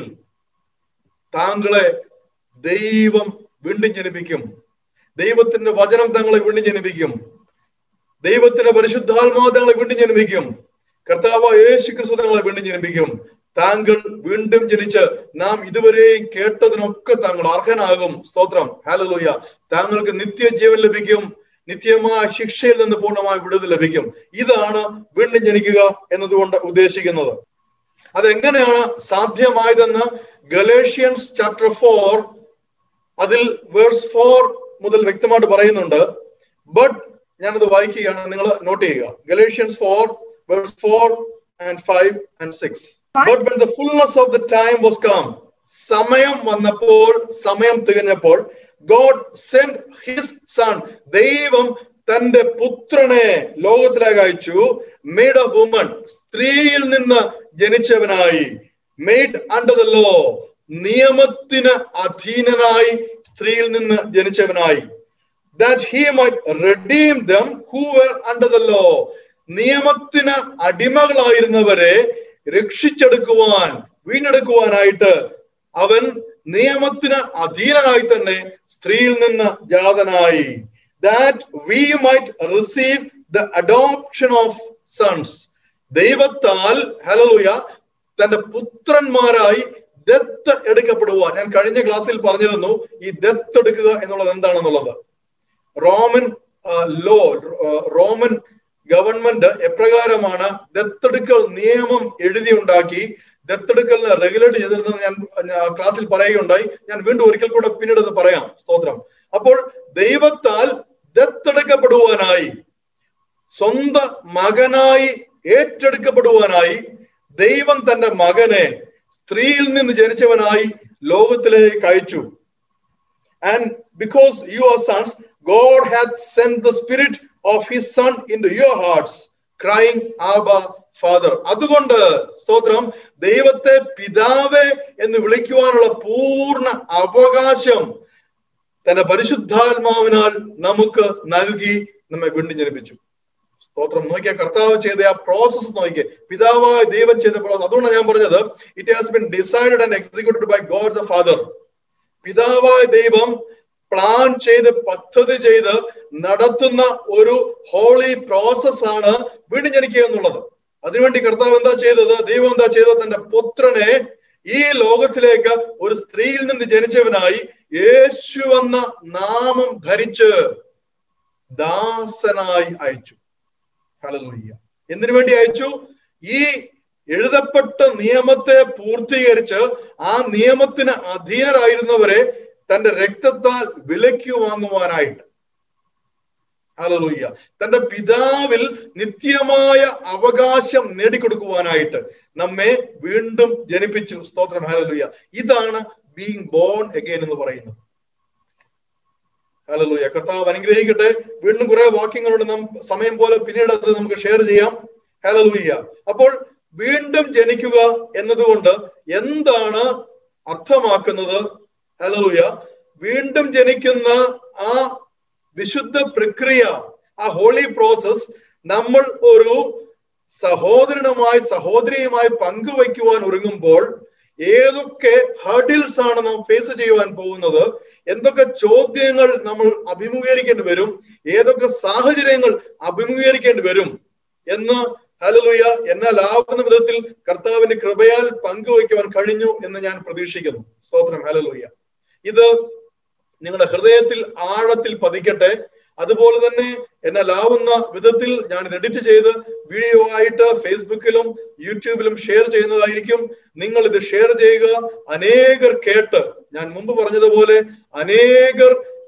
താങ്കളെ ദൈവം വീണ്ടും ജനിപ്പിക്കും ദൈവത്തിന്റെ വചനം താങ്കളെ വീണ്ടും ജനിപ്പിക്കും ദൈവത്തിന്റെ പരിശുദ്ധാത്മാവ് താങ്കളെ വീണ്ടും ജനിപ്പിക്കും കർത്താവ് യേശു ക്രിസ്തു താങ്കളെ വീണ്ടും ജനിപ്പിക്കും താങ്കൾ വീണ്ടും ജനിച്ച് നാം ഇതുവരെയും കേട്ടതിനൊക്കെ താങ്കൾ അർഹനാകും സ്തോത്രം ഹാലലൂയ താങ്കൾക്ക് നിത്യജീവൻ ലഭിക്കും നിത്യമായ ശിക്ഷയിൽ നിന്ന് പൂർണ്ണമായ വിടുതൽ ലഭിക്കും ഇതാണ് വീണ്ടും ജനിക്കുക എന്നതുകൊണ്ട് ഉദ്ദേശിക്കുന്നത് അതെങ്ങനെയാണ് സാധ്യമായതെന്ന് ഗലേഷ്യൻസ് ചാപ്റ്റർ ഫോർ അതിൽ വേഴ്സ് ഫോർ മുതൽ വ്യക്തമായിട്ട് പറയുന്നുണ്ട് ബട്ട് ഞാനത് വായിക്കുകയാണ് നിങ്ങൾ നോട്ട് ചെയ്യുക Galatians four verse four and five and six but when the fullness of the time was come സമയം വന്നപ്പോൾ സമയം തികഞ്ഞപ്പോൾ ഗോഡ് സെൻഡ് ഹിസ് സൺ ദൈവം തന്റെ പുത്രനെ ലോകത്തിലേക്ക് അയച്ചു മെയ്ഡ് എ വുമൺ സ്ത്രീയിൽ നിന്ന് ജനിച്ചവനായി മെയ്ഡ് അണ്ടർ ദ ലോ നിയമത്തിന് അധീനനായി സ്ത്രീയിൽ നിന്ന് ജനിച്ചവനായി that he might redeem them who were under the law നിയമത്തിന് അടിമകളായിരുന്നവരെ രക്ഷിച്ചെടുക്കുവാൻ വീണ്ടെടുക്കുവാനായിട്ട് അവൻ നിയമത്തിന് അധീനനായി തന്നെ സ്ത്രീയിൽ നിന്ന് ജാതനായി that we might receive the adoption of sons ദൈവത്താൽ ഹലലുയ തന്റെ പുത്രന്മാരായി ദത്ത് എടുക്കപ്പെടുവാൻ ഞാൻ കഴിഞ്ഞ ക്ലാസ്സിൽ പറഞ്ഞിരുന്നു ഈ ദത്ത് എടുക്കുക എന്നുള്ളത് എന്താണെന്നുള്ളത് റോമൻ ലോ റോമൻ ഗവൺമെന്റ് എപ്രകാരമാണ് ദത്തെടുക്കൽ നിയമം എഴുതിയുണ്ടാക്കി ദത്തെടുക്കലിനെ റെഗുലേറ്റ് ചെയ്തിരുന്നത് ഞാൻ ക്ലാസ്സിൽ പറയുകയുണ്ടായി ഞാൻ വീണ്ടും ഒരിക്കൽ കൂടെ പിന്നീട് അത് പറയാം സ്തോത്രം അപ്പോൾ ദൈവത്താൽ ദത്തെടുക്കപ്പെടുവാനായി സ്വന്തം മകനായി ഏറ്റെടുക്കപ്പെടുവാനായി ദൈവം തന്റെ മകനെ സ്ത്രീയിൽ നിന്ന് ജനിച്ചവനായി ലോകത്തിലേക്ക് അയച്ചു and because you are sons, God hath sent the spirit of his son into your hearts, crying, Abba, Father. അതുകൊണ്ട് സ്തോത്രം ദൈവത്തെ പിതാവേ എന്ന് വിളിക്കുവാനുള്ള പൂർണ്ണ അവകാശം തന്റെ പരിശുദ്ധാത്മാവിനാൽ നമുക്ക് നൽകി നമ്മെ വീണ്ടും ജനിപ്പിച്ചു സ്തോത്രം നോക്കിയ കർത്താവ് ചെയ്ത ആ പ്രോസസ് നോക്കിയ പിതാവായ ദൈവം ചെയ്ത പ്രോസസ് അതുകൊണ്ടാണ് ഞാൻ പറഞ്ഞത് it has been decided and executed by God the father പിതാവായ ദൈവം പ്ലാൻ ചെയ്ത് പദ്ധതി ചെയ്ത് നടത്തുന്ന ഒരു ഹോളി പ്രോസസ് ആണ് വീണ്ടും ജനിക്കുക എന്നുള്ളത് അതിനുവേണ്ടി കർത്താവ് എന്താ ചെയ്തത് ദൈവം എന്താ ചെയ്തത് തന്റെ പുത്രനെ ഈ ലോകത്തിലേക്ക് ഒരു സ്ത്രീയിൽ നിന്ന് ജനിച്ചവനായി യേശു എന്ന നാമം ധരിച്ച് ദാസനായി അയച്ചു ഹല്ലേലൂയ എന്തിനു വേണ്ടി അയച്ചു ഈ എഴുതപ്പെട്ട നിയമത്തെ പൂർത്തീകരിച്ച് ആ നിയമത്തിന് അധീനരായിരുന്നവരെ തന്റെ രക്തത്താൽ വിലയ്ക്ക് വാങ്ങുവാനായിട്ട് ഹല്ലേലൂയ തന്റെ പിതാവിൽ നിത്യമായ അവകാശം നേടിക്കൊടുക്കുവാനായിട്ട് നമ്മെ വീണ്ടും ജനിപ്പിച്ചു സ്തോത്രം ഹല്ലേലൂയ ഇതാണ് ബീങ് ബോൺ അഗൈൻ എന്ന് പറയുന്നത് ഹല്ലേലൂയ കർത്താവ് അനുഗ്രഹിക്കട്ടെ വീണ്ടും കുറെ വാക്യങ്ങളോട് നാം സമയം പോലെ പിന്നീട് അത് നമുക്ക് ഷെയർ ചെയ്യാം ഹല്ലേലൂയ അപ്പോൾ വീണ്ടും ജനിക്കുക എന്നതുകൊണ്ട് എന്താണ് അർത്ഥമാക്കുന്നത് ഹല്ലേലൂയ വീണ്ടും ജനിക്കുന്ന ആ വിശുദ്ധ പ്രക്രിയ ആ ഹോളി പ്രോസസ് നമ്മൾ ഒരു സഹോദരനുമായി സഹോദരിയുമായി പങ്കുവയ്ക്കുവാൻ ഒരുങ്ങുമ്പോൾ ഏതൊക്കെ ഹഡിൽസ് ആണ് നാം ഫേസ് ചെയ്യുവാൻ പോകുന്നത് എന്തൊക്കെ ചോദ്യങ്ങൾ നമ്മൾ അഭിമുഖീകരിക്കേണ്ടി വരും ഏതൊക്കെ സാഹചര്യങ്ങൾ അഭിമുഖീകരിക്കേണ്ടി വരും എന്ന് ഹലലുയ എന്നാൽ ആവുന്ന വിധത്തിൽ കർത്താവിന്റെ കൃപയാൽ പങ്കുവയ്ക്കുവാൻ കഴിഞ്ഞു എന്ന് ഞാൻ പ്രതീക്ഷിക്കുന്നു സ്തോത്രം ഹലലുയ ഇത് നിങ്ങളുടെ ഹൃദയത്തിൽ ആഴത്തിൽ പതിക്കട്ടെ അതുപോലെ തന്നെ എന്നാൽ ആവുന്ന വിധത്തിൽ ഞാൻ എഡിറ്റ് ചെയ്ത് വീഡിയോ ആയിട്ട് ഫേസ്ബുക്കിലും യൂട്യൂബിലും ഷെയർ ചെയ്യുന്നതായിരിക്കും നിങ്ങൾ ഇത് ഷെയർ ചെയ്യുക അനേകർ കേട്ട് ഞാൻ മുമ്പ് പറഞ്ഞതുപോലെ അനേകർ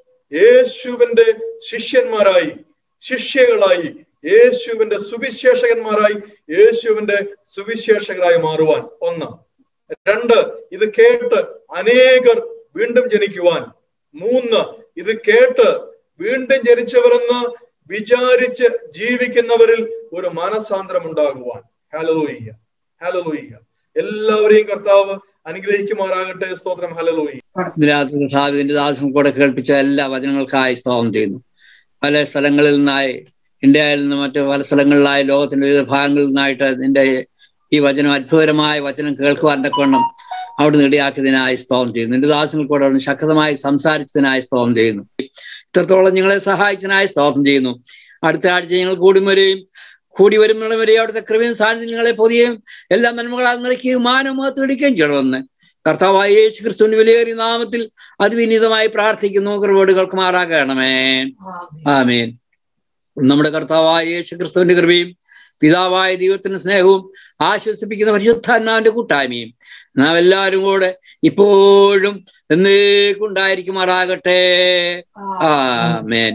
യേശുവിന്റെ ശിഷ്യന്മാരായി ശിഷ്യകളായി യേശുവിന്റെ സുവിശേഷകന്മാരായി യേശുവിന്റെ സുവിശേഷകരായി മാറുവാൻ ഒന്ന് രണ്ട് ഇത് കേട്ട് അനേകർ വീണ്ടും ജനിക്കുവാൻ മൂന്ന് ഇത് കേട്ട് വീണ്ടും ജനിച്ചവരെന്ന് വിചാരിച്ച് ജീവിക്കുന്നവരിൽ ഒരു മനസാന്തരം ഉണ്ടാകുവാൻ ഹലലോയ്യ ഹലലോയ്യ എല്ലാവരെയും കർത്താവ് അനുഗ്രഹിക്കുമാറാകട്ടെ സ്തോത്രം ഹലലോയ്യ ഇതിനകത്ത് കർത്താവിന്റെ ദാസം കൂടെ കേൾപ്പിച്ച എല്ലാ വചനങ്ങൾക്കായി സ്തോത്രം ചെയ്യുന്നു പല സ്ഥലങ്ങളിൽ നിന്നായി ഇന്ത്യയിൽ നിന്ന് മറ്റു പല സ്ഥലങ്ങളിലായി ലോകത്തിന്റെ വിവിധ ഭാഗങ്ങളിൽ നിന്നായിട്ട് നിന്റെ ഈ വചനം അത്ഭുതകരമായ വചനം കേൾക്കുവാൻ തക്കവണ്ണം അവിടെ ഇടയാക്കിയതിനായി സ്തോത്രം ചെയ്യുന്നു നിന്റെ ദാസങ്ങൾ കൂടെ അവിടുന്ന് ശക്തമായി സംസാരിച്ചതിനായി സ്തോത്രം ചെയ്യുന്നു ഇത്രത്തോളം ഞങ്ങളെ സഹായിച്ചതിനായി സ്തോത്രം ചെയ്യുന്നു അടുത്ത ആഴ്ച ഞങ്ങൾ കൂടി വരെയും കൂടി വരുന്നവരെ അവിടുത്തെ കൃപയും സാന്നിധ്യം നിങ്ങളെ പൊതിയും എല്ലാ നന്മകളാൽ നിറയ്ക്കുകയും മാനമഹത്ത് ഇടിക്കുകയും ചെയ്യണമെന്ന് കർത്താവായ യേശു ക്രിസ്തുവിന്റെ വിലയേറിയ നാമത്തിൽ അതിവിനീതമായി പ്രാർത്ഥിക്കുന്നു കൃപയോട് കേൾക്കുമാറാകണമേ ആമേൻ നമ്മുടെ കർത്താവായ യേശു ക്രിസ്തുവിന്റെ കൃപയും പിതാവായ ദൈവത്തിന്റെ സ്നേഹവും ആശ്വസിപ്പിക്കുന്ന പരിശുദ്ധാത്മാവിന്റെ കൂട്ടായ്മയും നാം എല്ലാവരും കൂടെ ഇപ്പോഴും എന്നേക്കുണ്ടായിരിക്കുമാറാകട്ടെ ആമേൻ